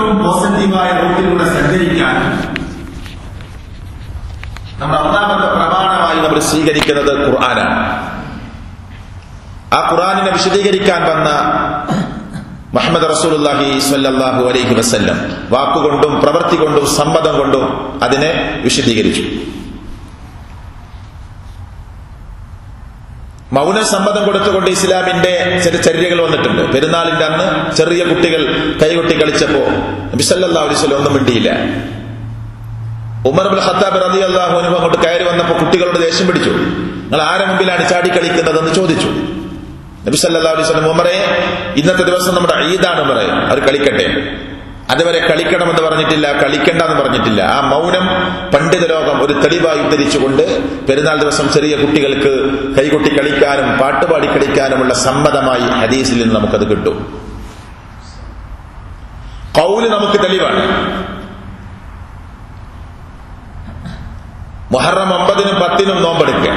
പോസിറ്റീവായ റൂട്ടിലൂടെ സഞ്ചരിക്കാൻ നമ്മുടെ ഒന്നാമത്തെ പ്രമാണമായി നമ്മൾ സ്വീകരിക്കുന്നത് ഖുർആനാണ് ആ ഖുർആാനിനെ വിശദീകരിക്കാൻ വന്ന മുഹമ്മദ് റസൂലുല്ലാഹി സ്വല്ലല്ലാഹു അലൈഹി വസല്ലം വാക്കുകൊണ്ടും പ്രവൃത്തി കൊണ്ടും സമ്മതം കൊണ്ടും അതിനെ വിശദീകരിച്ചു മൗന സമ്മതം കൊടുത്തുകൊണ്ട് ഇസ്ലാമിന്റെ ചില ചര്യകൾ വന്നിട്ടുണ്ട് പെരുന്നാളിന്റെ അന്ന് ചെറിയ കുട്ടികൾ കൈകൊട്ടി കളിച്ചപ്പോ നബിസല്ലാ അലൈവല്ലം ഒന്നും മിണ്ടിയില്ല ഉമർ ബുൽ ഖത്താബ് റതി അള്ളാഹു അനുഭവം കൊണ്ട് കയറി വന്നപ്പോ കുട്ടികളോട് ദേഷ്യം പിടിച്ചു നിങ്ങൾ ആരെ മുമ്പിലാണ് ചാടി കളിക്കുന്നതെന്ന് ചോദിച്ചു നബി സല്ലാ അലൈഹി സ്വലം ഉമറെ ഇന്നത്തെ ദിവസം നമ്മുടെ ഈദാണ് ഉമറെ അവർ കളിക്കട്ടെ അതുവരെ കളിക്കണമെന്ന് പറഞ്ഞിട്ടില്ല കളിക്കണ്ട എന്ന് പറഞ്ഞിട്ടില്ല ആ മൗനം പണ്ഡിത ലോകം ഒരു തെളിവായി ഉദ്ധരിച്ചുകൊണ്ട് പെരുന്നാൾ ദിവസം ചെറിയ കുട്ടികൾക്ക് കൈകൊട്ടി കളിക്കാനും പാട്ടുപാടി കളിക്കാനുമുള്ള സമ്മതമായി ഹദീസിൽ നിന്ന് നമുക്കത് കിട്ടും കൗല് നമുക്ക് തെളിവാണ് മുഹറം ഒമ്പതിനും പത്തിനും നോമ്പെടുക്കുക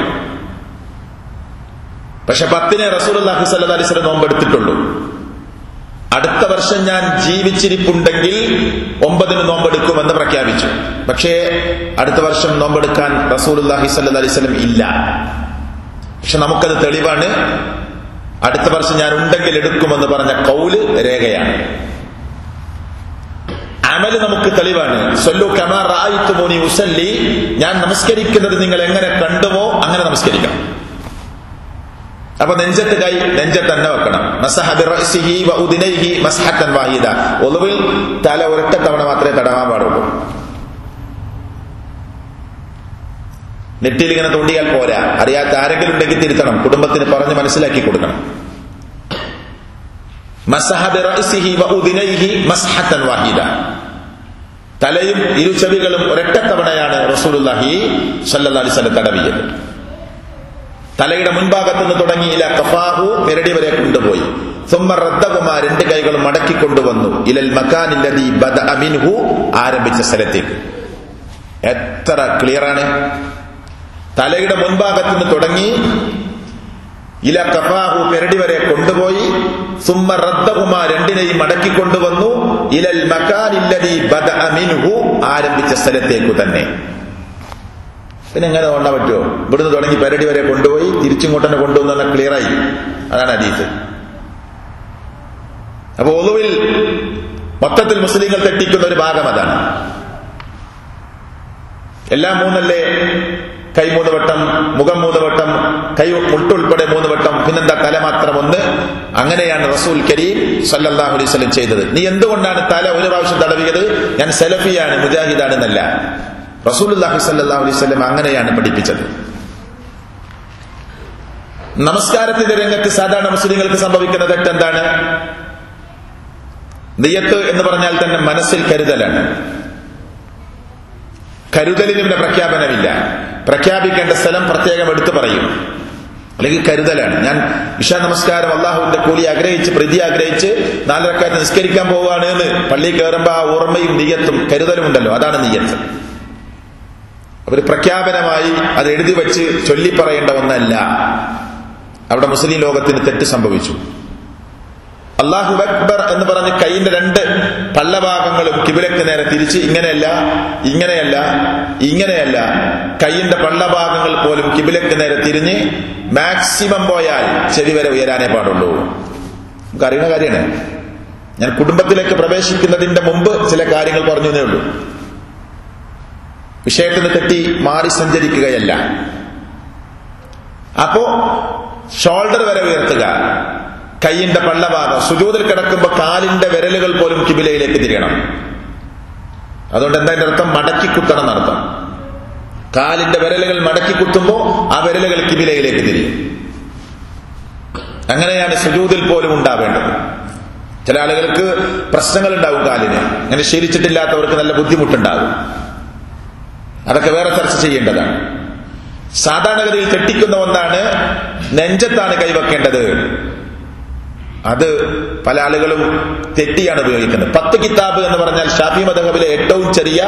പക്ഷെ പത്തിനെ റസൂൽ അള്ളാഹി സല്ല അലിസ്ലം നോമ്പെടുത്തിട്ടുള്ളൂ അടുത്ത വർഷം ഞാൻ ജീവിച്ചിരിപ്പുണ്ടെങ്കിൽ ഒമ്പതിന് നോമ്പെടുക്കുമെന്ന് പ്രഖ്യാപിച്ചു പക്ഷേ അടുത്ത വർഷം നോമ്പെടുക്കാൻ റസൂലുല്ലാഹി സല്ല അലിസ്ലം ഇല്ല പക്ഷെ നമുക്കത് തെളിവാണ് അടുത്ത വർഷം ഞാൻ ഉണ്ടെങ്കിൽ എടുക്കുമെന്ന് പറഞ്ഞ കൗല് രേഖയാണ് അമല് നമുക്ക് തെളിവാണ് സൊല്ലു കമാ റായിത്തുമോനി ഉസല്ലി ഞാൻ നമസ്കരിക്കുന്നത് നിങ്ങൾ എങ്ങനെ കണ്ടുവോ അങ്ങനെ നമസ്കരിക്കണം അപ്പൊ നെഞ്ചത്ത് കൈ നെഞ്ചത്ത് തന്നെ വെക്കണം ഒളിവിൽ തല ഒരൊറ്റ തവണ മാത്രമേ തടവാൻ പാടുള്ളൂ നെറ്റിയിൽ ഇങ്ങനെ തോണ്ടിയാൽ പോരാ അറിയാത്ത ആരെങ്കിലും ഉണ്ടെങ്കിൽ തിരുത്തണം കുടുംബത്തിന് പറഞ്ഞ് മനസ്സിലാക്കി കൊടുക്കണം തലയും ഇരുചെവികളും ഒരൊറ്റ തവണയാണ് റസൂലുല്ലാഹി സല്ലല്ലാഹി അലൈഹി വസല്ലം തടവിയത് തലയുടെ മുൻഭാഗത്ത് നിന്ന് തുടങ്ങി ഇല കഫാഹു പെരടി വരെ കൊണ്ടുപോയി സുമ്മറദ്ദകുമാ രണ്ട് കൈകളും മടക്കി കൊണ്ടുവന്നു ഇലൽ മക്കാനില്ലതി ബദ അമിൻഹു ആരംഭിച്ച സ്ഥലത്തേക്ക് എത്ര ക്ലിയറാണ് തലയുടെ മുൻഭാഗത്ത് നിന്ന് തുടങ്ങി ഇല കഫാഹു പെരടി വരെ കൊണ്ടുപോയി സുമ്മ റദ്ദകുമാ രണ്ടിനെയും മടക്കി കൊണ്ടുവന്നു ഇലൽ മക്കാനില്ലതി ബദ അമിൻഹു ആരംഭിച്ച സ്ഥലത്തേക്കു തന്നെ പിന്നെ എങ്ങനെ തോണ്ടാൻ പറ്റുമോ ഇവിടുന്ന് തുടങ്ങി പെരടി വരെ കൊണ്ടുപോയി തിരിച്ചിങ്ങോട്ട് തന്നെ കൊണ്ടുവന്ന ക്ലിയറായി അതാണ് അതീത് അപ്പൊ ഒതുവിൽ മൊത്തത്തിൽ മുസ്ലിങ്ങൾ തെറ്റിക്കുന്ന ഒരു ഭാഗം അതാണ് എല്ലാം മൂന്നല്ലേ കൈ മൂന്ന് വട്ടം മുഖം മൂന്ന് വട്ടം കൈ മുട്ടുൾപ്പെടെ മൂന്ന് വട്ടം പിന്നെന്താ തല മാത്രം ഒന്ന് അങ്ങനെയാണ് റസൂൽ കരീം സല്ലാഹു അലൈഹി സ്വലം ചെയ്തത് നീ എന്തുകൊണ്ടാണ് തല ഒരു പ്രാവശ്യം തടവിയത് ഞാൻ സെലഫിയാണ് മുജാഹിദാണെന്നല്ല റസൂലുല്ലാഹി സല്ലാഹു അലൈഹി സ്വലം അങ്ങനെയാണ് പഠിപ്പിച്ചത് നമസ്കാരത്തിന്റെ രംഗത്ത് സാധാരണ മുസ്ലിങ്ങൾക്ക് സംഭവിക്കുന്ന തെറ്റെന്താണ് നെയ്യത്ത് എന്ന് പറഞ്ഞാൽ തന്നെ മനസ്സിൽ കരുതലാണ് കരുതലിന് പിന്നെ പ്രഖ്യാപനമില്ല പ്രഖ്യാപിക്കേണ്ട സ്ഥലം പ്രത്യേകം എടുത്തു പറയും അല്ലെങ്കിൽ കരുതലാണ് ഞാൻ ഇഷാ നമസ്കാരം അള്ളാഹുവിന്റെ കൂലി ആഗ്രഹിച്ച് പ്രതി ആഗ്രഹിച്ച് നാലരക്കാറ്റ് നിസ്കരിക്കാൻ പോവുകയാണ് എന്ന് പള്ളി കയറുമ്പോ ആ ഓർമ്മയും നീയത്തും കരുതലും ഉണ്ടല്ലോ അതാണ് നീയത്ത് ഒരു പ്രഖ്യാപനമായി അത് എഴുതി വെച്ച് ചൊല്ലി പറയേണ്ട ഒന്നല്ല അവിടെ മുസ്ലിം ലോകത്തിന് തെറ്റ് സംഭവിച്ചു അള്ളാഹു അക്ബർ എന്ന് പറഞ്ഞ് കൈയിന്റെ രണ്ട് പള്ളഭാഗങ്ങളും കിബിലക്ക് നേരെ തിരിച്ച് ഇങ്ങനെയല്ല ഇങ്ങനെയല്ല ഇങ്ങനെയല്ല കൈയിന്റെ പള്ളഭാഗങ്ങൾ പോലും കിബിലക്ക് നേരെ തിരിഞ്ഞ് മാക്സിമം പോയാൽ ചെവി വരെ ഉയരാനേ പാടുള്ളൂ നമുക്ക് അറിയുന്ന കാര്യമാണ് ഞാൻ കുടുംബത്തിലേക്ക് പ്രവേശിക്കുന്നതിന്റെ മുമ്പ് ചില കാര്യങ്ങൾ പറഞ്ഞു എന്നേ ഉള്ളൂ വിഷയത്തിന് തെറ്റി മാറി സഞ്ചരിക്കുകയല്ല അപ്പോ ഷോൾഡർ വരെ ഉയർത്തുക കൈയിന്റെ പള്ളഭാഗം സുജൂതിൽ കിടക്കുമ്പോൾ കാലിന്റെ വിരലുകൾ പോലും കിബിലയിലേക്ക് തിരിയണം അതുകൊണ്ട് എന്താ അതിന്റെ അർത്ഥം മടക്കി കുത്തണം എന്നർത്ഥം കാലിന്റെ വിരലുകൾ മടക്കി കുത്തുമ്പോ ആ വിരലുകൾ കിബിലയിലേക്ക് തിരിയും അങ്ങനെയാണ് സുജൂതിൽ പോലും ഉണ്ടാവേണ്ടത് ചില ആളുകൾക്ക് പ്രശ്നങ്ങൾ ഉണ്ടാവും കാലിന് അങ്ങനെ ശീലിച്ചിട്ടില്ലാത്തവർക്ക് നല്ല ബുദ്ധിമുട്ടുണ്ടാകും അതൊക്കെ വേറെ ചർച്ച ചെയ്യേണ്ടതാണ് സാധാരണഗതിയിൽ തെറ്റിക്കുന്ന ഒന്നാണ് നെഞ്ചത്താണ് കൈവെക്കേണ്ടത് അത് പല ആളുകളും തെറ്റിയാണ് ഉപയോഗിക്കുന്നത് പത്ത് കിതാബ് എന്ന് പറഞ്ഞാൽ ഷാഫി മദഹബിലെ ഏറ്റവും ചെറിയ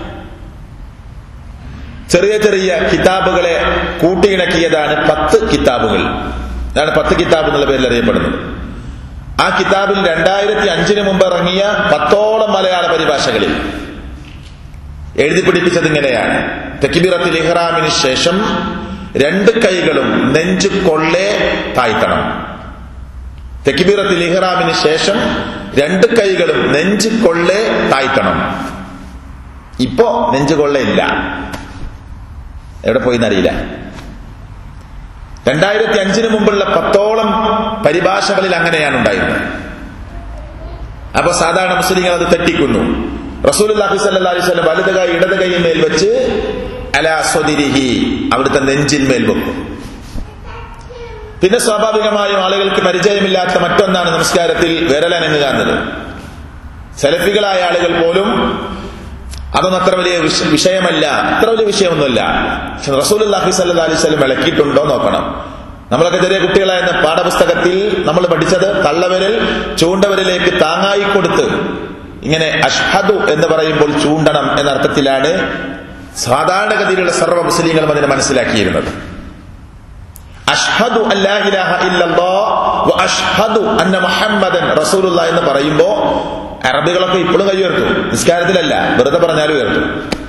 ചെറിയ ചെറിയ കിതാബുകളെ കൂട്ടിയിണക്കിയതാണ് പത്ത് കിതാബുകൾ അതാണ് പത്ത് കിതാബ് എന്നുള്ള പേരിൽ അറിയപ്പെടുന്നത് ആ കിതാബിൽ രണ്ടായിരത്തി അഞ്ചിന് മുമ്പ് ഇറങ്ങിയ പത്തോളം മലയാള പരിഭാഷകളിൽ എഴുതി പിടിപ്പിച്ചത് ഇങ്ങനെയാണ് തെക്കിബിറത്തിൽ ഇഹ്റാമിന് ശേഷം രണ്ട് കൈകളും നെഞ്ചു കൊള്ളെ താഴ്ത്തണം തെക്കിബിറത്തിൽ ഇഹ്റാമിന് ശേഷം രണ്ട് കൈകളും നെഞ്ചു കൊള്ളെ താഴ്ത്തണം ഇപ്പോ നെഞ്ചു കൊള്ളയില്ല എവിടെ പോയിന്നറിയില്ല രണ്ടായിരത്തി അഞ്ചിന് മുമ്പുള്ള പത്തോളം പരിഭാഷകളിൽ അങ്ങനെയാണ് ഉണ്ടായിരുന്നത് അപ്പൊ സാധാരണ മുസ്ലിങ്ങൾ അത് തെറ്റിക്കുന്നു റസൂൽ അലൈഹി സ്വലം വലത് കൈ ഇടത് കൈയിന്മേൽ വെച്ച് അല സ്വദിരിഹി അവിടുത്തെ നെഞ്ചിന്മേൽ വെക്കും പിന്നെ സ്വാഭാവികമായും ആളുകൾക്ക് പരിചയമില്ലാത്ത മറ്റൊന്നാണ് നമസ്കാരത്തിൽ വിരലനങ്ങുക എന്നത് സെലഫികളായ ആളുകൾ പോലും അതൊന്നും അത്ര വലിയ വിഷയമല്ല അത്ര വലിയ വിഷയമൊന്നുമില്ല പക്ഷെ റസൂൽ അള്ളാഹി സല്ല അലൈഹി സ്വലം വിളക്കിയിട്ടുണ്ടോ നോക്കണം നമ്മളൊക്കെ ചെറിയ കുട്ടികളായിരുന്ന പാഠപുസ്തകത്തിൽ നമ്മൾ പഠിച്ചത് തള്ളവരിൽ ചൂണ്ടവരിലേക്ക് താങ്ങായി കൊടുത്ത് ഇങ്ങനെ അഷ്ഹദു എന്ന് പറയുമ്പോൾ ചൂണ്ടണം എന്ന അർത്ഥത്തിലാണ് സാധാരണഗതിയിലുള്ള സർവ്വ മുസ്ലിങ്ങളും അതിനെ മനസ്സിലാക്കിയിരുന്നത് അഷ്ഹദു അല്ലാഹിലാഹ ഇല്ലല്ലാഹ് അഷ്ഹദു അന്ന മുഹമ്മദൻ റസൂലുള്ള എന്ന് പറയുമ്പോ അറബികളൊക്കെ ഇപ്പോഴും കൈ ഉയർത്തും നിസ്കാരത്തിലല്ല വെറുതെ പറഞ്ഞാലും ഉയർത്തും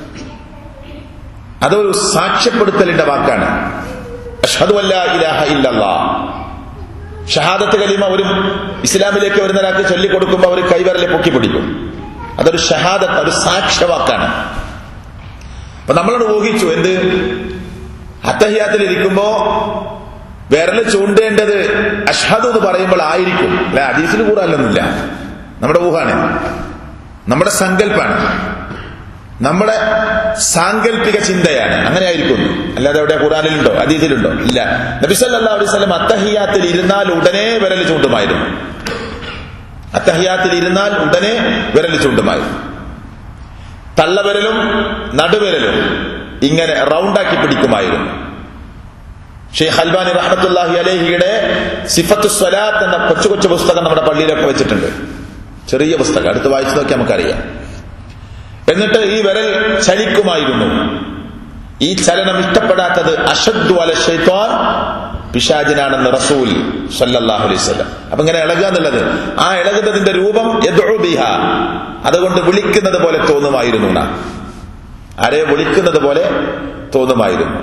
അതൊരു സാക്ഷ്യപ്പെടുത്തലിന്റെ വാക്കാണ് അഷ്ഹദു അല്ലാ ഇലാഹ ഇല്ലല്ലാ ഷഹാദത്ത് കലിമ ഒരു ഇസ്ലാമിലേക്ക് വരുന്ന ഒരാൾക്ക് ചൊല്ലിക്കൊടുക്കുമ്പോൾ അവർ കൈവരലെ പൊക്കി പിടിക്കും അതൊരു ഷഹാദത്ത് ഒരു സാക്ഷ്യവാക്കാണ് അപ്പൊ നമ്മളോട് ഊഹിച്ചു എന്ത് അത്തഹിയാത്തിൽ ഇരിക്കുമ്പോ വിരല് ചൂണ്ടേണ്ടത് അഷ്ഹദ് എന്ന് പറയുമ്പോൾ ആയിരിക്കും അല്ലെ അദീസിൽ കൂടാനൊന്നുമില്ല നമ്മുടെ ഊഹാണ് നമ്മുടെ സങ്കല്പാണ് നമ്മുടെ സാങ്കല്പിക ചിന്തയാണ് അങ്ങനെ ആയിരിക്കും അല്ലാതെ എവിടെ ഖുറാനിലുണ്ടോ അതീതിലുണ്ടോ ഇല്ല നബിസല്ലാ അലൈഹി സ്വലം അത്തഹിയാത്തിൽ ഇരുന്നാൽ ഉടനെ വിരൽ ചൂണ്ടുമായിരുന്നു അത്തഹിയാത്തിൽ ഇരുന്നാൽ ഉടനെ വിരൽ ചൂണ്ടുമായിരുന്നു തള്ളവിരലും നടുവിരലും ഇങ്ങനെ റൗണ്ടാക്കി പിടിക്കുമായിരുന്നു ഷെയ്ഖ് അൽബാനി റഹ്മത്തുല്ലാഹി അലേഹിയുടെ സിഫത്ത് സ്വലാത്ത് എന്ന കൊച്ചു കൊച്ചു പുസ്തകം നമ്മുടെ പള്ളിയിലൊക്കെ വെച്ചിട്ടുണ്ട് ചെറിയ പുസ്തകം അടുത്ത് വായിച്ചു നോക്കി നമുക്കറിയാം എന്നിട്ട് ഈ വിരൽ ചലിക്കുമായിരുന്നു ഈ ചലനം ഇഷ്ടപ്പെടാത്തത് അഷദ്ദു അല ഷെയ്ത്വാൻ പിശാജിനാണെന്ന് റസൂൽ സല്ലല്ലാഹു അലൈഹി വസല്ലം അപ്പൊ ഇങ്ങനെ ഇളകുക എന്നുള്ളത് ആ ഇളകുന്നതിന്റെ രൂപം ബിഹ അതുകൊണ്ട് വിളിക്കുന്നത് പോലെ തോന്നുമായിരുന്നു നാം ആരെ വിളിക്കുന്നത് പോലെ തോന്നുമായിരുന്നു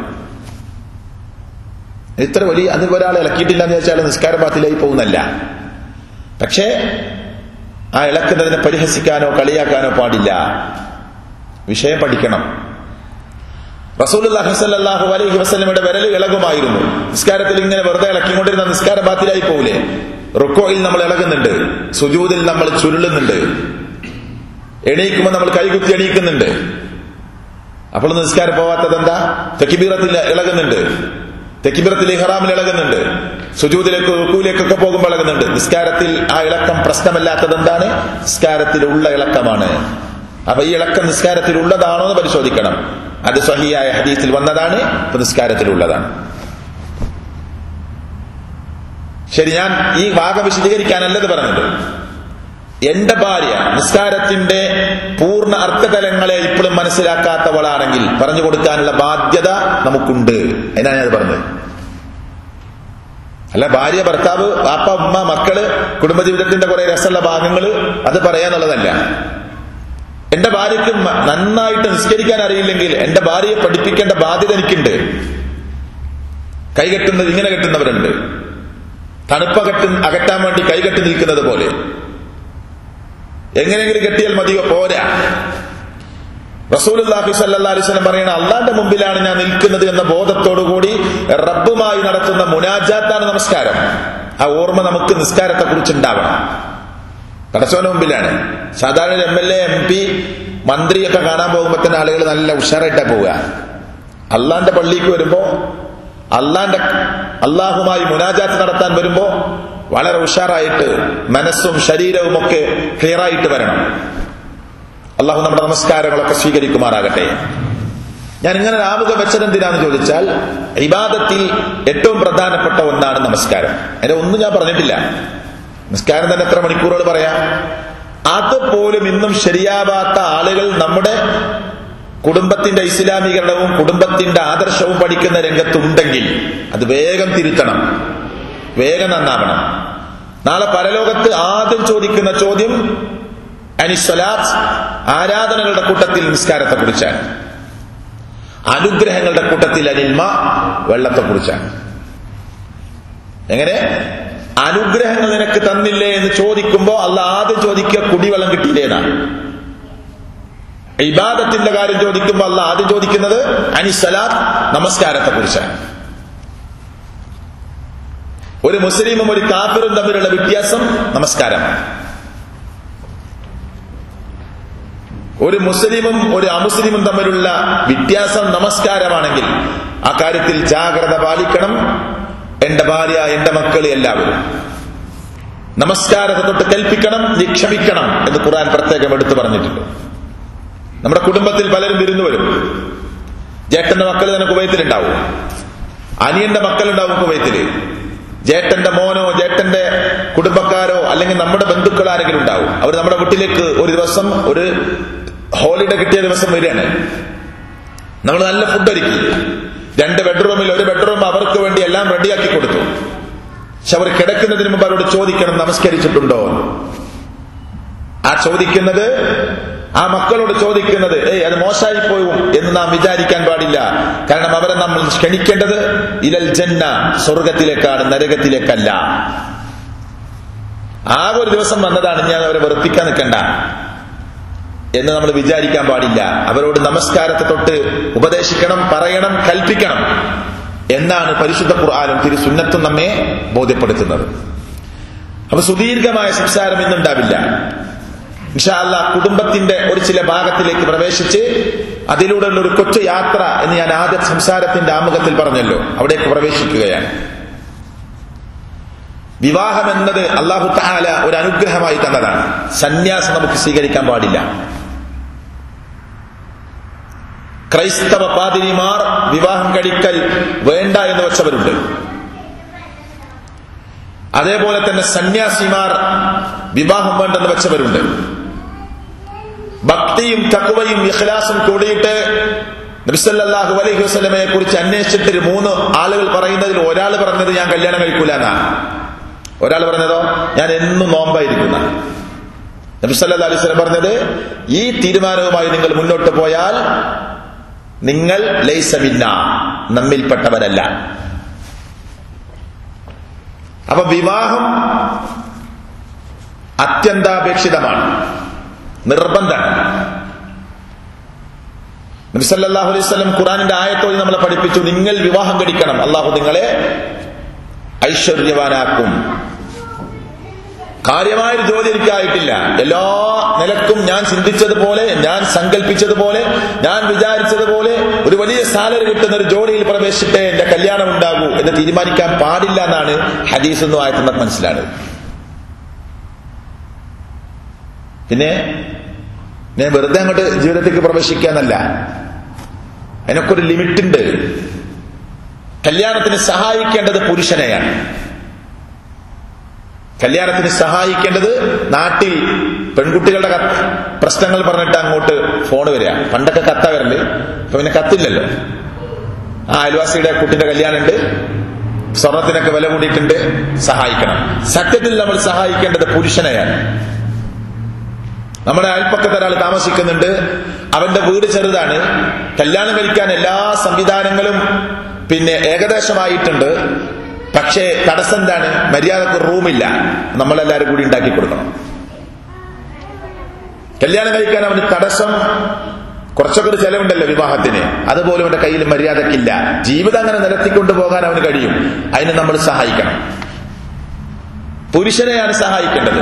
ഇത്ര വലിയ അത് ഒരാൾ ഇളക്കിയിട്ടില്ല എന്ന് വെച്ചാൽ നിസ്കാര പാത്തിലായി പോകുന്നല്ല പക്ഷേ ആ ഇളക്കുന്നതിനെ പരിഹസിക്കാനോ കളിയാക്കാനോ പാടില്ല വിഷയം പഠിക്കണം റസൂലുല്ലാഹു അലൈഹി വസ്ലമയുടെ വിരൽ ഇളകുമായിരുന്നു നിസ്കാരത്തിൽ ഇങ്ങനെ വെറുതെ ഇളക്കിക്കൊണ്ടിരുന്ന നിസ്കാര ബാത്തിലായി പോകൂലേ റുക്കോയിൽ നമ്മൾ ഇളകുന്നുണ്ട് സുജൂതിൽ നമ്മൾ ചുരുളുന്നുണ്ട് എണീക്കുമ്പോൾ നമ്മൾ കൈകുത്തി എണീക്കുന്നുണ്ട് അപ്പോൾ നിസ്കാരം പോവാത്തത് എന്താ തെക്കിബീറത്തിൽ ഇളകുന്നുണ്ട് തെക്കിബിറത്തിൽ ഇഹ്റാമിൽ ഇളകുന്നുണ്ട് സുജൂതിലേക്ക് റുക്കൂലേക്കൊക്കെ പോകുമ്പോൾ ഇളകുന്നുണ്ട് നിസ്കാരത്തിൽ ആ ഇളക്കം പ്രശ്നമല്ലാത്തത് എന്താണ് നിസ്കാരത്തിലുള്ള ഇളക്കമാണ് അപ്പൊ ഈ ഇളക്കം നിസ്കാരത്തിൽ ഉള്ളതാണോ എന്ന് പരിശോധിക്കണം അത് സഹിയായ ഹദീസിൽ വന്നതാണ് ഇപ്പൊ നിസ്കാരത്തിലുള്ളതാണ് ശരി ഞാൻ ഈ ഭാഗം വിശദീകരിക്കാനല്ലത് പറഞ്ഞത് എന്റെ ഭാര്യ നിസ്കാരത്തിന്റെ പൂർണ്ണ അർത്ഥതലങ്ങളെ ഇപ്പോഴും മനസ്സിലാക്കാത്തവളാണെങ്കിൽ പറഞ്ഞു കൊടുക്കാനുള്ള ബാധ്യത നമുക്കുണ്ട് എന്നാണ് ഞാൻ പറഞ്ഞത് അല്ല ഭാര്യ ഭർത്താവ് പാപ്പ ഉമ്മ മക്കള് കുടുംബജീവിതത്തിന്റെ കുറെ രസമുള്ള ഭാഗങ്ങൾ അത് പറയാന്നുള്ളതല്ല എന്റെ ഭാര്യയ്ക്ക് നന്നായിട്ട് നിസ്കരിക്കാൻ അറിയില്ലെങ്കിൽ എന്റെ ഭാര്യയെ പഠിപ്പിക്കേണ്ട ബാധ്യത എനിക്കുണ്ട് കൈകെട്ടുന്നത് ഇങ്ങനെ കെട്ടുന്നവരുണ്ട് തണുപ്പ് അകറ്റ് അകറ്റാൻ വേണ്ടി കൈകെട്ടി നിൽക്കുന്നത് പോലെ എങ്ങനെയെങ്കിലും കെട്ടിയാൽ മതിയോ പോരാ റസൂലുല്ലാഹി സല്ലാ അലിസ്ലം പറയുന്ന അള്ളാന്റെ മുമ്പിലാണ് ഞാൻ നിൽക്കുന്നത് എന്ന ബോധത്തോടുകൂടി റബ്ബുമായി നടത്തുന്ന മുനാജാത്താണ് നമസ്കാരം ആ ഓർമ്മ നമുക്ക് നിസ്കാരത്തെ കുറിച്ച് ഉണ്ടാവണം പടച്ചോന്റെ മുമ്പിലാണ് സാധാരണ M L A M P മന്ത്രിയൊക്കെ കാണാൻ പോകുമ്പോ തന്നെ ആളുകൾ നല്ല ഉഷാറായിട്ടാ പോവുക അള്ളാന്റെ പള്ളിക്ക് വരുമ്പോ അള്ളാന്റെ അള്ളാഹുമായി മുനാജാത്ത് നടത്താൻ വരുമ്പോ വളരെ ഉഷാറായിട്ട് മനസ്സും ശരീരവും ഒക്കെ ക്ലിയറായിട്ട് വരണം അള്ളാഹു നമ്മുടെ നമസ്കാരങ്ങളൊക്കെ സ്വീകരിക്കുമാറാകട്ടെ ഞാൻ ഇങ്ങനെ ആമുഖം വെച്ചത് എന്തിനാന്ന് ചോദിച്ചാൽ ഇബാദത്തിൽ ഏറ്റവും പ്രധാനപ്പെട്ട ഒന്നാണ് നമസ്കാരം അതിന്റെ ഒന്നും ഞാൻ പറഞ്ഞിട്ടില്ല നിസ്കാരം തന്നെ എത്ര മണിക്കൂറുകൾ പറയാം അതുപോലും ഇന്നും ശരിയാവാത്ത ആളുകൾ നമ്മുടെ കുടുംബത്തിന്റെ ഇസ്ലാമീകരണവും കുടുംബത്തിന്റെ ആദർശവും പഠിക്കുന്ന രംഗത്തുണ്ടെങ്കിൽ അത് വേഗം തിരുത്തണം വേഗം നന്നാവണം നാളെ പരലോകത്ത് ആദ്യം ചോദിക്കുന്ന ചോദ്യം അനിസ്വലാത്ത് ആരാധനകളുടെ കൂട്ടത്തിൽ നിസ്കാരത്തെ കുറിച്ചാണ് അനുഗ്രഹങ്ങളുടെ കൂട്ടത്തിൽ അനിൽമ വെള്ളത്തെ കുറിച്ചാണ് എങ്ങനെ അനുഗ്രഹങ്ങൾ നിനക്ക് തന്നില്ലേ എന്ന് ചോദിക്കുമ്പോ അല്ല ആദ്യം ചോദിക്കുക കുടിവെള്ളം കിട്ടിയില്ലേന്നാണ് ഇബാദത്തിന്റെ കാര്യം ചോദിക്കുമ്പോൾ അല്ല ആദ്യം ചോദിക്കുന്നത് അനിസലാത്ത് നമസ്കാരത്തെ കുറിച്ചാണ് ഒരു മുസ്ലിമും ഒരു കാഫിറും തമ്മിലുള്ള വ്യത്യാസം നമസ്കാരമാണ് ഒരു മുസ്ലിമും ഒരു അമുസ്ലിമും തമ്മിലുള്ള വ്യത്യാസം നമസ്കാരമാണെങ്കിൽ ആ കാര്യത്തിൽ ജാഗ്രത പാലിക്കണം എന്റെ ഭാര്യ എന്റെ മക്കൾ എല്ലാവരും നമസ്കാരത്തെ തൊട്ട് കൽപ്പിക്കണം നിക്ഷമിക്കണം എന്ന് ഖുർആൻ പ്രത്യേകം എടുത്തു പറഞ്ഞിട്ടുണ്ട് നമ്മുടെ കുടുംബത്തിൽ പലരും വിരുന്നു വരും ജേട്ടന്റെ മക്കൾ തന്നെ കുവൈത്തിലുണ്ടാവും അനിയന്റെ മക്കളുണ്ടാവും കുവൈത്തില് ജേട്ടന്റെ മോനോ ജേട്ടന്റെ കുടുംബക്കാരോ അല്ലെങ്കിൽ നമ്മുടെ ബന്ധുക്കൾ ആരെങ്കിലും ഉണ്ടാവും അവർ നമ്മുടെ വീട്ടിലേക്ക് ഒരു ദിവസം ഒരു ഹോളിഡേ കിട്ടിയ ദിവസം വരികയാണ് നമ്മൾ നല്ല ഫുഡ് ഒരുക്കി രണ്ട് ബെഡ്റൂമിൽ ഒരു ബെഡ്റൂം അവർക്ക് വേണ്ടി എല്ലാം റെഡിയാക്കി കൊടുത്തു പക്ഷെ അവർ കിടക്കുന്നതിന് മുമ്പ് അവരോട് ചോദിക്കണം നമസ്കരിച്ചിട്ടുണ്ടോ ആ ചോദിക്കുന്നത് ആ മക്കളോട് ചോദിക്കുന്നത് ഏയ് അത് മോശമായി പോയും എന്ന് നാം വിചാരിക്കാൻ പാടില്ല കാരണം അവരെ നമ്മൾ ക്ഷണിക്കേണ്ടത് ഇലൽ ജന്ന സ്വർഗത്തിലേക്കാണ് നരകത്തിലേക്കല്ല ആകെ ഒരു ദിവസം വന്നതാണ് ഞാൻ അവരെ വെറുപ്പിക്കാൻ നിൽക്കണ്ട എന്ന് നമ്മൾ വിചാരിക്കാൻ പാടില്ല അവരോട് നമസ്കാരത്തെ തൊട്ട് ഉപദേശിക്കണം പറയണം കൽപ്പിക്കണം എന്നാണ് പരിശുദ്ധ ഖുർആാനും തിരു സുന്നത്തും നമ്മെ ബോധ്യപ്പെടുത്തുന്നത് അപ്പൊ സുദീർഘമായ സംസാരം ഇന്നുണ്ടാവില്ല ഇൻഷാല്ല കുടുംബത്തിന്റെ ഒരു ചില ഭാഗത്തിലേക്ക് പ്രവേശിച്ച് അതിലൂടെയുള്ള ഒരു കൊച്ചു യാത്ര എന്ന് ഞാൻ ആദ്യ സംസാരത്തിന്റെ ആമുഖത്തിൽ പറഞ്ഞല്ലോ അവിടേക്ക് പ്രവേശിക്കുകയാണ് വിവാഹം എന്നത് അള്ളാഹു താല ഒരു അനുഗ്രഹമായി തന്നതാണ് സന്യാസം നമുക്ക് സ്വീകരിക്കാൻ പാടില്ല ക്രൈസ്തവ പാതിരിമാർ വിവാഹം കഴിക്കൽ വേണ്ട എന്ന് വെച്ചവരുണ്ട് അതേപോലെ തന്നെ സന്യാസിമാർ വിവാഹം വേണ്ടെന്ന് വെച്ചവരുണ്ട് ഭക്തിയും തക്കുവയും ഇഖ്ലാസും കൂടിയിട്ട് നബിസല്ലാഹു അലൈഹി വസ്ലമയെ കുറിച്ച് അന്വേഷിച്ചിട്ട് മൂന്ന് ആളുകൾ പറയുന്നതിൽ ഒരാൾ പറഞ്ഞത് ഞാൻ കല്യാണം കഴിക്കൂല എന്നാണ് ഒരാൾ പറഞ്ഞതോ ഞാൻ എന്നും നോമ്പായിരിക്കുന്ന നബിസല്ലാ അലൈഹി സ്വലം പറഞ്ഞത് ഈ തീരുമാനവുമായി നിങ്ങൾ മുന്നോട്ട് പോയാൽ നിങ്ങൾ ലൈസമില്ല നമ്മിൽപ്പെട്ടവരല്ല അപ്പൊ വിവാഹം അത്യന്താപേക്ഷിതമാണ് നിർബന്ധമാണ് നബിസല്ലാഹു അലൈഹി സ്വലം ഖുറാനിന്റെ ആയത്തോടെ നമ്മളെ പഠിപ്പിച്ചു നിങ്ങൾ വിവാഹം കഴിക്കണം അള്ളാഹു നിങ്ങളെ ഐശ്വര്യവാനാക്കും കാര്യമായൊരു ജോലി എനിക്കായിട്ടില്ല എല്ലാ നിലക്കും ഞാൻ ചിന്തിച്ചതുപോലെ ഞാൻ സങ്കല്പിച്ചതുപോലെ ഞാൻ വിചാരിച്ചതുപോലെ ഒരു വലിയ സാലറി കിട്ടുന്ന ഒരു ജോലിയിൽ പ്രവേശിച്ചിട്ടേ എന്റെ കല്യാണം ഉണ്ടാകൂ എന്ന് തീരുമാനിക്കാൻ പാടില്ല എന്നാണ് ഹദീസ് എന്നും ആയത്തുന്ന മനസ്സിലായത് പിന്നെ ഞാൻ വെറുതെ അങ്ങോട്ട് ജീവിതത്തിലേക്ക് പ്രവേശിക്കാന്നല്ല അതിനൊക്കെ ഒരു ലിമിറ്റ് ഉണ്ട് കല്യാണത്തിന് സഹായിക്കേണ്ടത് പുരുഷനെയാണ് കല്യാണത്തിന് സഹായിക്കേണ്ടത് നാട്ടിൽ പെൺകുട്ടികളുടെ പ്രശ്നങ്ങൾ പറഞ്ഞിട്ട് അങ്ങോട്ട് ഫോൺ വരിക പണ്ടൊക്കെ കത്ത വരണ്ട് ഇപ്പൊ പിന്നെ കത്തില്ലല്ലോ ആ അയൽവാസിയുടെ കുട്ടിന്റെ കല്യാണമുണ്ട് സ്വർണത്തിനൊക്കെ വില കൂടിയിട്ടുണ്ട് സഹായിക്കണം സത്യത്തിൽ നമ്മൾ സഹായിക്കേണ്ടത് പുരുഷനെയാണ് നമ്മുടെ അയൽപ്പക്കത്ത് ഒരാൾ താമസിക്കുന്നുണ്ട് അവന്റെ വീട് ചെറുതാണ് കല്യാണം കഴിക്കാൻ എല്ലാ സംവിധാനങ്ങളും പിന്നെ ഏകദേശമായിട്ടുണ്ട് പക്ഷേ തടസ്സം എന്താണ് മര്യാദക്ക് റൂമില്ല നമ്മളെല്ലാരും കൂടി ഉണ്ടാക്കി കൊടുക്കണം കല്യാണം കഴിക്കാൻ അവന് തടസ്സം കുറച്ചൊക്കെ ഒരു ചെലവുണ്ടല്ലോ വിവാഹത്തിന് അതുപോലും അവന്റെ കയ്യിൽ മര്യാദക്കില്ല ജീവിതം അങ്ങനെ നിലത്തിക്കൊണ്ടു പോകാൻ അവന് കഴിയും അതിന് നമ്മൾ സഹായിക്കണം പുരുഷനെയാണ് സഹായിക്കേണ്ടത്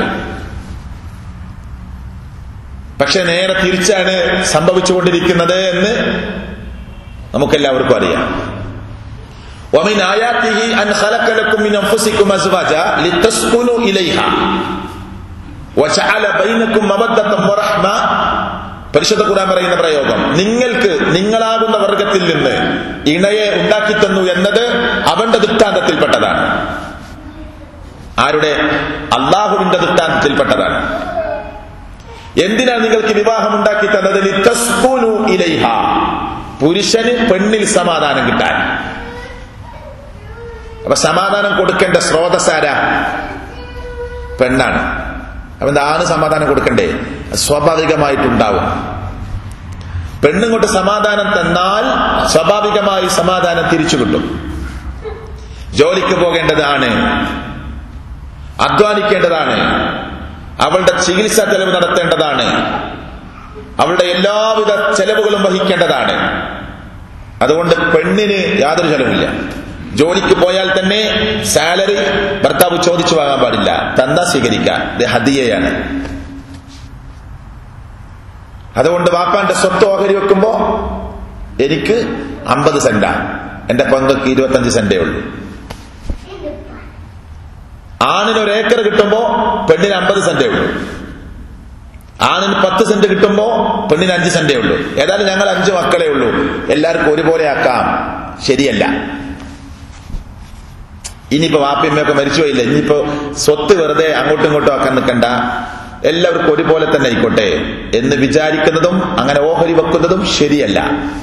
പക്ഷെ നേരെ തിരിച്ചാണ് സംഭവിച്ചുകൊണ്ടിരിക്കുന്നത് എന്ന് നമുക്കെല്ലാവർക്കും അറിയാം ومن آياته أن خلق لكم من أنفسكم أزواجا لتسكنوا إليها وجعل بينكم مودة ورحمة പരിശുദ്ധ ഖുർആൻ പറയുന്ന പ്രയോഗം നിങ്ങൾക്ക് നിങ്ങളാകുന്ന വർഗത്തിൽ നിന്ന് ഇണയെ ഉണ്ടാക്കി തന്നു എന്നത് അവന്റെ ദൃഷ്ടാന്തത്തിൽപ്പെട്ടതാണ് ആരുടെ അള്ളാഹുവിന്റെ ദൃഷ്ടാന്തത്തിൽപ്പെട്ടതാണ് എന്തിനാണ് നിങ്ങൾക്ക് വിവാഹം ഉണ്ടാക്കി തന്നത് ലിത്തസ്കുനു ഇലൈഹ പുരുഷന് പെണ്ണിൽ സമാധാനം കിട്ടാൻ അപ്പൊ സമാധാനം കൊടുക്കേണ്ട സ്രോതസ്സാര പെണ്ണാണ് അപ്പൊ എന്താ ആണ് സമാധാനം കൊടുക്കണ്ടേ സ്വാഭാവികമായിട്ടുണ്ടാവും പെണ്ണുങ്ങോട്ട് സമാധാനം തന്നാൽ സ്വാഭാവികമായി സമാധാനം തിരിച്ചു കിട്ടും ജോലിക്ക് പോകേണ്ടതാണ് അധ്വാനിക്കേണ്ടതാണ് അവളുടെ ചികിത്സാ ചെലവ് നടത്തേണ്ടതാണ് അവളുടെ എല്ലാവിധ ചെലവുകളും വഹിക്കേണ്ടതാണ് അതുകൊണ്ട് പെണ്ണിന് യാതൊരു ചെലവില്ല ജോലിക്ക് പോയാൽ തന്നെ സാലറി ഭർത്താവ് ചോദിച്ചു വാങ്ങാൻ പാടില്ല തന്നാ സ്വീകരിക്കാം ഇത് ഹദിയയാണ് അതുകൊണ്ട് വാപ്പാന്റെ സ്വത്ത് ഓഹരി വെക്കുമ്പോ എനിക്ക് അമ്പത് സെന്റാ എന്റെ പങ്കക്ക് ഇരുപത്തഞ്ച് സെന്റേ ഉള്ളൂ ആണിന് ഒരു ഏക്കർ കിട്ടുമ്പോ പെണ്ണിന് അമ്പത് സെന്റേ ഉള്ളൂ ആണിന് പത്ത് സെന്റ് കിട്ടുമ്പോ പെണ്ണിന് അഞ്ച് സെന്റേ ഉള്ളൂ ഏതായാലും ഞങ്ങൾ അഞ്ച് മക്കളെ ഉള്ളൂ എല്ലാവർക്കും ഒരുപോലെ ആക്കാം ശരിയല്ല ഇനിയിപ്പോ വാപ്പയമ്മയൊക്കെ മരിച്ചുപോയില്ല ഇനിയിപ്പോ സ്വത്ത് വെറുതെ അങ്ങോട്ടും ഇങ്ങോട്ടും ആക്കാൻ നിൽക്കണ്ട എല്ലാവർക്കും ഒരുപോലെ തന്നെ ആയിക്കോട്ടെ എന്ന് വിചാരിക്കുന്നതും അങ്ങനെ ഓഹരി വെക്കുന്നതും ശരിയല്ല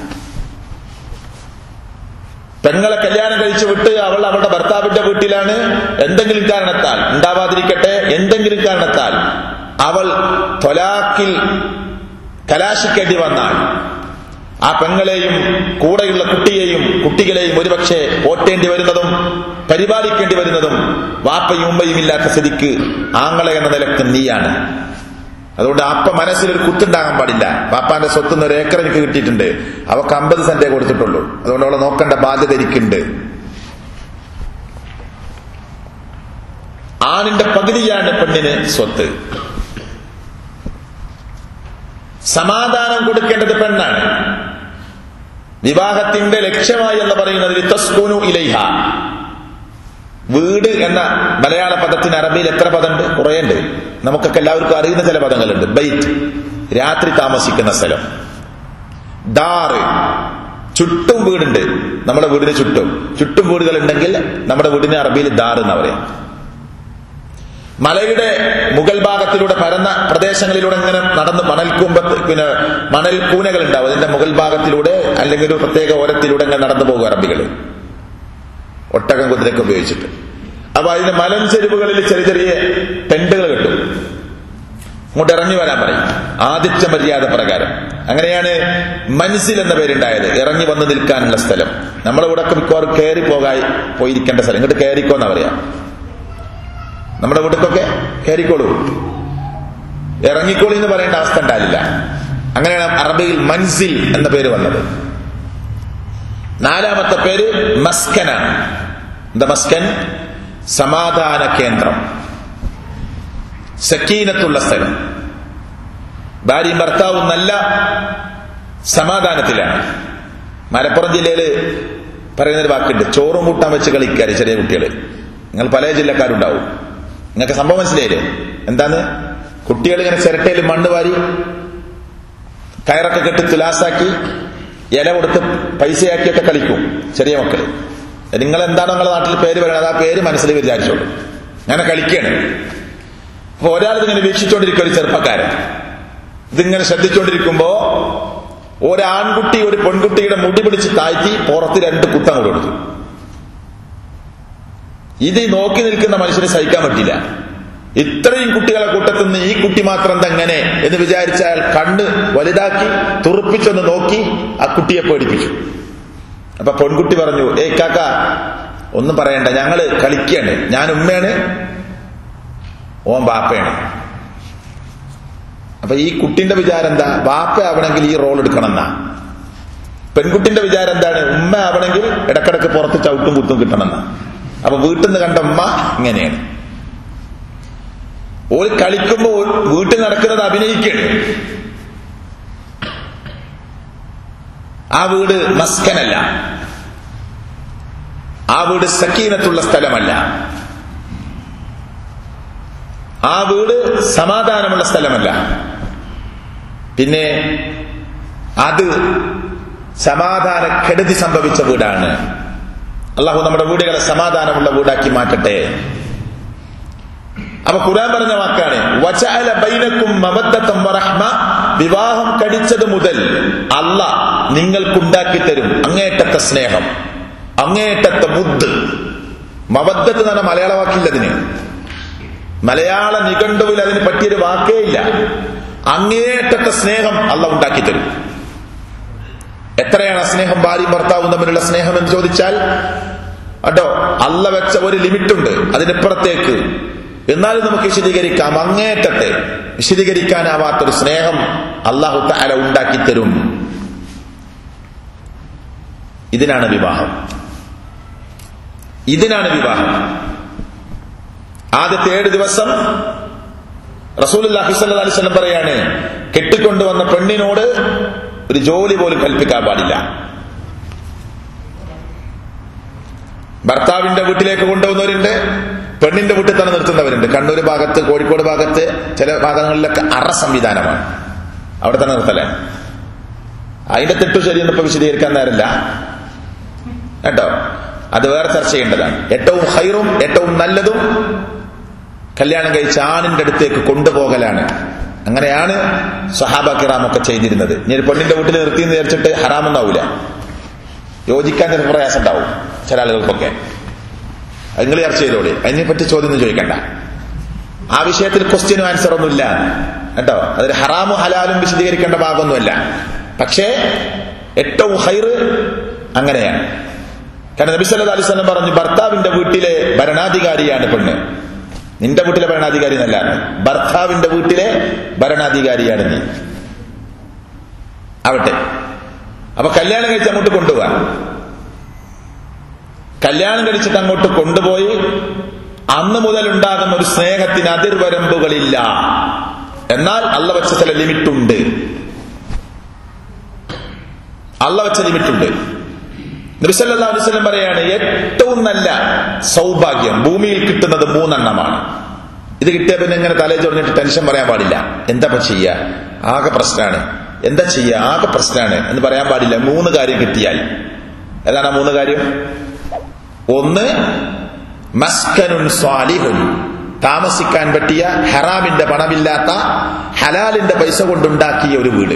പെങ്ങളെ കല്യാണം കഴിച്ചു വിട്ട് അവൾ അവളുടെ ഭർത്താവിന്റെ വീട്ടിലാണ് എന്തെങ്കിലും കാരണത്താൽ ഉണ്ടാവാതിരിക്കട്ടെ എന്തെങ്കിലും കാരണത്താൽ അവൾ തൊലാക്കിൽ കലാശിക്കേണ്ടി വന്നാൽ ആ പെങ്ങളെയും കൂടെയുള്ള കുട്ടിയെയും കുട്ടികളെയും ഒരുപക്ഷെ ഓട്ടേണ്ടി വരുന്നതും പരിപാലിക്കേണ്ടി വരുന്നതും വാപ്പയും ഉമ്മയും ഇല്ലാത്ത സ്ഥിതിക്ക് ആങ്ങളെ എന്ന നിലക്ക് നീയാണ് അതുകൊണ്ട് അപ്പ മനസ്സിലൊരു കുത്തുണ്ടാകാൻ പാടില്ല പാപ്പാന്റെ സ്വത്തുനിന്ന് ഒരു ഏക്കർ എനിക്ക് കിട്ടിയിട്ടുണ്ട് അവക്ക് അമ്പത് സെന്റേ കൊടുത്തിട്ടുള്ളൂ അതുകൊണ്ട് അവളെ നോക്കേണ്ട ബാധ്യത എനിക്കുണ്ട് ആണിന്റെ പകുതിയാണ് പെണ്ണിന് സ്വത്ത് സമാധാനം കൊടുക്കേണ്ടത് പെണ്ണാണ് വിവാഹത്തിന്റെ ലക്ഷ്യമായി എന്ന് പറയുന്നത് തസ്കുനു ഇലൈഹ വീട് എന്ന മലയാള പദത്തിന് അറബിയിൽ എത്ര പദമുണ്ട് കുറേയുണ്ട് നമുക്കൊക്കെ എല്ലാവർക്കും അറിയുന്ന ചില പദങ്ങളുണ്ട് ബൈറ്റ് രാത്രി താമസിക്കുന്ന സ്ഥലം ദാറ് ചുറ്റും വീടുണ്ട് നമ്മുടെ വീടിന് ചുറ്റും ചുറ്റും വീടുകൾ ഉണ്ടെങ്കിൽ നമ്മുടെ വീടിന് അറബിയിൽ ദാർ എന്ന് പറയാം മലയുടെ മുകൾ ഭാഗത്തിലൂടെ പരന്ന പ്രദേശങ്ങളിലൂടെ ഇങ്ങനെ നടന്ന് മണൽക്കൂമ്പത്ത് പിന്നെ മണൽ കൂനകൾ ഉണ്ടാവും അതിന്റെ മുകൾ ഭാഗത്തിലൂടെ അല്ലെങ്കിൽ ഒരു പ്രത്യേക ഓരത്തിലൂടെ ഇങ്ങനെ നടന്നു പോകും അറബികൾ ഒട്ടകം കുതിരയൊക്കെ ഉപയോഗിച്ചിട്ട് അപ്പൊ അതിന്റെ മലം ചെരുവുകളിൽ ചെറിയ ചെറിയ ടെന്റുകൾ കിട്ടും ഇങ്ങോട്ട് ഇറങ്ങി വരാൻ പറയും ആദിത്യ മര്യാദ പ്രകാരം അങ്ങനെയാണ് മനസ്സിൽ എന്ന പേരുണ്ടായത് ഇറങ്ങി വന്ന് നിൽക്കാനുള്ള സ്ഥലം നമ്മളെ ഇവിടെ മിക്കവാറും കയറി പോകായി പോയിരിക്കേണ്ട സ്ഥലം ഇങ്ങോട്ട് കയറിക്കോന്നാ പറയാ നമ്മുടെ വീട്ടിലൊക്കെ കയറിക്കോളൂ ഇറങ്ങിക്കോളി എന്ന് പറയേണ്ട അവസ്ഥ ഉണ്ടാവില്ല അങ്ങനെയാണ് അറബിയിൽ മൻസിൽ എന്ന പേര് വന്നത് നാലാമത്തെ പേര് മസ്കനാണ് എന്താ മസ്കൻ സമാധാന കേന്ദ്രം സക്കീനത്തുള്ള സ്ഥലം ഭാര്യയും ഭർത്താവും നല്ല സമാധാനത്തിലാണ് മലപ്പുറം ജില്ലയിൽ പറയുന്നൊരു വാക്കുണ്ട് ചോറും കൂട്ടാൻ വെച്ച് കളിക്കാറ് ചെറിയ കുട്ടികൾ നിങ്ങൾ പല ജില്ലക്കാരുണ്ടാവും നിങ്ങൾക്ക് സംഭവം മനസ്സിലായില്ലേ എന്താന്ന് കുട്ടികൾ ഇങ്ങനെ ചിരട്ടയിൽ മണ്ണ് വാരി കയറൊക്കെ കെട്ടി തുലാസാക്കി ഇല കൊടുത്ത് പൈസയാക്കിയൊക്കെ കളിക്കും ചെറിയ മക്കള് നിങ്ങൾ എന്താണ് നിങ്ങളുടെ നാട്ടിൽ പേര് പറയുന്നത് ആ പേര് മനസ്സിൽ വിചാരിച്ചോളൂ അങ്ങനെ കളിക്കാണ് അപ്പൊ ഒരാൾ ഇതിങ്ങനെ വീക്ഷിച്ചുകൊണ്ടിരിക്കുക ഒരു ചെറുപ്പക്കാരൻ ഇതിങ്ങനെ ശ്രദ്ധിച്ചുകൊണ്ടിരിക്കുമ്പോ ഒരാൺകുട്ടി ഒരു പെൺകുട്ടിയുടെ മുടി പിടിച്ച് താഴ്ത്തി പുറത്ത് രണ്ട് കുത്തം കൊടുത്തു ഇത് നോക്കി നിൽക്കുന്ന മനുഷ്യന് സഹിക്കാൻ പറ്റില്ല ഇത്രയും കുട്ടികളെ കൂട്ടത്തിൽ നിന്ന് ഈ കുട്ടി മാത്രം തെങ്ങനെ എന്ന് വിചാരിച്ച അയാൾ കണ്ണ് വലുതാക്കി തുറപ്പിച്ചൊന്ന് നോക്കി ആ കുട്ടിയെ പേടിപ്പിച്ചു അപ്പൊ പെൺകുട്ടി പറഞ്ഞു ഏയ് കാക്ക ഒന്നും പറയണ്ട ഞങ്ങള് കളിക്കാണ് ഞാൻ ഉമ്മയാണ് ഓൻ ബാപ്പയാണ് അപ്പൊ ഈ കുട്ടിന്റെ വിചാരം എന്താ ബാപ്പ ആവണമെങ്കിൽ ഈ റോൾ എടുക്കണം എന്നാ പെൺകുട്ടിന്റെ വിചാരം എന്താണ് ഉമ്മ ആവണമെങ്കിൽ ഇടക്കിടക്ക് പുറത്ത് ചവിട്ടും കുത്തും കിട്ടണമെന്നാ അപ്പൊ വീട്ടിൽ നിന്ന് കണ്ട ഉമ്മ ഇങ്ങനെയാണ് ഓൾ കളിക്കുമ്പോ വീട്ടിൽ നടക്കുന്നത് അഭിനയിക്കാണ് ആ വീട് മസ്കനല്ല ആ വീട് സക്കീനത്തുള്ള സ്ഥലമല്ല ആ വീട് സമാധാനമുള്ള സ്ഥലമല്ല പിന്നെ അത് സമാധാന കെടുതി സംഭവിച്ച വീടാണ് അള്ളാഹു നമ്മുടെ വീടുകളെ സമാധാനമുള്ള വീടാക്കി മാറ്റട്ടെ അപ്പൊ ഖുർആൻ പറഞ്ഞ വാക്കാണ് വചഅല ബൈനക്കും മവദ്ദത്തം വറഹ്മ വിവാഹം കടിച്ചത് മുതൽ അല്ല നിങ്ങൾക്കുണ്ടാക്കി തരും അങ്ങേറ്റത്തെ സ്നേഹം അങ്ങേറ്റത്തെ മുദ്ദ് മവദ്ദത്ത് എന്ന് പറഞ്ഞ മലയാള വാക്കില്ലതിന് മലയാള നിഘണ്ടുവിൽ അതിന് പറ്റിയൊരു വാക്കേ ഇല്ല അങ്ങേറ്റത്തെ സ്നേഹം അല്ല ഉണ്ടാക്കി തരും എത്രയാണ് ആ സ്നേഹം ഭാര്യയും ഭർത്താവും തമ്മിലുള്ള സ്നേഹം എന്ന് ചോദിച്ചാൽ അട്ടോ അല്ല വെച്ച ഒരു ലിമിറ്റുണ്ട് അതിനപ്പുറത്തേക്ക് എന്നാലും നമുക്ക് വിശദീകരിക്കാം അങ്ങേറ്റത്തെ വിശദീകരിക്കാനാവാത്തൊരു സ്നേഹം അള്ളാഹു താല ഉണ്ടാക്കി തരും ഇതിനാണ് വിവാഹം ഇതിനാണ് വിവാഹം ആദ്യത്തെ ഏഴ് ദിവസം റസൂലുല്ലാഹി സ്വല്ലല്ലാഹി അലൈഹി വസല്ലം പറയാണ് കെട്ടിക്കൊണ്ടുവന്ന പെണ്ണിനോട് ഒരു ജോലി പോലും കൽപ്പിക്കാൻ പാടില്ല ഭർത്താവിന്റെ വീട്ടിലേക്ക് കൊണ്ടുപോകുന്നവരുണ്ട് പെണ്ണിന്റെ വീട്ടിൽ തന്നെ നിർത്തുന്നവരുണ്ട് കണ്ണൂർ ഭാഗത്ത് കോഴിക്കോട് ഭാഗത്ത് ചില ഭാഗങ്ങളിലൊക്കെ അറ സംവിധാനമാണ് അവിടെ തന്നെ നിർത്തലാണ് അതിന്റെ തെറ്റു ശരിയെന്ന് ഇപ്പൊ വിശദീകരിക്കാൻ നേരമില്ല കേട്ടോ അത് വേറെ ചർച്ച ചെയ്യേണ്ടതാണ് ഏറ്റവും ഹൈറും ഏറ്റവും നല്ലതും കല്യാണം കഴിച്ച ആണിന്റെ അടുത്തേക്ക് കൊണ്ടുപോകലാണ് അങ്ങനെയാണ് സഹാബ കിറാമൊക്കെ ചെയ്തിരുന്നത് ഇനി ഒരു പെണ്ണിന്റെ വീട്ടിൽ നിർത്തി എന്ന് വിചാരിച്ചിട്ട് ഹറാമൊന്നാവൂല യോജിക്കാൻ ചില പ്രയാസം ഉണ്ടാവും ചില ആളുകൾക്കൊക്കെ അത് നിങ്ങൾ ചർച്ച ചെയ്തോളി അതിനെപ്പറ്റി ചോദ്യം ഒന്നും ചോദിക്കണ്ട ആ വിഷയത്തിൽ ക്വസ്റ്റ്യനും ആൻസർ ഒന്നുമില്ല കേട്ടോ അതൊരു ഹറാമും ഹലാലും വിശദീകരിക്കേണ്ട ഭാഗമൊന്നുമല്ല പക്ഷേ ഏറ്റവും ഹൈറ് അങ്ങനെയാണ് കാരണം നബി സല്ലല്ലാഹു അലൈഹി വസല്ലം പറഞ്ഞു ഭർത്താവിന്റെ വീട്ടിലെ ഭരണാധികാരിയാണ് പെണ്ണ് നിന്റെ വീട്ടിലെ ഭരണാധികാരി എന്നല്ല ഭർത്താവിന്റെ വീട്ടിലെ ഭരണാധികാരിയാണ് നീ ആവട്ടെ അപ്പൊ കല്യാണം കഴിച്ച് അങ്ങോട്ട് കൊണ്ടുപോവാൻ കല്യാണം കഴിച്ചിട്ട് അങ്ങോട്ട് കൊണ്ടുപോയി അന്ന് മുതൽ ഉണ്ടാകുന്ന ഒരു സ്നേഹത്തിന് അതിർവരമ്പുകളില്ല എന്നാൽ അല്ല വെച്ച ചില ലിമിറ്റുണ്ട് അല്ല വെച്ച ലിമിറ്റുണ്ട് നബിസല്ലാ അലുസ്ലം പറയാണ് ഏറ്റവും നല്ല സൗഭാഗ്യം ഭൂമിയിൽ കിട്ടുന്നത് മൂന്നെണ്ണമാണ് ഇത് കിട്ടിയ പിന്നെ ഇങ്ങനെ തലേ ചൊറിഞ്ഞിട്ട് ടെൻഷൻ പറയാൻ പാടില്ല എന്താ ചെയ്യ ആകെ പ്രശ്നമാണ് എന്താ ചെയ്യ ആകെ പ്രശ്നമാണ് എന്ന് പറയാൻ പാടില്ല മൂന്ന് കാര്യം കിട്ടിയാൽ ഏതാണ് ആ മൂന്ന് കാര്യം ഒന്ന് മസ്കനുൻ സ്വാലിഹുൻ താമസിക്കാൻ പറ്റിയ ഹറാമിന്റെ പണമില്ലാത്ത ഹലാലിന്റെ പൈസ കൊണ്ടുണ്ടാക്കിയ ഒരു വീട്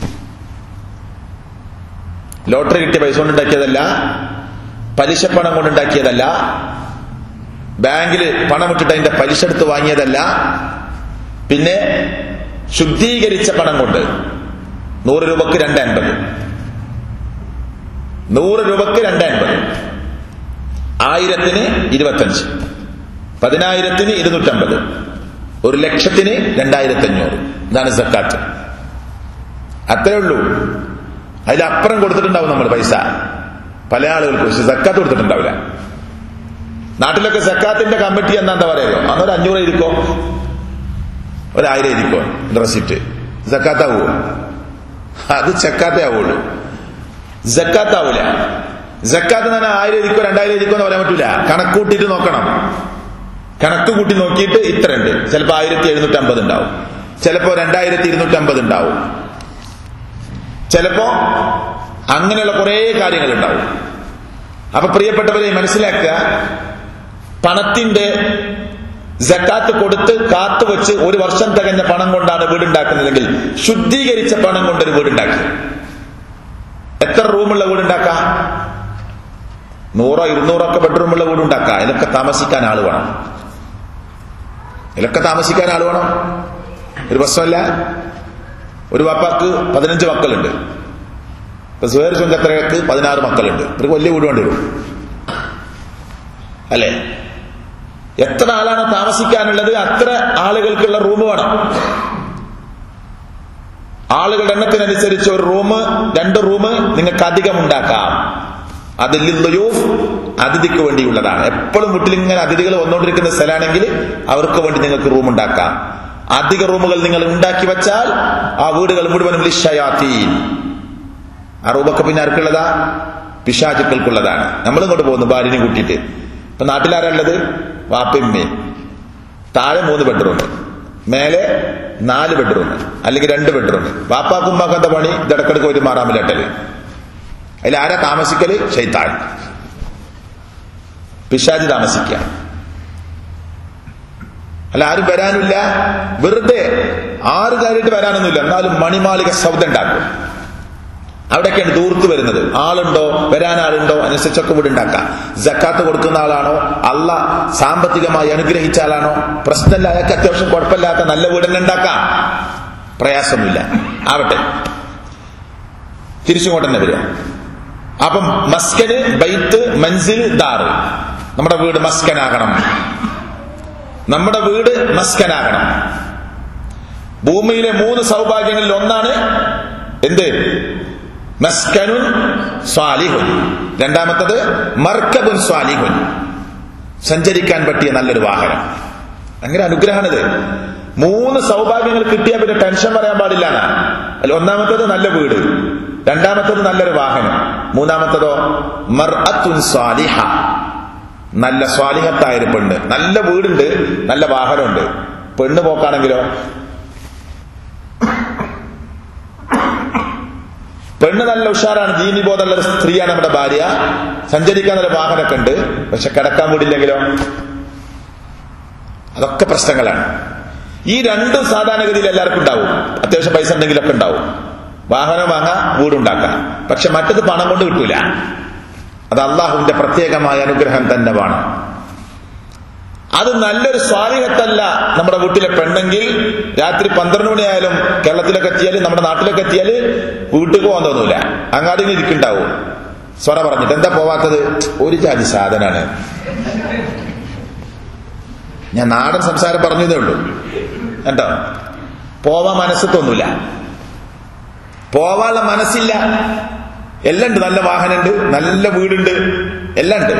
ലോട്ടറി കിട്ടിയ പൈസ കൊണ്ടുണ്ടാക്കിയതല്ല പലിശപ്പണം കൊണ്ടുണ്ടാക്കിയതല്ല ബാങ്കിൽ പണം ഇട്ടിട്ട് അതിന്റെ പലിശ എടുത്ത് വാങ്ങിയതല്ല പിന്നെ ശുദ്ധീകരിച്ച പണം കൊണ്ട് നൂറ് രൂപക്ക് രണ്ട് അൻപത് നൂറ് രൂപക്ക് രണ്ട് അൻപത് ആയിരത്തിന് ഇരുപത്തഞ്ച് പതിനായിരത്തിന് ഇരുന്നൂറ്റമ്പത് ഒരു ലക്ഷത്തിന് രണ്ടായിരത്തി അഞ്ഞൂറ് ഇതാണ് സക്കാത്ത് അത്രേ ഉള്ളൂ അതിലപ്പുറം കൊടുത്തിട്ടുണ്ടാവും നമ്മൾ പൈസ പല ആളുകൾക്കും പക്ഷെ സക്കാത്ത് കൊടുത്തിട്ടുണ്ടാവില്ല നാട്ടിലൊക്കെ സക്കാത്തിന്റെ കമ്മിറ്റി എന്നാ എന്താ പറയുക അന്നൊരു അഞ്ഞൂറ് ഇരിക്കോ ഒരായിരം ഇരിക്കോ റെസിപ്റ്റ് സക്കാത്താവോ അത് ചക്കാത്തേ ആവുള്ളൂ ജക്കാത്താവൂല ജക്കാത്ത് തന്നെ ആയിരം ഇരിക്കോ രണ്ടായിരം ഇരിക്കോ എന്ന് പറയാൻ പറ്റൂല കണക്കൂട്ടിട്ട് നോക്കണം കണക്ക് കൂട്ടി നോക്കിയിട്ട് ഇത്ര ഉണ്ട് ചിലപ്പോ ആയിരത്തി എഴുന്നൂറ്റി അമ്പത് ഉണ്ടാവും ചിലപ്പോ രണ്ടായിരത്തി ഇരുന്നൂറ്റി അമ്പത് ഉണ്ടാവും ചിലപ്പോ അങ്ങനെയുള്ള കുറെ കാര്യങ്ങൾ ഉണ്ടാവും അപ്പൊ പ്രിയപ്പെട്ടവരെ മനസ്സിലാക്കുക പണത്തിന്റെ ജക്കാത്ത് കൊടുത്ത് കാത്തുവെച്ച് ഒരു വർഷം തികഞ്ഞ പണം കൊണ്ടാണ് വീടുണ്ടാക്കുന്നതെങ്കിൽ ശുദ്ധീകരിച്ച പണം കൊണ്ടൊരു വീടുണ്ടാക്കി എത്ര റൂമുള്ള വീടുണ്ടാക്കാം നൂറോ ഇരുന്നൂറോ ഒക്കെ ബെഡ്റൂമുള്ള വീടുണ്ടാക്കാം ഇതിലൊക്കെ താമസിക്കാൻ ആള് വേണം ഇതിലൊക്കെ താമസിക്കാൻ ആള് വേണം ഒരു പ്രശ്നമല്ല ഒരു വാപ്പാക്ക് പതിനഞ്ച് മക്കളുണ്ട് ഇപ്പൊ സുഹേർ ചുങ്കത്രയ്ക്ക് പതിനാറ് മക്കളുണ്ട് ഇവർക്ക് വലിയ വീട് വേണ്ടി വരും അല്ലേ എത്ര ആളാണ് താമസിക്കാനുള്ളത് അത്ര ആളുകൾക്കുള്ള റൂം വേണം ആളുകളുടെ എണ്ണത്തിനനുസരിച്ച് ഒരു റൂം രണ്ട് റൂം നിങ്ങൾക്ക് അധികം ഉണ്ടാക്കാം അതിൽ ലുയൂഫ് അതിഥിക്ക് വേണ്ടിയുള്ളതാണ് എപ്പോഴും വീട്ടിൽ ഇങ്ങനെ അതിഥികൾ വന്നുകൊണ്ടിരിക്കുന്ന സ്ഥലമാണെങ്കിൽ അവർക്ക് വേണ്ടി നിങ്ങൾക്ക് റൂം ഉണ്ടാക്കാം അധിക റൂമുകൾ നിങ്ങൾ ഉണ്ടാക്കി വെച്ചാൽ ആ വീടുകൾ മുഴുവനും ലിഷയാത്തീൻ ആ റൂമൊക്കെ പിന്നെ ആർക്കുള്ളതാ പിശാചുക്കൾക്കുള്ളതാണ് നമ്മൾ ഇങ്ങോട്ട് പോകുന്നു ഭാര്യനെ കൂട്ടിയിട്ട് ഇപ്പൊ നാട്ടിലാരുള്ളത് വാപ്പിമ്മയും താഴെ മൂന്ന് ബെഡ്റൂം മേലെ നാല് ബെഡ്റൂം അല്ലെങ്കിൽ രണ്ട് ബെഡ്റൂം വാപ്പാക്കുമ്പാക്ക് എന്താ പണി ഇടക്കിടക്ക് ഒരു മാറാമില്ലട്ടല് അതിൽ ആരാ താമസിക്കല് ഷെയ്ത്താൻ പിശാജ് താമസിക്കുക അല്ല ആരും വരാനില്ല വെറുതെ ആറ് കാര്യമായിട്ട് വരാനൊന്നുമില്ല എന്നാലും മണിമാളിക ശബ്ദം ഉണ്ടാക്കും അവിടെയൊക്കെയാണ് ദൂർത്ത് വരുന്നത് ആളുണ്ടോ വരാൻ ആളുണ്ടോ അനുസരിച്ചൊക്കെ വീട് ഉണ്ടാക്കാം ജക്കാത്ത് കൊടുക്കുന്ന ആളാണോ അല്ല സാമ്പത്തികമായി അനുഗ്രഹിച്ച ആളാണോ പ്രശ്നമില്ല അയാൾക്ക് അത്യാവശ്യം കുഴപ്പമില്ലാത്ത നല്ല വീട് തന്നെ ഉണ്ടാക്കാം പ്രയാസമൊന്നുമില്ല ആവട്ടെ തിരിച്ചുകൊണ്ട് തന്നെ വരിക അപ്പം മസ്കന് ബൈത്ത് മൻസിൽ ദാറ് നമ്മുടെ വീട് മസ്കനാകണം നമ്മുടെ വീട് മസ്കനാകണം ഭൂമിയിലെ മൂന്ന് സൗഭാഗ്യങ്ങളിൽ ഒന്നാണ് എന്ത് മസ്കനുൻ സ്വാലിഹുൻ രണ്ടാമത്തത് മർക്കബുൻ സ്വാലിഹുൻ സഞ്ചരിക്കാൻ പറ്റിയ നല്ലൊരു വാഹനം ഭയങ്കര അനുഗ്രഹമാണിത് മൂന്ന് സൗഭാഗ്യങ്ങൾ കിട്ടിയാൽ പിന്നെ ടെൻഷൻ പറയാൻ പാടില്ല അല്ല ഒന്നാമത്തത് നല്ല വീട് രണ്ടാമത്തത് നല്ലൊരു വാഹനം മൂന്നാമത്തതോ മർഅത്തുൻ സ്വാലിഹ നല്ല സ്വാലിഹത്തായൊരു പെണ്ണ് നല്ല വീടുണ്ട് നല്ല വാഹനമുണ്ട് പെണ്ണ് പോക്കാണെങ്കിലോ പെണ്ണ് നല്ല ഉഷാറാണ് ദീനി ബോധമുള്ള ഒരു സ്ത്രീയാണ് നമ്മുടെ ഭാര്യ സഞ്ചരിക്കാൻ ഒരു വാഹനമൊക്കെ ഉണ്ട് പക്ഷെ കിടക്കാൻ വീടില്ലെങ്കിലോ അതൊക്കെ പ്രശ്നങ്ങളാണ് ഈ രണ്ടും സാധാരണഗതിയിൽ എല്ലാവർക്കും ഉണ്ടാവും അത്യാവശ്യം പൈസ ഉണ്ടെങ്കിലൊക്കെ ഉണ്ടാവും വാഹനം വാങ്ങാം വീടുണ്ടാക്കാം പക്ഷെ മറ്റത് പണം കൊണ്ട് കിട്ടൂല അത് അള്ളാഹുവിന്റെ പ്രത്യേകമായ അനുഗ്രഹം തന്നെ വേണം അത് നല്ലൊരു സ്വാധീനത്തല്ല നമ്മുടെ വീട്ടിലെ പെണ്ണെങ്കിൽ രാത്രി പന്ത്രണ്ട് മണിയായാലും കേരളത്തിലൊക്കെ എത്തിയാൽ നമ്മുടെ നാട്ടിലൊക്കെ എത്തിയാൽ വീട്ടിൽ പോകാൻ തോന്നൂല അങ്ങാടി ഇരിക്കുണ്ടാവും സ്വറ പറഞ്ഞിട്ട് എന്താ പോവാത്തത് ഒരു ജാതി സാധനാണ് ഞാൻ നാടൻ സംസാരം പറഞ്ഞതേ ഉള്ളൂ കേട്ടോ പോവാൻ മനസ്സ് തോന്നൂല പോവാനുള്ള മനസ്സില്ല എല്ലാം ഉണ്ട് നല്ല വാഹനമുണ്ട് നല്ല വീടുണ്ട് എല്ലാം ഉണ്ട്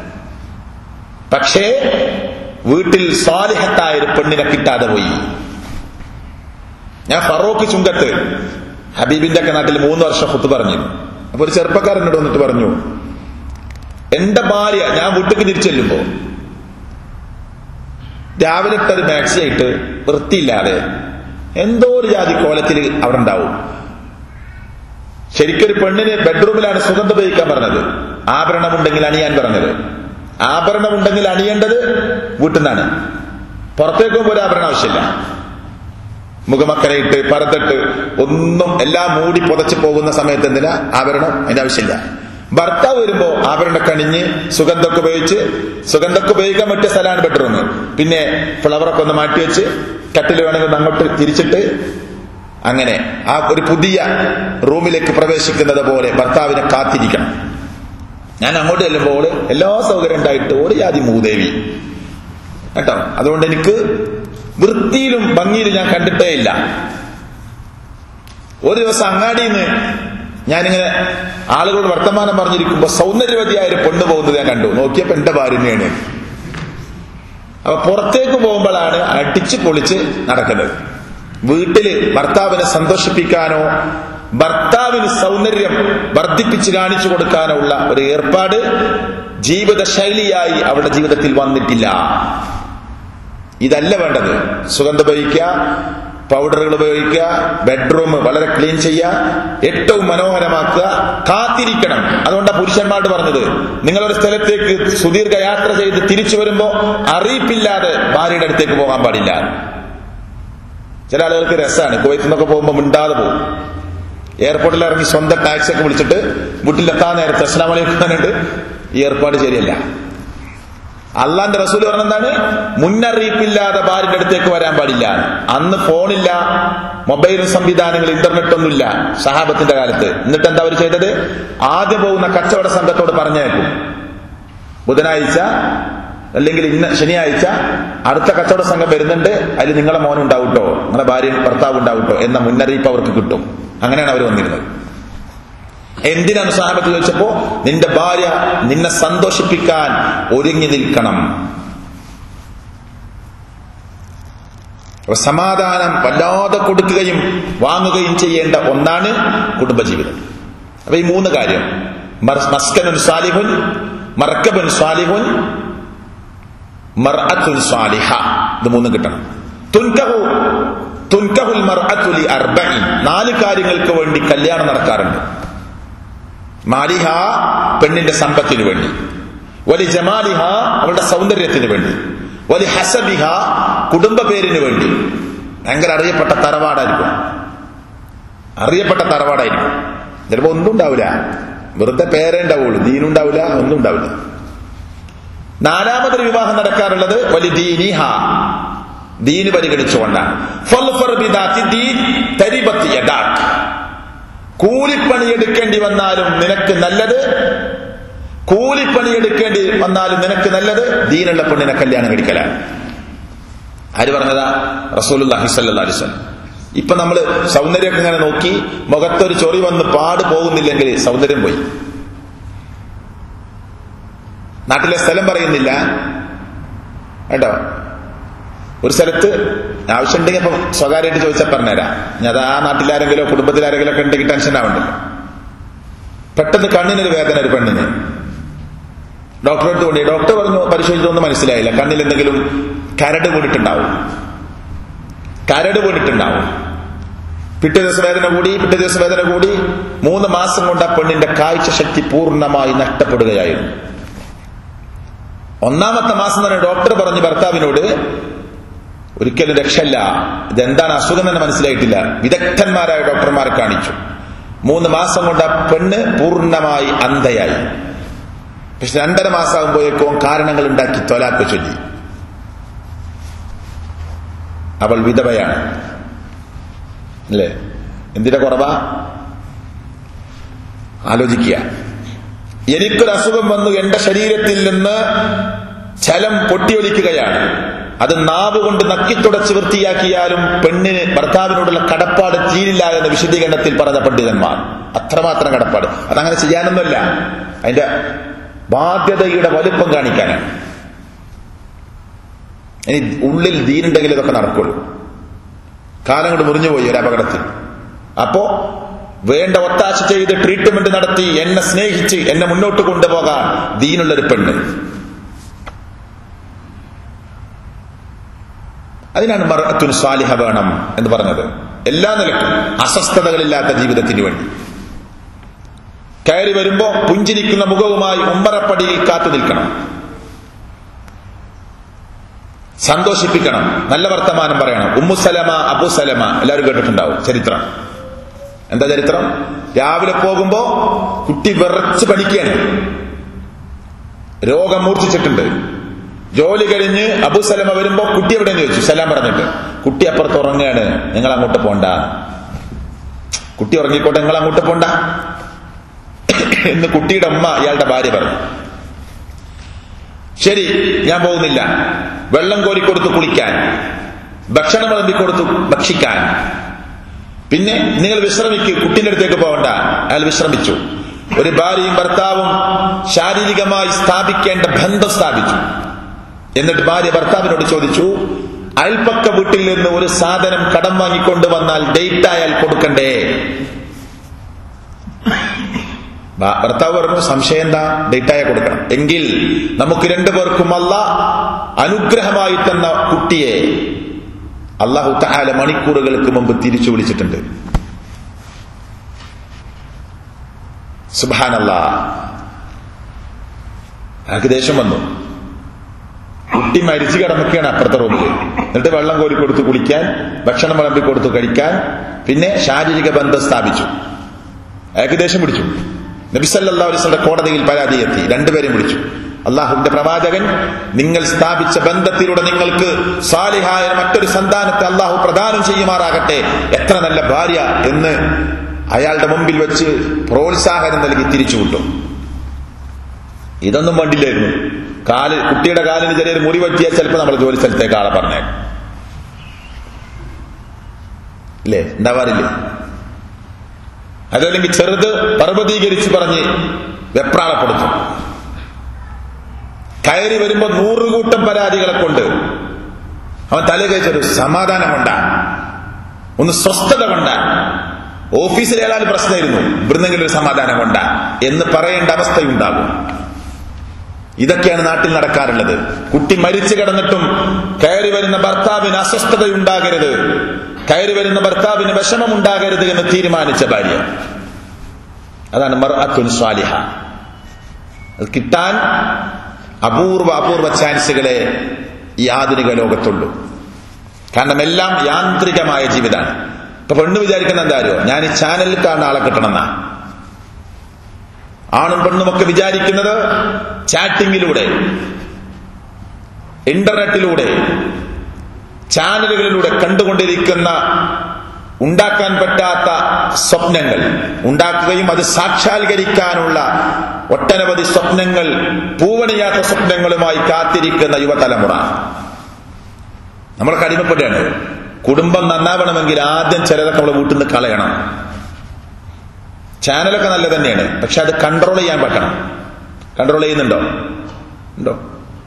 പക്ഷേ വീട്ടിൽ സ്വാലിഹത്തായ ഒരു പെണ്ണിനെ കിട്ടാതെ പോയി ഞാൻ ഫറോക്ക് ചുങ്കത്ത് ഹബീബിന്റെ ഒക്കെ നാട്ടിൽ മൂന്ന് വർഷം കുത്തു പറഞ്ഞു അപ്പൊ ഒരു ചെറുപ്പക്കാരനോട് വന്നിട്ട് പറഞ്ഞു എന്റെ ഭാര്യ ഞാൻ വീട്ടിലേക്ക് തിരിച്ചു ചെല്ലുമ്പോ രാവിലെ ഇട്ട ഒരു മാക്സി ആയിട്ട് വൃത്തിയില്ലാതെ എന്തോ ഒരു ജാതി കോലത്തിൽ അവിടെ ഉണ്ടാവും ശരിക്കൊരു പെണ്ണിന് ബെഡ്റൂമിലാണ് സുഗന്ധ ഉപയോഗിക്കാൻ പറഞ്ഞത് ആഭരണമുണ്ടെങ്കിൽ അണിയാൻ പറഞ്ഞത് ആഭരണമുണ്ടെങ്കിൽ അണിയേണ്ടത് വീട്ടിൽ നിന്നാണ് പുറത്തേക്ക് പോകുമ്പോൾ ഒരു ആഭരണം ആവശ്യമില്ല മുഖമക്കരയിട്ട് പരത്തിട്ട് ഒന്നും എല്ലാം മൂടി പുതച്ച് പോകുന്ന സമയത്ത് എന്തിനാ ആഭരണം അതിന്റെ ആവശ്യമില്ല ഭർത്താവ് വരുമ്പോ ആഭരണമൊക്കെ അണിഞ്ഞ് സുഗന്ധമൊക്കെ ഉപയോഗിച്ച് സുഗന്ധമൊക്കെ ഉപയോഗിക്കാൻ പറ്റിയ സ്ഥലമാണ് ബെഡ്റൂം പിന്നെ ഫ്ലവറൊക്കെ ഒന്ന് മാറ്റി വെച്ച് കട്ടിൽ വേണമെങ്കിൽ ഒന്ന് അങ്ങോട്ട് തിരിച്ചിട്ട് അങ്ങനെ ആ ഒരു പുതിയ റൂമിലേക്ക് പ്രവേശിക്കുന്നത് പോലെ ഭർത്താവിനെ കാത്തിരിക്കണം ഞാൻ അങ്ങോട്ട് ചെല്ലുമ്പോൾ എല്ലാ സൗകര്യം ഉണ്ടായിട്ട് ഒരു ജാതി മൂദേവി കേട്ടോ അതുകൊണ്ട് എനിക്ക് വൃത്തിയിലും ഭംഗിയിലും ഞാൻ കണ്ടിട്ടേ ഇല്ല ഒരു ദിവസം അങ്ങാടിയിൽ നിന്ന് ഞാനിങ്ങനെ ആളുകളോട് വർത്തമാനം പറഞ്ഞിരിക്കുമ്പോ സൗന്ദര്യവതിയായ ഒരു പെണ്ണ് പോകുന്നത് ഞാൻ കണ്ടു നോക്കിയപ്പോ എന്റെ ഭാര്യ തന്നെയാണ് അപ്പൊ പുറത്തേക്ക് പോകുമ്പോഴാണ് അടിച്ചു പൊളിച്ച് നടക്കുന്നത് വീട്ടില് ഭർത്താവിനെ സന്തോഷിപ്പിക്കാനോ ഭർത്താവിന് സൗന്ദര്യം വർദ്ധിപ്പിച്ച് കാണിച്ചു കൊടുക്കാനോ ഉള്ള ഒരു ഏർപ്പാട് ജീവിത ശൈലിയായി അവരുടെ ജീവിതത്തിൽ വന്നിട്ടില്ല ഇതല്ല വേണ്ടത് സുഗന്ധ ഉപയോഗിക്കുക പൗഡറുകൾ ഉപയോഗിക്കുക ബെഡ്റൂം വളരെ ക്ലീൻ ചെയ്യുക ഏറ്റവും മനോഹരമാക്കുക കാത്തിരിക്കണം അതുകൊണ്ടാണ് പുരുഷന്മാരോട് പറഞ്ഞത് നിങ്ങളൊരു സ്ഥലത്തേക്ക് സുദീർഘ യാത്ര ചെയ്ത് തിരിച്ചു വരുമ്പോ അറിയിപ്പില്ലാതെ ഭാര്യയുടെ അടുത്തേക്ക് പോകാൻ പാടില്ല ചില ആളുകൾക്ക് രസമാണ് കുവൈത്തിൽ നിന്നൊക്കെ പോകുമ്പോൾ മിണ്ടാതെ പോകും എയർപോർട്ടിൽ ഇറങ്ങി സ്വന്തം ടാക്സി ഒക്കെ വിളിച്ചിട്ട് വീട്ടിലെത്താൻ നേരത്തെ അസ്ലാം വലൈക്കുന്നുണ്ട് ഈ ഏർപ്പാട് ശരിയല്ല അള്ളാന്റെ റസൂൽ പറഞ്ഞെന്താണ് മുന്നറിയിപ്പില്ലാതെ ഭാര്യന്റെ അടുത്തേക്ക് വരാൻ പാടില്ല അന്ന് ഫോണില്ല മൊബൈലും സംവിധാനങ്ങൾ ഇന്റർനെറ്റ് ഒന്നുമില്ല സഹാബത്തിന്റെ കാലത്ത് എന്നിട്ട് എന്താ അവർ ചെയ്തത് ആദ്യം പോകുന്ന കച്ചവട സംഘത്തോട് പറഞ്ഞേക്കും ബുധനാഴ്ച അല്ലെങ്കിൽ ഇന്ന് ശനിയാഴ്ച അടുത്ത കച്ചവട സംഘം വരുന്നുണ്ട് അതിൽ നിങ്ങളെ മോൻ ഉണ്ടാവട്ടോ നിങ്ങളെ ഭാര്യ ഭർത്താവ് ഉണ്ടാവട്ടോ എന്ന മുന്നറിയിപ്പ് അവർക്ക് കിട്ടും അങ്ങനെയാണ് അവർ വന്നിരുന്നത് എന്തിനാണ് സാഹബത്ത് ചോദിച്ചപ്പോ നിന്റെ ഭാര്യ നിന്നെ സന്തോഷിപ്പിക്കാൻ ഒരുങ്ങി നിൽക്കണം സമാധാനം വല്ലാതെ കൊടുക്കുകയും വാങ്ങുകയും ചെയ്യേണ്ട ഒന്നാണ് കുടുംബജീവിതം അപ്പൊ ഈ മൂന്ന് കാര്യം മസ്കനുൻ സാലിഹുൻ മർക്കബുൻ സാലിഹുൻ മർഅത്തുൻ സാലിഹ ഇത് മൂന്നും കിട്ടണം തുൻകഹു തുൻകഹുൽ മർഅത്തുലി അർബഇൻ നാല് കാര്യങ്ങൾക്ക് വേണ്ടി കല്യാണം നടക്കാറുണ്ട് മാലിഹ പെണ്ണിന്റെ സമ്പത്തിന് വേണ്ടി വലി ജമാലിഹ അവളുടെ സൗന്ദര്യത്തിന് വേണ്ടി വലി ഹസബിഹ കുടുംബ പേരിന് വേണ്ടി ഭയങ്കര അറിയപ്പെട്ട തറവാടായിരിക്കും അറിയപ്പെട്ട തറവാടായിരിക്കും ചിലപ്പോ ഒന്നും ഉണ്ടാവില്ല വെറുതെ പേരേ ഉണ്ടാവുള്ളൂ ദീനുണ്ടാവില്ല ഒന്നും ഉണ്ടാവില്ല നാലാമതൊരു വിവാഹം നടക്കാറുള്ളത് വലി ദീനിഹ ദീന് പരിഗണിച്ചുകൊണ്ടാണ് ഫൽഫർ ബിദാത്തി ദീൻ തരിബത്തി യദാക്. കൂലിപ്പണി എടുക്കേണ്ടി വന്നാലും നിനക്ക് നല്ലത് കൂലിപ്പണി എടുക്കേണ്ടി വന്നാലും നിനക്ക് നല്ലത് ദീനുള്ള പെണ്ണിനെ കല്യാണം കഴിക്കലാണ് ആര് പറഞ്ഞതാ റസൂലുള്ളാഹി സ്വല്ലല്ലാഹി അലൈഹി വസല്ലം ഇപ്പൊ നമ്മള് സൗന്ദര്യമൊക്കെ ഇങ്ങനെ നോക്കി മുഖത്തൊരു ചൊറി വന്ന് പാട് പോകുന്നില്ലെങ്കിൽ സൗന്ദര്യം പോയി നാട്ടിലെ സ്ഥലം പറയുന്നില്ല കേട്ടോ ഒരു സ്ഥലത്ത് ആവശ്യമുണ്ടെങ്കിൽ ഇപ്പം സ്വകാര്യമായിട്ട് ചോദിച്ചാൽ പറഞ്ഞുതരാം ഞാൻ അത് ആ നാട്ടിലാരെങ്കിലോ കുടുംബത്തിലാരെങ്കിലും ഒക്കെ ഉണ്ടെങ്കിൽ ടെൻഷൻ ആവണ്ടല്ലോ പെട്ടെന്ന് കണ്ണിനൊരു വേദന ഒരു പെണ്ണിന് ഡോക്ടറെ അടുത്ത് കൊണ്ടേ ഡോക്ടർ പറഞ്ഞു പരിശോധിച്ചതൊന്നും മനസ്സിലായില്ല കണ്ണിൽ എന്തെങ്കിലും കരട് വീണിട്ടുണ്ടാവും കരട് വീണിട്ടുണ്ടാവും പിറ്റേ ദിവസം വേദന കൂടി പിറ്റേ ദിവസം വേദന കൂടി മൂന്ന് മാസം കൊണ്ട് ആ പെണ്ണിന്റെ കാഴ്ച ശക്തി പൂർണ്ണമായി നഷ്ടപ്പെടുകയായിരുന്നു ഒന്നാമത്തെ മാസം തന്നെ ഡോക്ടർ പറഞ്ഞു ഭർത്താവിനോട് ഒരിക്കലും രക്ഷയില്ല ഇതെന്താണ് അസുഖം തന്നെ മനസ്സിലായിട്ടില്ല വിദഗ്ധന്മാരായ ഡോക്ടർമാരെ കാണിച്ചു മൂന്ന് മാസം കൊണ്ട് ആ പെണ്ണ് പൂർണ്ണമായി അന്ധയായി പക്ഷെ രണ്ടര മാസമാകുമ്പോഴേക്കും കാരണങ്ങൾ ഉണ്ടാക്കി തൊലാക്ക് ചൊല്ലി അവൾ വിധവയാണ് അല്ലേ എന്തിന്റെ കുറവാ ആലോചിക്കുക എനിക്കൊരു അസുഖം വന്നു എന്റെ ശരീരത്തിൽ നിന്ന് ചലം പൊട്ടിയൊലിക്കുകയാണ് അത് നാവ് കൊണ്ട് നക്കിത്തുടച്ച് വൃത്തിയാക്കിയാലും പെണ്ണിന് ഭർത്താവിനോടുള്ള കടപ്പാട് തീരില്ല എന്ന വിശദീകരണത്തിൽ പറഞ്ഞ പണ്ഡിതന്മാർ അത്രമാത്രം കടപ്പാട് അതങ്ങനെ ചെയ്യാനൊന്നുമല്ല അതിന്റെ ബാധ്യതയുടെ വലുപ്പം കാണിക്കാനാണ് ഇനി ഉള്ളിൽ ദീനുണ്ടെങ്കിൽ ഇതൊക്കെ നടക്കുള്ളൂ കാലം കൊണ്ട് മുറിഞ്ഞുപോയി ഒരു അപകടത്തിൽ അപ്പോ വേണ്ട ഒത്താശ ചെയ്ത് ട്രീറ്റ്മെന്റ് നടത്തി എന്നെ സ്നേഹിച്ച് എന്നെ മുന്നോട്ട് കൊണ്ടുപോകാൻ ദീനുള്ളൊരു പെണ്ണ് അതിനാണ് മറത്തുന് സ്വാലിഹ വേണം എന്ന് പറഞ്ഞത് എല്ലാ നിലക്കും അസ്വസ്ഥതകളില്ലാത്ത ജീവിതത്തിന് വേണ്ടി കയറി വരുമ്പോ പുഞ്ചിരിക്കുന്ന മുഖവുമായി ഉമ്മറപ്പടിയിൽ കാത്തു നിൽക്കണം സന്തോഷിപ്പിക്കണം നല്ല വർത്തമാനം പറയണം ഉമ്മുസലമ അബുസലമ എല്ലാവരും കേട്ടിട്ടുണ്ടാവും ചരിത്രം എന്താ ചരിത്രം രാവിലെ പോകുമ്പോ കുട്ടി വിറച്ച് പഠിക്കുകയാണ് രോഗം മൂർച്ഛിച്ചിട്ടുണ്ട് ജോലി കഴിഞ്ഞ് അബുസലമ വരുമ്പോ കുട്ടി എവിടെയെന്ന് ചോദിച്ചു സലാം പറഞ്ഞിട്ട് കുട്ടി അപ്പുറത്ത് ഉറങ്ങുകയാണ് നിങ്ങൾ അങ്ങോട്ട് പോണ്ട കുട്ടി ഉറങ്ങിക്കോട്ടെ നിങ്ങൾ അങ്ങോട്ട് പോണ്ട എന്ന് കുട്ടിയുടെ അമ്മ ഇയാളുടെ ഭാര്യ പറഞ്ഞു ശരി ഞാൻ പോകുന്നില്ല വെള്ളം കോരിക്കൊടുത്ത് കുളിക്കാൻ ഭക്ഷണം വിളമ്പിക്കൊടുത്ത് ഭക്ഷിക്കാൻ പിന്നെ നിങ്ങൾ വിശ്രമിക്ക് കുട്ടിന്റെ അടുത്തേക്ക് പോകണ്ട അയാൾ വിശ്രമിച്ചു ഒരു ഭാര്യയും ഭർത്താവും ശാരീരികമായി സ്ഥാപിക്കേണ്ട ബന്ധം സ്ഥാപിച്ചു എന്നിട്ട് ഭാര്യ ഭർത്താവിനോട് ചോദിച്ചു അയൽപ്പക്ക വീട്ടിൽ നിന്ന് ഒരു സാധനം കടം വാങ്ങിക്കൊണ്ട് വന്നാൽ ഡേറ്റ് ആയാൽ കൊടുക്കണ്ടേ ഭ- ഭർത്താവ് പറഞ്ഞു സംശയം എന്താ ഡേറ്റായ കൊടുക്കണം എങ്കിൽ നമുക്ക് രണ്ടുപേർക്കും അല്ല അനുഗ്രഹമായി തന്ന കുട്ടിയെ അള്ളാഹു തഹാല മണിക്കൂറുകൾക്ക് മുമ്പ് തിരിച്ചു വിളിച്ചിട്ടുണ്ട് സുബാനല്ല അയാൾക്ക് ദേഷ്യം വന്നു കുട്ടി മരിച്ചു കിടന്നൊക്കെയാണ് അപ്പുറത്തെ റൂമിൽ എന്നിട്ട് വെള്ളം കോരി കൊടുത്ത് കുളിക്കാൻ ഭക്ഷണം വിളമ്പി കൊടുത്ത് കഴിക്കാൻ പിന്നെ ശാരീരിക ബന്ധം സ്ഥാപിച്ചു അയാൾക്ക് ദേഷ്യം പിടിച്ചു നബിസല്ലാ അലിസ്വന്റെ കോടതിയിൽ പരാതി എത്തി രണ്ടുപേരെയും വിളിച്ചു അള്ളാഹുവിന്റെ പ്രവാചകൻ നിങ്ങൾ സ്ഥാപിച്ച ബന്ധത്തിലൂടെ നിങ്ങൾക്ക് സാലിഹായ മറ്റൊരു സന്താനത്തെ അള്ളാഹു പ്രദാനം ചെയ്യുമാറാകട്ടെ എത്ര നല്ല ഭാര്യ എന്ന് അയാളുടെ മുമ്പിൽ വെച്ച് പ്രോത്സാഹനം നൽകി തിരിച്ചുവിട്ടു ഇതൊന്നും വേണ്ടില്ലായിരുന്നു കാല് കുട്ടിയുടെ കാലിന് ചെറിയൊരു മുറി പറ്റിയാൽ ചിലപ്പോൾ നമ്മൾ ജോലി സ്ഥലത്തേക്ക് ആളെ പറഞ്ഞേക്കും ഇല്ലേ ഉണ്ടാവാറില്ലേ അതല്ലെങ്കിൽ ചെറുത് പർവ്വതീകരിച്ച് പറഞ്ഞ് വെപ്രാളപ്പെടുത്തും കയറി വരുമ്പോ നൂറുകൂട്ടം പരാതികളെ കൊണ്ട് അവൻ തലകേച്ചൊരു സമാധാനം കൊണ്ട ഒന്ന് സ്വസ്ഥത കൊണ്ട ഓഫീസിൽ ഏതാൾ പ്രശ്നമായിരുന്നു ഇവിടുന്നെങ്കിലും ഒരു സമാധാനം കൊണ്ട എന്ന് പറയേണ്ട അവസ്ഥയുണ്ടാകും ഇതൊക്കെയാണ് നാട്ടിൽ നടക്കാറുള്ളത് കുട്ടി മരിച്ചു കിടന്നിട്ടും കയറി വരുന്ന ഭർത്താവിന് അസ്വസ്ഥതയുണ്ടാകരുത് കയറി വരുന്ന ഭർത്താവിന് വിഷമമുണ്ടാകരുത് എന്ന് തീരുമാനിച്ച ഭാര്യ അതാണ് മർഅത്തുൻ സ്വാലിഹ അത് കിട്ടാൻ അപൂർവ അപൂർവ ചാൻസുകളെ ഈ ആധുനിക ലോകത്തുള്ളൂ കാരണം എല്ലാം യാന്ത്രികമായ ജീവിതമാണ് ഇപ്പൊ പെണ്ണ് വിചാരിക്കുന്ന എന്താ അറിയോ ഞാൻ ഈ ചാനലിൽ കാണുന്ന ആളെ കിട്ടണമെന്നാ ആണും പെണ്ണുമൊക്കെ വിചാരിക്കുന്നത് ചാറ്റിങ്ങിലൂടെ ഇന്റർനെറ്റിലൂടെ ചാനലുകളിലൂടെ കണ്ടുകൊണ്ടിരിക്കുന്ന ഉണ്ടാക്കാൻ പറ്റാത്ത സ്വപ്നങ്ങൾ ഉണ്ടാക്കുകയും അത് സാക്ഷാത്കരിക്കാനുള്ള ഒട്ടനവധി സ്വപ്നങ്ങൾ പൂവണിയാത്ത സ്വപ്നങ്ങളുമായി കാത്തിരിക്കുന്ന യുവതലമുറ നമ്മൾ കടിമപ്പെടുകയാണ് കുടുംബം നന്നാവണമെങ്കിൽ ആദ്യം ചിലതൊക്കെ നമ്മളെ വീട്ടിൽ നിന്ന് കളയണം ചാനലൊക്കെ നല്ല തന്നെയാണ് പക്ഷെ അത് കൺട്രോൾ ചെയ്യാൻ പറ്റണം കൺട്രോൾ ചെയ്യുന്നുണ്ടോ ഉണ്ടോ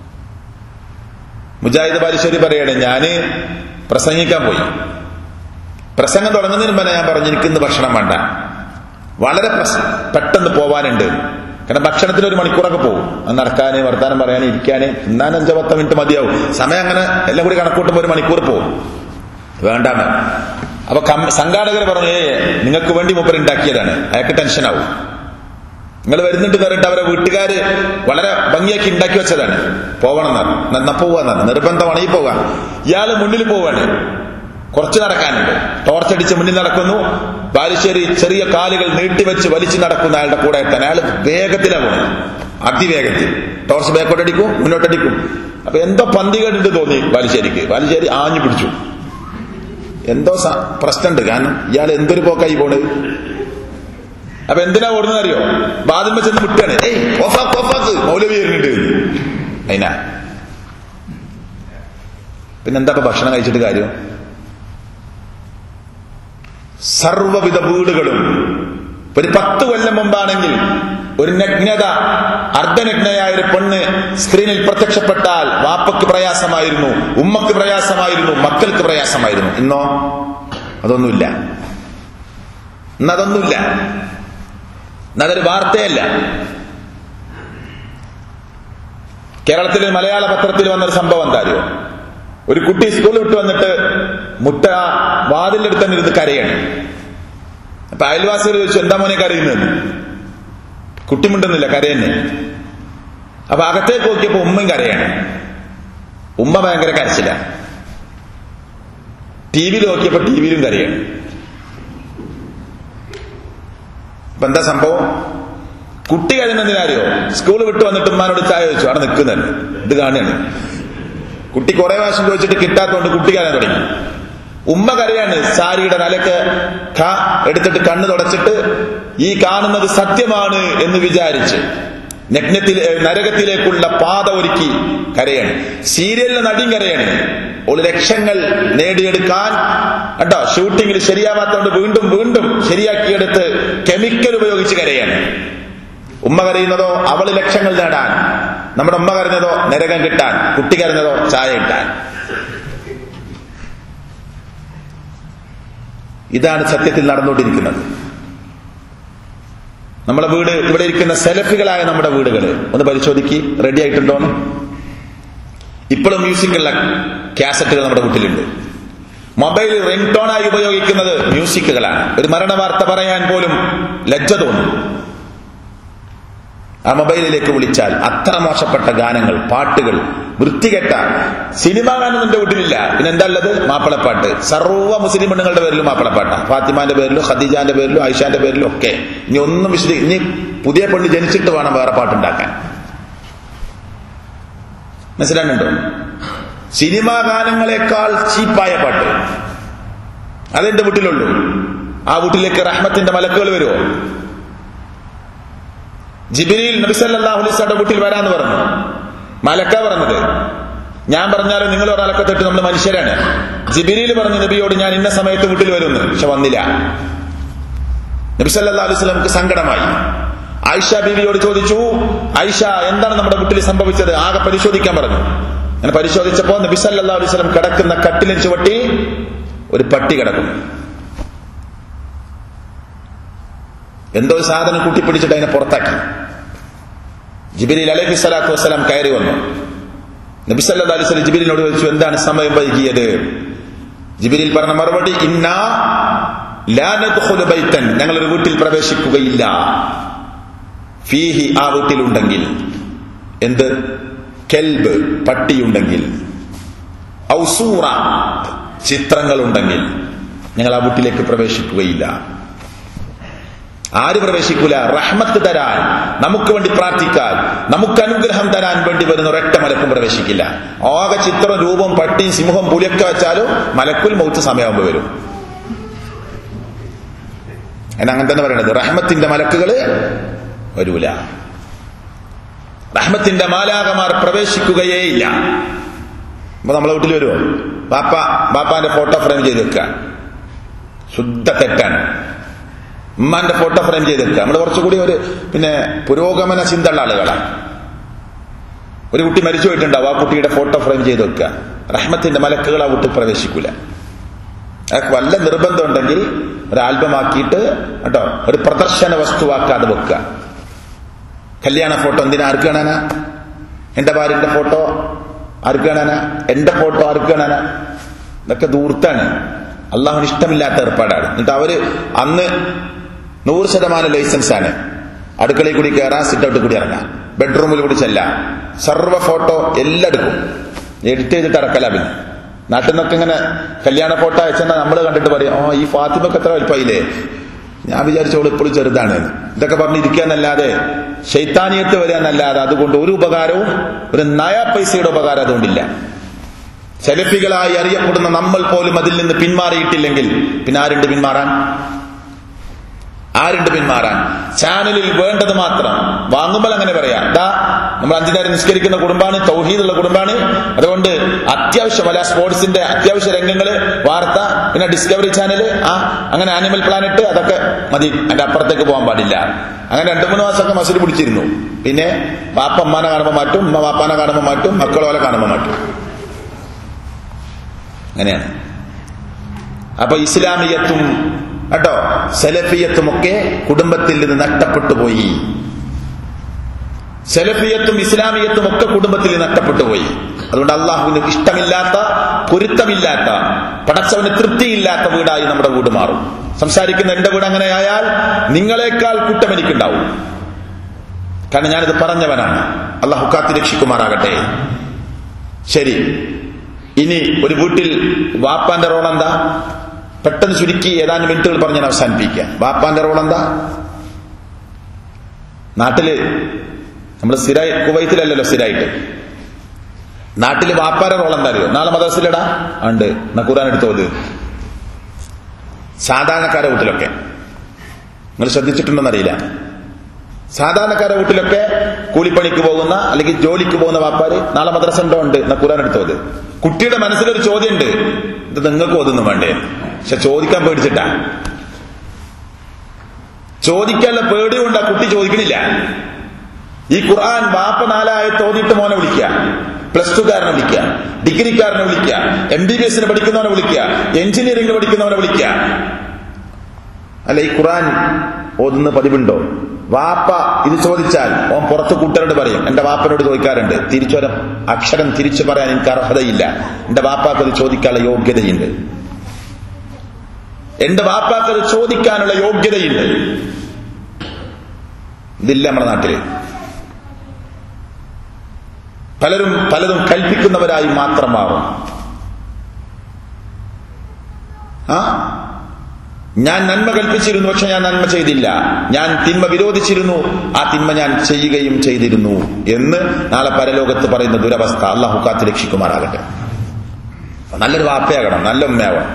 മുജാഹിദ് ബാലുശ്ശേരി പറയാണ് ഞാന് പ്രസംഗിക്കാൻ പോയി പ്രസംഗം തുടങ്ങുന്നതിന് മുമ്പ് ഞാൻ പറഞ്ഞു എനിക്കിന്ന് ഭക്ഷണം വേണ്ട വളരെ പെട്ടെന്ന് പോവാനുണ്ട് കാരണം ഭക്ഷണത്തിന് ഒരു മണിക്കൂറൊക്കെ പോകും അത് നടക്കാന് വർത്താനം പറയാന് ഇരിക്കാന് തിന്നാൻ അഞ്ചോ പത്തോ മിനിറ്റ് മതിയാവും സമയം അങ്ങനെ എല്ലാം കൂടി കണക്കൂട്ടുമ്പോൾ ഒരു മണിക്കൂർ പോകും വേണ്ടാന്ന് അപ്പൊ സംഘാടകർ പറഞ്ഞു ഏ നിങ്ങൾക്ക് വേണ്ടി മൂപ്പർ ഉണ്ടാക്കിയതാണ് അയാൾക്ക് ടെൻഷനാവും നിങ്ങൾ വരുന്നുണ്ട് പറഞ്ഞിട്ട് അവരെ വീട്ടുകാര് വളരെ ഭംഗിയാക്കി ഉണ്ടാക്കി വെച്ചതാണ് പോവണം എന്നാ പോവാന്നാണ് നിർബന്ധമാണ് ഈ പോകാൻ ഇയാള് മുന്നിൽ പോവാണ് കുറച്ച് നടക്കാനുണ്ട് ടോർച്ചടിച്ച് മുന്നിൽ നടക്കുന്നു ബാലുശ്ശേരി ചെറിയ കാലുകൾ നീട്ടിവെച്ച് വലിച്ചു നടക്കുന്ന അയാളുടെ കൂടെ എത്താൻ അയാൾ വേഗത്തിലാണ് പോകുന്നത് അതിവേഗത്തിൽ ടോർച്ച് ബാക്കോട്ടടിക്കും മുന്നോട്ടടിക്കും അപ്പൊ എന്തോ പന്തികേടുണ്ട് തോന്നി ബാലുശ്ശേരിക്ക് ബാലുശ്ശേരി ആഞ്ഞു പിടിച്ചു എന്തോ പ്രശ്നമുണ്ട് കാരണം ഇയാൾ എന്തൊരു പോക്കായി പോണത് അപ്പൊ എന്തിനാ ഓടുന്നത് അറിയോ ബാദം ചെന്ന് വിട്ടാണ് ഏയ് ഓഫാക്ക് ഓഫാക്ക് മൗലവി വരുന്നുണ്ട് അതിനാ പിന്നെന്താ ഭക്ഷണം കഴിച്ചിട്ട് കാര്യം സർവവിധ വീടുകളും ഒരു പത്ത് കൊല്ലം മുമ്പാണെങ്കിൽ ഒരു നഗ്നത അർദ്ധനഗ്നയായ ഒരു പെണ്ണ് സ്ക്രീനിൽ പ്രത്യക്ഷപ്പെട്ടാൽ വാപ്പക്ക് പ്രയാസമായിരുന്നു ഉമ്മക്ക് പ്രയാസമായിരുന്നു മക്കൾക്ക് പ്രയാസമായിരുന്നു ഇന്നോ അതൊന്നുമില്ല ഇന്നതൊന്നുമില്ല ഇന്നതൊരു വാർത്തയല്ല കേരളത്തിലെ മലയാള പത്രത്തിൽ വന്നൊരു സംഭവം എന്താ അറിയോ ഒരു കുട്ടി സ്കൂളിൽ വിട്ട് വന്നിട്ട് മുട്ട വാതിലെടുത്ത് തന്നെ ഇരുന്ന് കരയാണ് അപ്പൊ അയൽവാസികൾ ചോദിച്ചു എന്താ മോനെ കരയുന്നത് കുട്ടി മിണ്ടുന്നില്ല കരയന്നെ അപ്പൊ അകത്തേക്ക് നോക്കിയപ്പോ ഉമ്മയും കരയാണ് ഉമ്മ ഭയങ്കര കരച്ചില്ല ടി വിയിൽ നോക്കിയപ്പോ ടി വിയിലും കരയാണ് അപ്പൊ എന്താ സംഭവം കുട്ടി കഴിയുന്നതിനാരിയോ സ്കൂൾ വിട്ട് വന്നിട്ട് ഉമ്മാനോട് ചായ ചോദിച്ചു അവിടെ നിൽക്കുന്നുണ്ട് ഇത് കാണുകയാണ് കുട്ടി കുറെ പ്രാവശ്യം ചോദിച്ചിട്ട് കിട്ടാത്തതുകൊണ്ട് കുട്ടി കരയാൻ തുടങ്ങി ഉമ്മ കരയാണ് സാരിയുടെ തലക്ക് എടുത്തിട്ട് കണ്ണ് തുടച്ചിട്ട് ഈ കാണുന്നത് സത്യമാണ് എന്ന് വിചാരിച്ച് നഗ്നത്തിൽ നരകത്തിലേക്കുള്ള പാത ഒരുക്കി കരയാണ് സീരിയലിലെ നടിയും കരയാണ് ഒരു ലക്ഷങ്ങൾ നേടിയെടുക്കാൻ കേട്ടോ ഷൂട്ടിങ്ങിൽ ശരിയാവാത്തോണ്ട് വീണ്ടും വീണ്ടും ശരിയാക്കിയെടുത്ത് കെമിക്കൽ ഉപയോഗിച്ച് കരയാണ് ഉമ്മ കരയുന്നതോ അവള് ലക്ഷങ്ങൾ നേടാൻ നമ്മുടെ ഉമ്മ കരഞ്ഞതോ നരകം കിട്ടാൻ കുട്ടി കരഞ്ഞതോ ചായ കിട്ടാൻ ഇതാണ് സത്യത്തിൽ നടന്നുകൊണ്ടിരിക്കുന്നത് നമ്മുടെ വീട് ഇവിടെ ഇരിക്കുന്ന സെലഫികളായ നമ്മുടെ വീടുകൾ ഒന്ന് പരിശോധിക്ക് റെഡി ആയിട്ടുണ്ടോന്ന് ഇപ്പോഴും മ്യൂസിക്കുള്ള കാസറ്റുകൾ നമ്മുടെ വീട്ടിലുണ്ട് മൊബൈൽ റിംഗ് ടോണായി ഉപയോഗിക്കുന്നത് മ്യൂസിക്കുകളാണ് ഒരു മരണ വാർത്ത പറയാൻ പോലും ലജ്ജ തോന്നും ആ മൊബൈലിലേക്ക് വിളിച്ചാൽ അത്ര മോശപ്പെട്ട ഗാനങ്ങൾ പാട്ടുകൾ വൃത്തികെട്ട സിനിമ ഗാനം എന്റെ വീട്ടിലില്ല പിന്നെ എന്താ ഉള്ളത് മാപ്പിളപ്പാട്ട് സർവ്വ മുസ്ലിം പെണ്ണുങ്ങളുടെ പേരിലും മാപ്പിളപ്പാട്ട ഫാത്തിമാന്റെ പേരിലും ഖദീജാന്റെ പേരിലും ഐഷാന്റെ പേരിലും ഒക്കെ ഇനി ഒന്നും വിശദീ ഇനി പുതിയ പെണ്ണ് ജനിച്ചിട്ട് വേണം വേറെ പാട്ടുണ്ടാക്കാൻ മനസ്സിലാകുന്നുണ്ടോ സിനിമാ ഗാനങ്ങളെക്കാൾ ചീപ്പായ പാട്ട് അതെന്റെ വീട്ടിലുള്ളൂ ആ വീട്ടിലേക്ക് റഹ്മത്തിന്റെ മലക്കുകൾ വരുമോ ജിബിരിയിൽ നബിസല്ലാഹു അലൈസ്യുടെ വീട്ടിൽ വരാന്ന് പറഞ്ഞു മലക്ക പറഞ്ഞത് ഞാൻ പറഞ്ഞാലും നിങ്ങൾ ഒരാളൊക്കെ തൊട്ട് നമ്മൾ മനുഷ്യരാണ് ജിബിരിയിൽ പറഞ്ഞു നബിയോട് ഞാൻ ഇന്ന സമയത്ത് വീട്ടിൽ വരുന്നു പക്ഷെ വന്നില്ല നബിസല്ലാ അലൈഹി സ്വലമുക്ക് സങ്കടമായി ആയിഷ ബീവിയോട് ചോദിച്ചു ആയിഷ എന്താണ് നമ്മുടെ വീട്ടിൽ സംഭവിച്ചത് ആകെ പരിശോധിക്കാൻ പറഞ്ഞു ഞാൻ പരിശോധിച്ചപ്പോ നബിസല്ലാ അലൈഹി സ്വലം കിടക്കുന്ന കട്ടിലിൻ ചുവട്ടി ഒരു പട്ടി കിടക്കുന്നു എന്തോ ഒരു സാധനം കൂട്ടിപ്പിടിച്ചിട്ട് അതിനെ പുറത്താക്കി ജിബിരിൽ അലൈഹി സ്വലാത്തു വസ്സലാം കയറി വന്നു നബിസല്ലാ അലൈഹി ജിബിലിനോട് ചോദിച്ചു എന്താണ് സമയം വൈകിയത് ജിബിരിൽ പറഞ്ഞ മറുപടി ഇന്നാ ബൈത്തൻ ഞങ്ങളൊരു വീട്ടിൽ പ്രവേശിക്കുകയില്ല ഫീഹി ആ വീട്ടിലുണ്ടെങ്കിൽ എന്ത് കെൽബ് പട്ടിയുണ്ടെങ്കിൽ ഔസൂറ ചിത്രങ്ങളുണ്ടെങ്കിൽ ഞങ്ങൾ ആ വീട്ടിലേക്ക് പ്രവേശിക്കുകയില്ല ആര് പ്രവേശിക്കൂല റഹ്മത്ത് തരാൻ നമുക്ക് വേണ്ടി പ്രാർത്ഥിക്കാൻ നമുക്ക് അനുഗ്രഹം തരാൻ വേണ്ടി വരുന്ന ഒരൊറ്റ മലക്കും പ്രവേശിക്കില്ല ആകെ ചിത്രം രൂപം പട്ടി സിംഹം പുലിയൊക്കെ വെച്ചാലും മലക്കുൽ മൗത്ത് സമയമാകുമ്പോൾ വരും എന്നാ അങ്ങനെ തന്നെ പറയണത് റഹ്മത്തിന്റെ മലക്കുകള് വരൂല റഹ്മത്തിന്റെ മാലാകമാർ പ്രവേശിക്കുകയേയില്ല അപ്പൊ നമ്മളെ വീട്ടിൽ വരുമോ ബാപ്പ ബാപ്പാന്റെ ഫോട്ടോ ഫ്രെയിം ചെയ്ത് വെക്കുക ശുദ്ധ തെറ്റാണ് ഉമ്മാന്റെ ഫോട്ടോ ഫ്രെയിം ചെയ്ത് വെക്കുക നമ്മൾ കുറച്ചുകൂടി ഒരു പിന്നെ പുരോഗമന ചിന്തയുള്ള ആളുകളാണ് ഒരു കുട്ടി മരിച്ചു പോയിട്ടുണ്ടാവും ആ കുട്ടിയുടെ ഫോട്ടോ ഫ്രെയിം ചെയ്ത് വെക്കുക റഹ്മത്തിന്റെ മലക്കുകൾ ആ വീട്ടിൽ പ്രവേശിക്കൂല അതൊക്കെ വല്ല നിർബന്ധം ഉണ്ടെങ്കിൽ ഒരു ആൽബം ആക്കിയിട്ട് കേട്ടോ ഒരു പ്രദർശന വസ്തുവാക്കാതെ വെക്കുക കല്യാണ ഫോട്ടോ എന്തിനാ ആർക്ക് കാണാനാ എന്റെ ഭാര്യന്റെ ഫോട്ടോ ആർക്ക് കാണാനാ എന്റെ ഫോട്ടോ ആർക്ക് കാണാനാ ഇതൊക്കെ ദൂർത്താണ് അള്ളാഹുന് ഇഷ്ടമില്ലാത്ത ഏർപ്പാടാണ് എന്നിട്ട് അവര് അന്ന് നൂറ് ശതമാനം ലൈസൻസ് ആണ് അടുക്കളയിൽ കൂടി കയറാം സിറ്റൗട്ടിൽ കൂടി ഇറങ്ങാം ബെഡ്റൂമിൽ കൂടി ചെല്ലാം സർവ്വ ഫോട്ടോ എല്ലാം എടുക്കും എഡിറ്റ് ചെയ്തിട്ട് ഇറക്കല പിന്നെ നാട്ടിൽ നിന്നൊക്കെ ഇങ്ങനെ കല്യാണ ഫോട്ടോ അയച്ചാൽ നമ്മൾ കണ്ടിട്ട് പറയും ഓ ഈ ഫാത്തിമൊക്കെ എത്ര വലുപ്പമായില്ലേ ഞാൻ വിചാരിച്ചോളൂ ഇപ്പോഴും ചെറുതാണ് എന്ന്. ഇതൊക്കെ പറഞ്ഞിരിക്കാന്നല്ലാതെ ശൈത്താനിയത്ത് വരാന്നല്ലാതെ അതുകൊണ്ട് ഒരു ഉപകാരവും ഒരു നയ പൈസയുടെ ഉപകാരം അതുകൊണ്ടില്ല സെലഫികളായി അറിയപ്പെടുന്ന നമ്മൾ പോലും അതിൽ നിന്ന് പിന്മാറിയിട്ടില്ലെങ്കിൽ പിന്നെ ആരുണ്ട് പിന്മാറാൻ ആരുണ്ട് പിന്മാറാൻ ചാനലിൽ വേണ്ടത് മാത്രം വാങ്ങുമ്പോൾ അങ്ങനെ പറയാം ദാ നമ്മൾ അഞ്ചു നേരം നിസ്കരിക്കുന്ന കുടുംബാണ് തൗഹീദുള്ള കുടുംബാണ് അതുകൊണ്ട് അത്യാവശ്യം അല്ല സ്പോർട്സിന്റെ അത്യാവശ്യ രംഗങ്ങള് വാർത്ത പിന്നെ ഡിസ്കവറി ചാനൽ ആ അങ്ങനെ ആനിമൽ പ്ലാനറ്റ് അതൊക്കെ മതി അതിന്റെ അപ്പുറത്തേക്ക് പോകാൻ പാടില്ല അങ്ങനെ രണ്ടു മൂന്ന് മാസമൊക്കെ മസിൽ പിടിച്ചിരുന്നു പിന്നെ വാപ്പ അമ്മാനെ കാണുമ്പോൾ മാറ്റും ഉമ്മ വാപ്പാനെ കാണുമ്പോൾ മാറ്റും മക്കളോലെ കാണുമ്പോൾ മാറ്റും അങ്ങനെയാണ് അപ്പൊ ഇസ്ലാമിയത്തും കേട്ടോ സെലഫിയത്തും ഒക്കെ കുടുംബത്തിൽ നിന്ന് നഷ്ടപ്പെട്ടു പോയി സെലഫിയത്തും ഇസ്ലാമിയത്തും ഒക്കെ കുടുംബത്തിൽ നിന്ന് നഷ്ടപ്പെട്ടു പോയി അതുകൊണ്ട് അള്ളാഹുവിന് ഇഷ്ടമില്ലാത്ത പൊരുത്തമില്ലാത്ത പടച്ചവന് തൃപ്തിയില്ലാത്ത വീടായി നമ്മുടെ വീട് മാറും സംസാരിക്കുന്ന എന്റെ വീട് അങ്ങനെയായാൽ നിങ്ങളെക്കാൾ കുറ്റം എനിക്കുണ്ടാവും കാരണം ഞാനിത് പറഞ്ഞവനാണ് അള്ളാഹു കാത്തി രക്ഷിക്കുമാറാകട്ടെ ശരി ഇനി ഒരു വീട്ടിൽ വാപ്പാന്റെ റോൾ എന്താ പെട്ടെന്ന് ചുരുക്കി ഏതാനും മിനിറ്റുകൾ പറഞ്ഞ് ഞാൻ അവസാനിപ്പിക്കാം വാപ്പാന്റെ റോൾ എന്താ നാട്ടില് നമ്മൾ സ്ഥിരമായി കുവൈത്തിലല്ലല്ലോ സ്ഥിരമായിട്ട് നാട്ടില് വാപ്പാന്റെ റോൾ എന്താ അറിയോ നാളെ മദ്രസിലടാ ഉണ്ട് എന്നാ ഖുറാൻ എടുത്തോത് സാധാരണക്കാരെ വീട്ടിലൊക്കെ നിങ്ങൾ ശ്രദ്ധിച്ചിട്ടുണ്ടോന്നറിയില്ല സാധാരണക്കാരെ വീട്ടിലൊക്കെ കൂലിപ്പണിക്ക് പോകുന്ന അല്ലെങ്കിൽ ജോലിക്ക് പോകുന്ന വാപ്പാര് നാളെ മദ്രസ ഉണ്ടോ ഉണ്ട് എന്നാ ഖുറാൻ എടുത്തോത് കുട്ടിയുടെ മനസ്സിലൊരു ചോദ്യമുണ്ട് ഇത് നിങ്ങൾക്ക് ഓതൊന്നും വേണ്ടേ പക്ഷെ ചോദിക്കാൻ പേടിച്ചിട്ടാ ചോദിക്കാനുള്ള പേടി കൊണ്ട് ആ കുട്ടി ചോദിക്കണില്ല ഈ ഖുർആൻ വാപ്പ നാലായ തോന്നിയിട്ട് മോനെ വിളിക്കുക പ്ലസ് ടു കാരനെ വിളിക്കുക ഡിഗ്രിക്കാരനെ വിളിക്കുക എം ബി ബി എസിന് പഠിക്കുന്നവനെ വിളിക്കുക എഞ്ചിനീയറിംഗിന് പഠിക്കുന്നവനെ വിളിക്കുക അല്ല ഈ ഖുർആൻ ഓതുന്ന പതിവുണ്ടോ വാപ്പ ഇത് ചോദിച്ചാൽ ഓൻ പുറത്ത് കൂട്ടരോട് പറയും എന്റെ വാപ്പനോട് ചോദിക്കാറുണ്ട് തിരിച്ചൊരു അക്ഷരം തിരിച്ചു പറയാൻ എനിക്ക് അർഹതയില്ല എന്റെ വാപ്പാക്ക് അത് ചോദിക്കാനുള്ള യോഗ്യതയുണ്ട് എന്റെ വാപ്പാക്ക് അത് ചോദിക്കാനുള്ള യോഗ്യതയുണ്ട് ഇതില്ല നമ്മുടെ നാട്ടില് പലരും പലതും കൽപ്പിക്കുന്നവരായി മാത്രം മാറും ആ ഞാൻ നന്മ കൽപ്പിച്ചിരുന്നു പക്ഷെ ഞാൻ നന്മ ചെയ്തില്ല ഞാൻ തിന്മ വിരോധിച്ചിരുന്നു ആ തിന്മ ഞാൻ ചെയ്യുകയും ചെയ്തിരുന്നു എന്ന് നാളെ പരലോകത്ത് പറയുന്ന ദുരവസ്ഥ അള്ളാഹു കാത്ത് രക്ഷിക്കുമാറാകട്ടെ നല്ലൊരു വാപ്പയാകണം നല്ല ഉമ്മയാവണം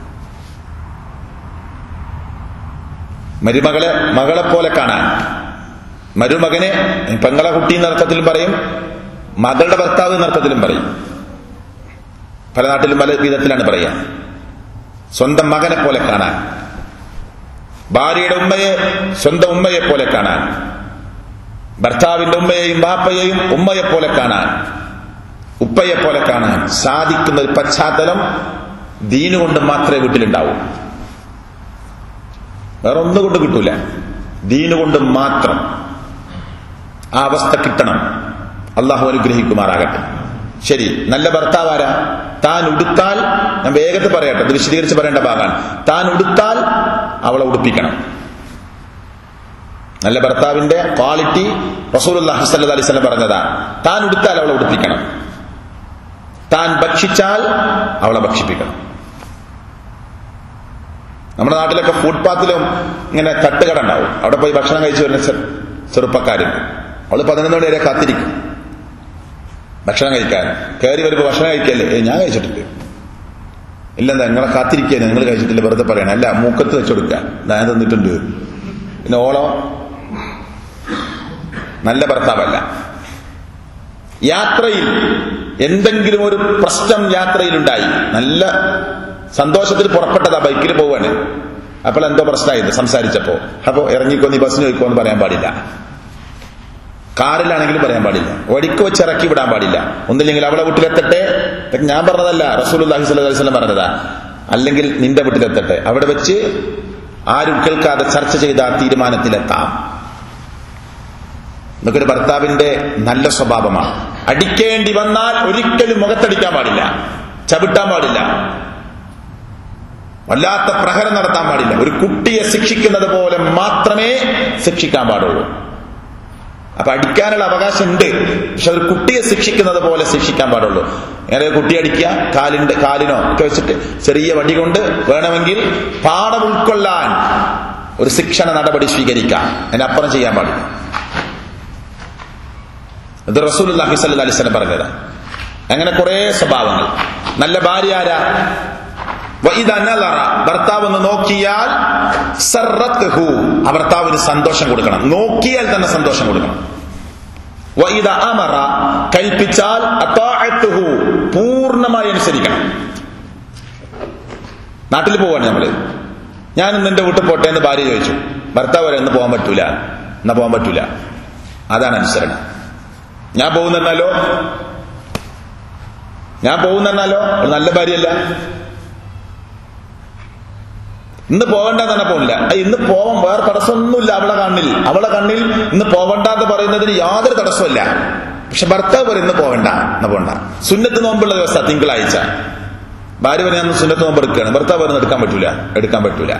മരുമകളെ മകളെ പോലെ കാണാൻ മരുമകനെ പെങ്ങളെ കുട്ടി എന്ന അർത്ഥത്തിലും പറയും മകളുടെ ഭർത്താവ് എന്ന അർത്ഥത്തിലും പറയും പല നാട്ടിലും പല വിധത്തിലാണ് പറയാ സ്വന്തം മകനെ പോലെ കാണാൻ ഭാര്യയുടെ ഉമ്മയെ സ്വന്തം ഉമ്മയെ പോലെ കാണാൻ ഭർത്താവിന്റെ ഉമ്മയെയും ബാപ്പയെയും ഉമ്മയെ പോലെ കാണാൻ ഉപ്പയെ പോലെ കാണാൻ സാധിക്കുന്ന ഒരു പശ്ചാത്തലം ദീനുകൊണ്ട് മാത്രമേ വീട്ടിലുണ്ടാവൂ വേറെ ഒന്നുകൊണ്ട് കിട്ടൂല ദീനുകൊണ്ട് മാത്രം ആ അവസ്ഥ കിട്ടണം അള്ളാഹു അനുഗ്രഹിക്കുമാറാകട്ടെ ശരി നല്ല ഭർത്താവാരാ താൻ ഉടുത്താൽ ഞാൻ വേഗത്തിൽ പറയട്ടെ ഇത് വിശദീകരിച്ച് പറയേണ്ട ഭാഗമാണ് താൻ ഉടുത്താൽ അവളെ ഉടുപ്പിക്കണം നല്ല ഭർത്താവിന്റെ ക്വാളിറ്റി റസൂൽ സല്ല അലൈഹി സ്വലം പറഞ്ഞതാ താൻ ഉടുത്താൽ അവളെ ഉടുപ്പിക്കണം താൻ ഭക്ഷിച്ചാൽ അവളെ ഭക്ഷിപ്പിക്കണം നമ്മുടെ നാട്ടിലൊക്കെ ഫുട്പാത്തിലും ഇങ്ങനെ തട്ടുകട ഉണ്ടാവും അവിടെ പോയി ഭക്ഷണം കഴിച്ചു വരുന്ന ചെ- ചെറുപ്പക്കാരുണ്ട് അവള് പതിനൊന്ന് മണി വരെ കാത്തിരിക്കും ഭക്ഷണം കഴിക്കാൻ കയറി വരുമ്പോ ഭക്ഷണം കഴിക്കല്ലേ ഏ ഞാൻ കഴിച്ചിട്ടില്ല ഇല്ലെന്താ നിങ്ങളെ കാത്തിരിക്കുക നിങ്ങൾ കഴിച്ചിട്ടില്ല വെറുതെ പറയണം അല്ല മൂക്കത്ത് വെച്ചെടുക്കുക ഞാൻ തന്നിട്ടുണ്ട് പിന്നെ ഓളോ നല്ല ഭർത്താവല്ല യാത്രയിൽ എന്തെങ്കിലും ഒരു പ്രശ്നം യാത്രയിലുണ്ടായി നല്ല സന്തോഷത്തിൽ പുറപ്പെട്ടതാ ബൈക്കിൽ പോവാണ് അപ്പോൾ എന്തോ പ്രശ്നമായത് സംസാരിച്ചപ്പോ അപ്പോ ഇറങ്ങിക്കോ നീ ബസ്സിന് പോയിക്കോ എന്ന് പറയാൻ പാടില്ല കാറിലാണെങ്കിലും പറയാൻ പാടില്ല വഴിക്ക് വെച്ച് ഇറക്കി വിടാൻ പാടില്ല ഒന്നില്ലെങ്കിൽ അവളെ വീട്ടിലെത്തട്ടെ ഇതൊക്കെ ഞാൻ പറഞ്ഞതല്ല റസൂൽ അലൈഹി സ്വലം പറഞ്ഞതാ അല്ലെങ്കിൽ നിന്റെ വീട്ടിലെത്തട്ടെ അവിടെ വെച്ച് ആരും കേൾക്കാതെ ചർച്ച ചെയ്ത ആ തീരുമാനത്തിലെത്താം ഇതൊക്കെ ഒരു ഭർത്താവിന്റെ നല്ല സ്വഭാവമാണ് അടിക്കേണ്ടി വന്നാൽ ഒരിക്കലും മുഖത്തടിക്കാൻ പാടില്ല ചവിട്ടാൻ പാടില്ല വല്ലാത്ത പ്രഹരം നടത്താൻ പാടില്ല ഒരു കുട്ടിയെ ശിക്ഷിക്കുന്നത് പോലെ മാത്രമേ ശിക്ഷിക്കാൻ പാടുള്ളൂ അപ്പൊ അടിക്കാനുള്ള അവകാശം ഉണ്ട് പക്ഷെ ഒരു കുട്ടിയെ ശിക്ഷിക്കുന്നത് പോലെ ശിക്ഷിക്കാൻ പാടുള്ളൂ അങ്ങനെ ഒരു കുട്ടി അടിക്കുക കാലിന്റെ കാലിനോ ഒക്കെ വെച്ചിട്ട് ചെറിയ വടി കൊണ്ട് വേണമെങ്കിൽ പാഠം ഉൾക്കൊള്ളാൻ ഒരു ശിക്ഷണ നടപടി സ്വീകരിക്കാം അതിനപ്പുറം ചെയ്യാൻ പാടില്ല ഇത് റസൂൽ അലൈഹി സ്വലം പറഞ്ഞതാ അങ്ങനെ കുറെ സ്വഭാവങ്ങൾ നല്ല ഭാര്യ ആരാ വഇദ നളറ ഭർത്താവ് ഒന്ന് നോക്കിയാൽ സർറത്ഹു ആ ഭർത്താവിന് സന്തോഷം കൊടുക്കണം നോക്കിയാൽ തന്നെ സന്തോഷം കൊടുക്കണം വഇദ അമറ കൽപ്പിച്ചാൽ അതാഅത്തുഹു പൂർണ്ണമായി അനുസരിക്കണം നാട്ടിൽ പോവാണ് നമ്മള് ഞാൻ ഇന്ന് എന്റെ വീട്ടിൽ പോട്ടെ എന്ന് ഭാര്യ ചോദിച്ചു ഭർത്താവ് വരെ ഇന്ന് പോകാൻ പറ്റൂല എന്നാ പോകാൻ പറ്റൂല അതാണ് അനുസരണം ഞാൻ പോകുന്നെന്നാലോ ഞാൻ പോകുന്നെന്നാലോ ഒരു നല്ല ഭാര്യയല്ല ഇന്ന് പോകണ്ട തന്നെ പോകില്ല ഇന്ന് പോവാൻ വേറെ തടസ്സമൊന്നുമില്ല അവളെ കണ്ണിൽ അവളെ കണ്ണിൽ ഇന്ന് പോവണ്ട എന്ന് പറയുന്നതിന് യാതൊരു തടസ്സമില്ല പക്ഷെ ഭർത്താവ് പറയും ഇന്ന് പോവണ്ട എന്ന് പോകണ്ട സുന്നത്ത് നോമ്പുള്ള ദിവസം തിങ്കളാഴ്ച ഭാര്യ പറഞ്ഞ അന്ന് സുന്നത്ത് നോമ്പ് എടുക്കുകയാണ് ഭർത്താവ് പറയുന്നത് എടുക്കാൻ പറ്റൂല എടുക്കാൻ പറ്റൂല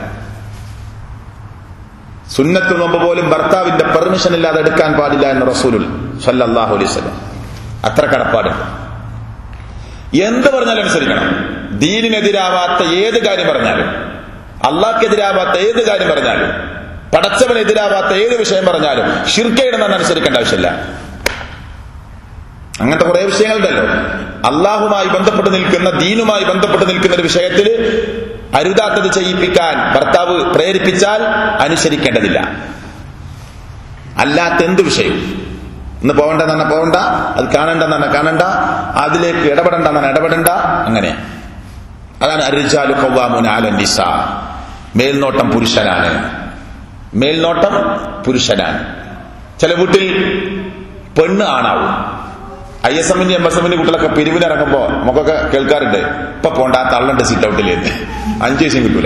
സുന്നത്ത് നോമ്പ് പോലും ഭർത്താവിന്റെ പെർമിഷൻ ഇല്ലാതെ എടുക്കാൻ പാടില്ല എന്ന് റസൂലുൽ സല്ലല്ലാഹു അലൈഹി വസല്ലം അത്ര കടപ്പാടുണ്ട് എന്ത് പറഞ്ഞാലും അനുസരിക്കണം ദീനിനെതിരാവാത്ത ഏത് കാര്യം പറഞ്ഞാലും അള്ളാഹ്ക്കെതിരാവാത്ത ഏത് കാര്യം പറഞ്ഞാലും പടച്ചവനെതിരാവാത്ത ഏത് വിഷയം പറഞ്ഞാലും ഷിർക്കയിടുന്ന അനുസരിക്കേണ്ട ആവശ്യമില്ല അങ്ങനത്തെ കുറെ വിഷയങ്ങളുണ്ടല്ലോ അള്ളാഹുമായി ബന്ധപ്പെട്ട് നിൽക്കുന്ന ദീനുമായി ബന്ധപ്പെട്ട് നിൽക്കുന്ന ഒരു വിഷയത്തിൽ അരുതാത്തത് ചെയ്യിപ്പിക്കാൻ ഭർത്താവ് പ്രേരിപ്പിച്ചാൽ അനുസരിക്കേണ്ടതില്ല അല്ലാത്ത എന്ത് വിഷയം ഇന്ന് പോകണ്ടെന്ന് പറഞ്ഞാൽ പോകണ്ട അത് കാണണ്ടെന്ന് പറഞ്ഞാൽ കാണണ്ട അതിലേക്ക് ഇടപെടണ്ടെന്ന് പറഞ്ഞാൽ ഇടപെടണ്ട അങ്ങനെ അതാണ് അരിജാലു കൗവാമുൻ ആലന്നിസ മേൽനോട്ടം പുരുഷനാണ് മേൽനോട്ടം പുരുഷനാണ് ചില വീട്ടിൽ പെണ്ണ് ആണാവും ഐ എസ് എമ്മിന്റെ എം എസ് എമ്മിന്റെ കുട്ടികളൊക്കെ പിരിവിനിറങ്ങുമ്പോ നമുക്കൊക്കെ കേൾക്കാറുണ്ട് ഇപ്പൊ പോണ്ട ആ തള്ളുണ്ട് സീറ്റ് ഔട്ടിലേക്ക് അഞ്ചു ദിവസം കിട്ടൂല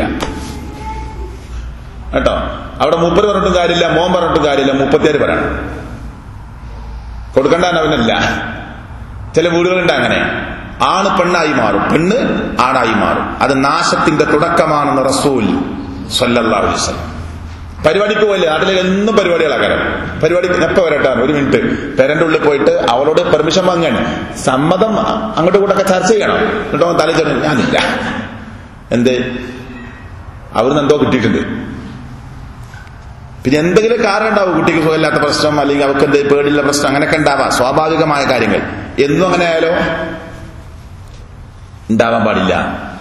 കേട്ടോ അവിടെ മുപ്പത് പറഞ്ഞിട്ടും കാര്യമില്ല മോൻ പറഞ്ഞിട്ടും കാര്യമില്ല മുപ്പത്തിയേഴ് പറയണം കൊടുക്കണ്ട അവനല്ല ചില വീടുകളുണ്ട് അങ്ങനെ ആണ് പെണ്ണായി മാറും പെണ്ണ് ആണായി മാറും അത് നാശത്തിന്റെ തുടക്കമാണെന്ന് റസൂൽ സല്ലല്ലാഹു അലൈഹി വസല്ലം പരിപാടിക്ക് പോലെ നാട്ടിലെ എന്നും പരിപാടികളാക്കാരം പരിപാടി എപ്പോ വരട്ടെ ഒരു മിനിറ്റ് പേരന്റെ ഉള്ളിൽ പോയിട്ട് അവളോട് പെർമിഷൻ വാങ്ങാൻ സമ്മതം അങ്ങോട്ട് കൂട്ടൊക്കെ ചർച്ച ചെയ്യണം എന്നിട്ടോ തല ചേർന്ന് ഞാനില്ല എന്തേ അവിടുന്ന് എന്തോ കിട്ടിയിട്ടുണ്ട് പിന്നെ എന്തെങ്കിലും കാരണം ഉണ്ടാവും കുട്ടിക്ക് സുഖമില്ലാത്ത പ്രശ്നം അല്ലെങ്കിൽ അവർക്ക് എന്തെങ്കിലും പേടിയുള്ള പ്രശ്നം അങ്ങനെയൊക്കെ ഉണ്ടാവാം സ്വാഭാവികമായ കാര്യങ്ങൾ എന്നും അങ്ങനെ ആയാലോ ഉണ്ടാവാൻ പാടില്ല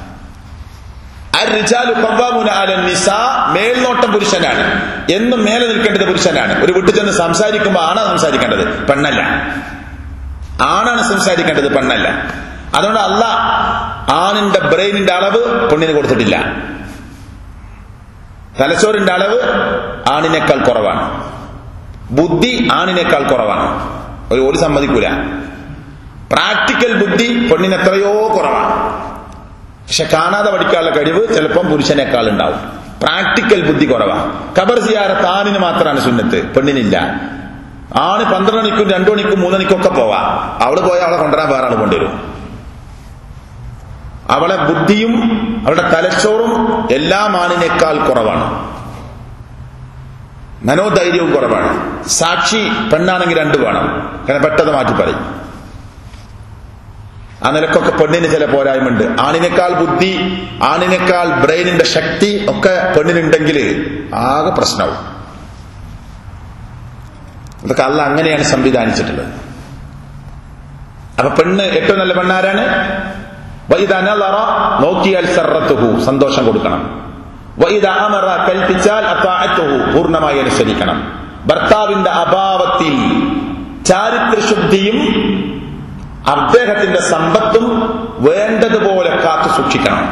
മേൽനോട്ടം പുരുഷനാണ് എന്നും മേലെ നിൽക്കേണ്ടത് പുരുഷനാണ് ഒരു വീട്ടിൽ ചെന്ന് സംസാരിക്കുമ്പോൾ ആണാണ് സംസാരിക്കേണ്ടത് പെണ്ണല്ല ആണാണ് സംസാരിക്കേണ്ടത് പെണ്ണല്ല അതുകൊണ്ട് അല്ല ആണിന്റെ ബ്രെയിനിന്റെ അളവ് പെണ്ണിന് കൊടുത്തിട്ടില്ല തലച്ചോറിന്റെ അളവ് ആണിനേക്കാൾ കുറവാണ് ബുദ്ധി ആണിനേക്കാൾ കുറവാണ് ഒരു ഒരു സമ്മതിക്കൂല പ്രാക്ടിക്കൽ ബുദ്ധി പെണ്ണിന് എത്രയോ കുറവാണ് പക്ഷെ കാണാതെ പഠിക്കാനുള്ള കഴിവ് ചിലപ്പം പുരുഷനേക്കാൾ ഉണ്ടാവും പ്രാക്ടിക്കൽ ബുദ്ധി കുറവാണ് ഖബർ സിയാറത്ത് ആണിന് മാത്രമാണ് സുന്നത്ത് പെണ്ണിനില്ല ആണ് പന്ത്രണ്ട് മണിക്കും രണ്ടു മണിക്കും മൂന്ന് മണിക്കും ഒക്കെ പോവാം അവള് പോയാൽ അവളെ കൊണ്ടുവരാൻ വേറെ ആൾ കൊണ്ടുവരും അവളെ ബുദ്ധിയും അവളുടെ തലച്ചോറും എല്ലാം ആണിനേക്കാൾ കുറവാണ് മനോധൈര്യവും കുറവാണ് സാക്ഷി പെണ്ണാണെങ്കിൽ രണ്ടു വേണം കാരണം പെട്ടെന്ന് മാറ്റി പറയും ആ നിലക്കൊക്കെ പെണ്ണിന് ചില പോരായ്മയുണ്ട് ആണിനേക്കാൾ ബുദ്ധി ആണിനേക്കാൾ ബ്രെയിനിന്റെ ശക്തി ഒക്കെ പെണ്ണിനുണ്ടെങ്കിൽ ആകെ പ്രശ്നമാവും ഇതൊക്കെ അല്ല അങ്ങനെയാണ് സംവിധാനിച്ചിട്ടുള്ളത് അപ്പൊ പെണ്ണ് ഏറ്റവും നല്ല പെണ്ണാരാണ് വൈദ നളറ നോക്കിയാൽ സർറത്തുഹു സന്തോഷം കൊടുക്കണം വൈദ അമറ കൽപ്പിച്ചാൽ അത്താഅത്തുഹു പൂർണ്ണമായി അനുസരിക്കണം ഭർത്താവിന്റെ അഭാവത്തിൽ ചാരിത്രശുദ്ധിയും അദ്ദേഹത്തിന്റെ സമ്പത്തും വേണ്ടതുപോലെ കാത്തു സൂക്ഷിക്കണം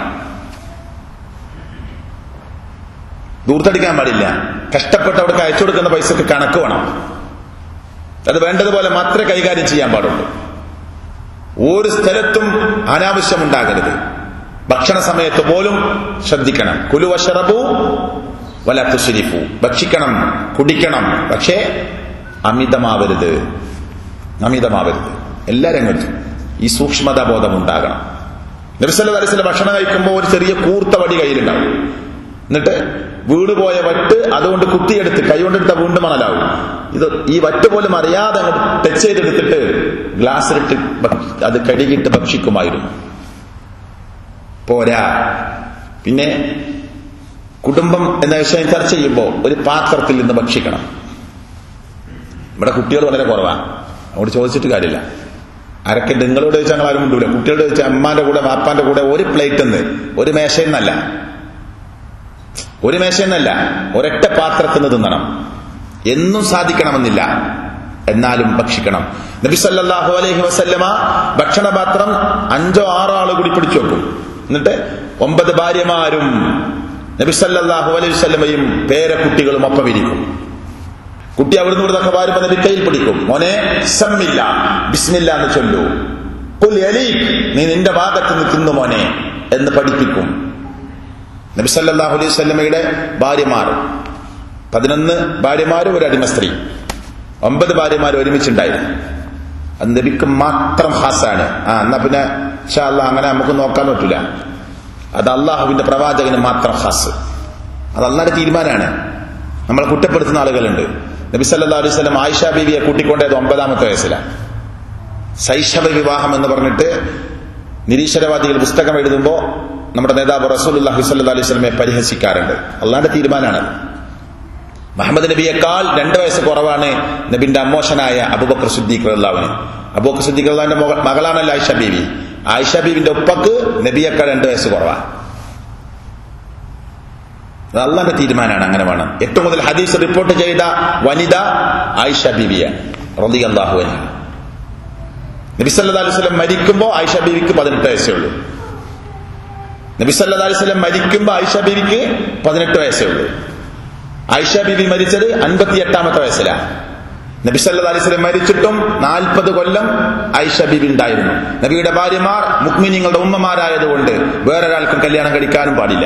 ദൂർത്തടിക്കാൻ പാടില്ല കഷ്ടപ്പെട്ട് അവിടേക്ക് അയച്ചു കൊടുക്കുന്ന പൈസക്ക് കണക്ക് വേണം അത് വേണ്ടതുപോലെ മാത്രമേ കൈകാര്യം ചെയ്യാൻ പാടുള്ളൂ ഒരു സ്ഥലത്തും അനാവശ്യമുണ്ടാകരുത് ഭക്ഷണ സമയത്ത് പോലും ശ്രദ്ധിക്കണം കുലുവശറബു വല തുശരിഫു ഭക്ഷിക്കണം കുടിക്കണം പക്ഷേ അമിതമാവരുത് അമിതമാവരുത് എല്ലാ രംഗത്തും ഈ സൂക്ഷ്മതാ ബോധം ഉണ്ടാകണം നബിസല്ല തലസിലെ ഭക്ഷണം കഴിക്കുമ്പോൾ ഒരു ചെറിയ കൂർത്ത വടി കയ്യിലുണ്ടാവും എന്നിട്ട് വീട് പോയ വട്ട് അതുകൊണ്ട് കുത്തിയെടുത്ത് കൈകൊണ്ടെടുത്ത വീണ്ടും മണലാവും ഇത് ഈ വറ്റ് പോലും അറിയാതെ അങ്ങോട്ട് ടച്ച് ചെയ്തെടുത്തിട്ട് ഗ്ലാസ്സിലിട്ട് അത് കഴുകിയിട്ട് ഭക്ഷിക്കുമായിരുന്നു പോരാ പിന്നെ കുടുംബം എന്ന വിഷയം ചർച്ച ചെയ്യുമ്പോൾ ഒരു പാത്രത്തിൽ നിന്ന് ഭക്ഷിക്കണം ഇവിടെ കുട്ടികൾ വളരെ കുറവാണ് അവിടെ ചോദിച്ചിട്ട് കാര്യമില്ല അരക്കെ നിങ്ങളോട് ചോദിച്ചാൽ ഞങ്ങൾ ആരും കൊണ്ടുവില്ല കുട്ടികളോട് ചോദിച്ചാൽ അമ്മാന്റെ കൂടെ വാപ്പാന്റെ കൂടെ ഒരു പ്ലേറ്റ് നിന്ന് ഒരു മേശയിൽ നിന്നല്ല ഒരു മേശയെന്നല്ല ഒരൊറ്റ പാത്രത്തിൽ നിന്ന് തിന്നണം എന്നും സാധിക്കണമെന്നില്ല എന്നാലും ഭക്ഷിക്കണം നബി സല്ലല്ലാഹു അലൈഹി വസല്ലമ ഭക്ഷണപാത്രം അഞ്ചോ ആറോ ആള് കൂടി പിടിച്ചു വെക്കും എന്നിട്ട് ഒമ്പത് ഭാര്യമാരും നബി സല്ലല്ലാഹു അലൈഹി വസല്ലമയും പേരക്കുട്ടികളും ഒപ്പം ഇരിക്കും കുട്ടി അവിടുന്ന് ഇവിടുന്നൊക്കെ വാരുമ്പോ നബി കയ്യിൽ പിടിക്കും മോനെ സമ്മില്ല ബിസ്മില്ല എന്ന് ചൊല്ലൂ കുൽ യലീക് നീ നിന്റെ ഭാഗത്ത് നിന്ന് തിന്നു മോനെ എന്ന് പഠിപ്പിക്കും നബി സല്ലല്ലാഹു അലൈഹി വസല്ലമയുടെ ഭാര്യമാർ പതിനൊന്ന് ഭാര്യമാരും ഒരു അടിമ സ്ത്രീ ഒമ്പത് ഭാര്യമാർ ഒരുമിച്ചുണ്ടായിരുന്നു അത് നബിക്ക് മാത്രം ഹാസാണ് ആ എന്നാ പിന്നെ ഷാ അല്ലാ അങ്ങനെ നമുക്ക് നോക്കാൻ പറ്റൂല അത് അള്ളാഹുവിന്റെ പ്രവാചകന് മാത്രം ഹാസ് അത് അള്ളാന്റെ തീരുമാനമാണ് നമ്മളെ കുറ്റപ്പെടുത്തുന്ന ആളുകളുണ്ട് നബി സല്ലാ അലൈഹി സ്വലം ആയിഷ ബീവിയെ കൂട്ടിക്കൊണ്ടത് ഒമ്പതാമത്തെ വയസ്സിലാണ് ശൈശവ വിവാഹം എന്ന് പറഞ്ഞിട്ട് നിരീശ്വരവാദികൾ പുസ്തകം എഴുതുമ്പോൾ നമ്മുടെ നേതാവ് റസൂലുല്ലാഹി സല്ലല്ലാഹു അലൈഹി വസല്ലമയെ പരിഹസിക്കാറുണ്ട് അള്ളാന്റെ തീരുമാനമാണ് മുഹമ്മദ് നബിയേക്കാൾ രണ്ട് വയസ്സ് കുറവാണ് നബിന്റെ അമ്മോഷനായ അബൂബക്കർ സിദ്ദീഖ് റഹ്ലാവിന് അബൂബക്കർ സിദ്ദീഖ് റഹ്ലാവിന്റെ മകളാണല്ലോ ആയിഷ ബീവി ആയിഷ ബീവിന്റെ ഉപ്പക്ക് നബിയേക്കാൾ രണ്ട് വയസ്സ് കുറവാണ് അള്ളാന്റെ തീരുമാനമാണ് അങ്ങനെ വേണം ഏറ്റവും കൂടുതൽ ഹദീസ് റിപ്പോർട്ട് ചെയ്ത വനിത ആയിഷ ബീവിയ റതി അള്ളാഹു നബി സല്ലാ അലൈഹി സ്വലം മരിക്കുമ്പോൾ ആയിഷ ബീവിക്ക് പതിനെട്ട് വയസ്സേ ഉള്ളൂ നബി സല്ലാ അലൈഹി സ്വലം മരിക്കുമ്പോൾ ആയിഷ ബീവിക്ക് പതിനെട്ട് വയസ്സേ ഉള്ളൂ ആയിഷ ബീവി മരിച്ചത് അൻപത്തി എട്ടാമത്തെ വയസ്സിലാണ് നബി സല്ലാ അലൈഹി സ്വലം മരിച്ചിട്ടും നാൽപ്പത് കൊല്ലം ആയിഷ ബീവി ഉണ്ടായിരുന്നു നബിയുടെ ഭാര്യമാർ മുക്മിനിങ്ങളുടെ ഉമ്മമാരായതുകൊണ്ട് വേറൊരാൾക്കും കല്യാണം കഴിക്കാനും പാടില്ല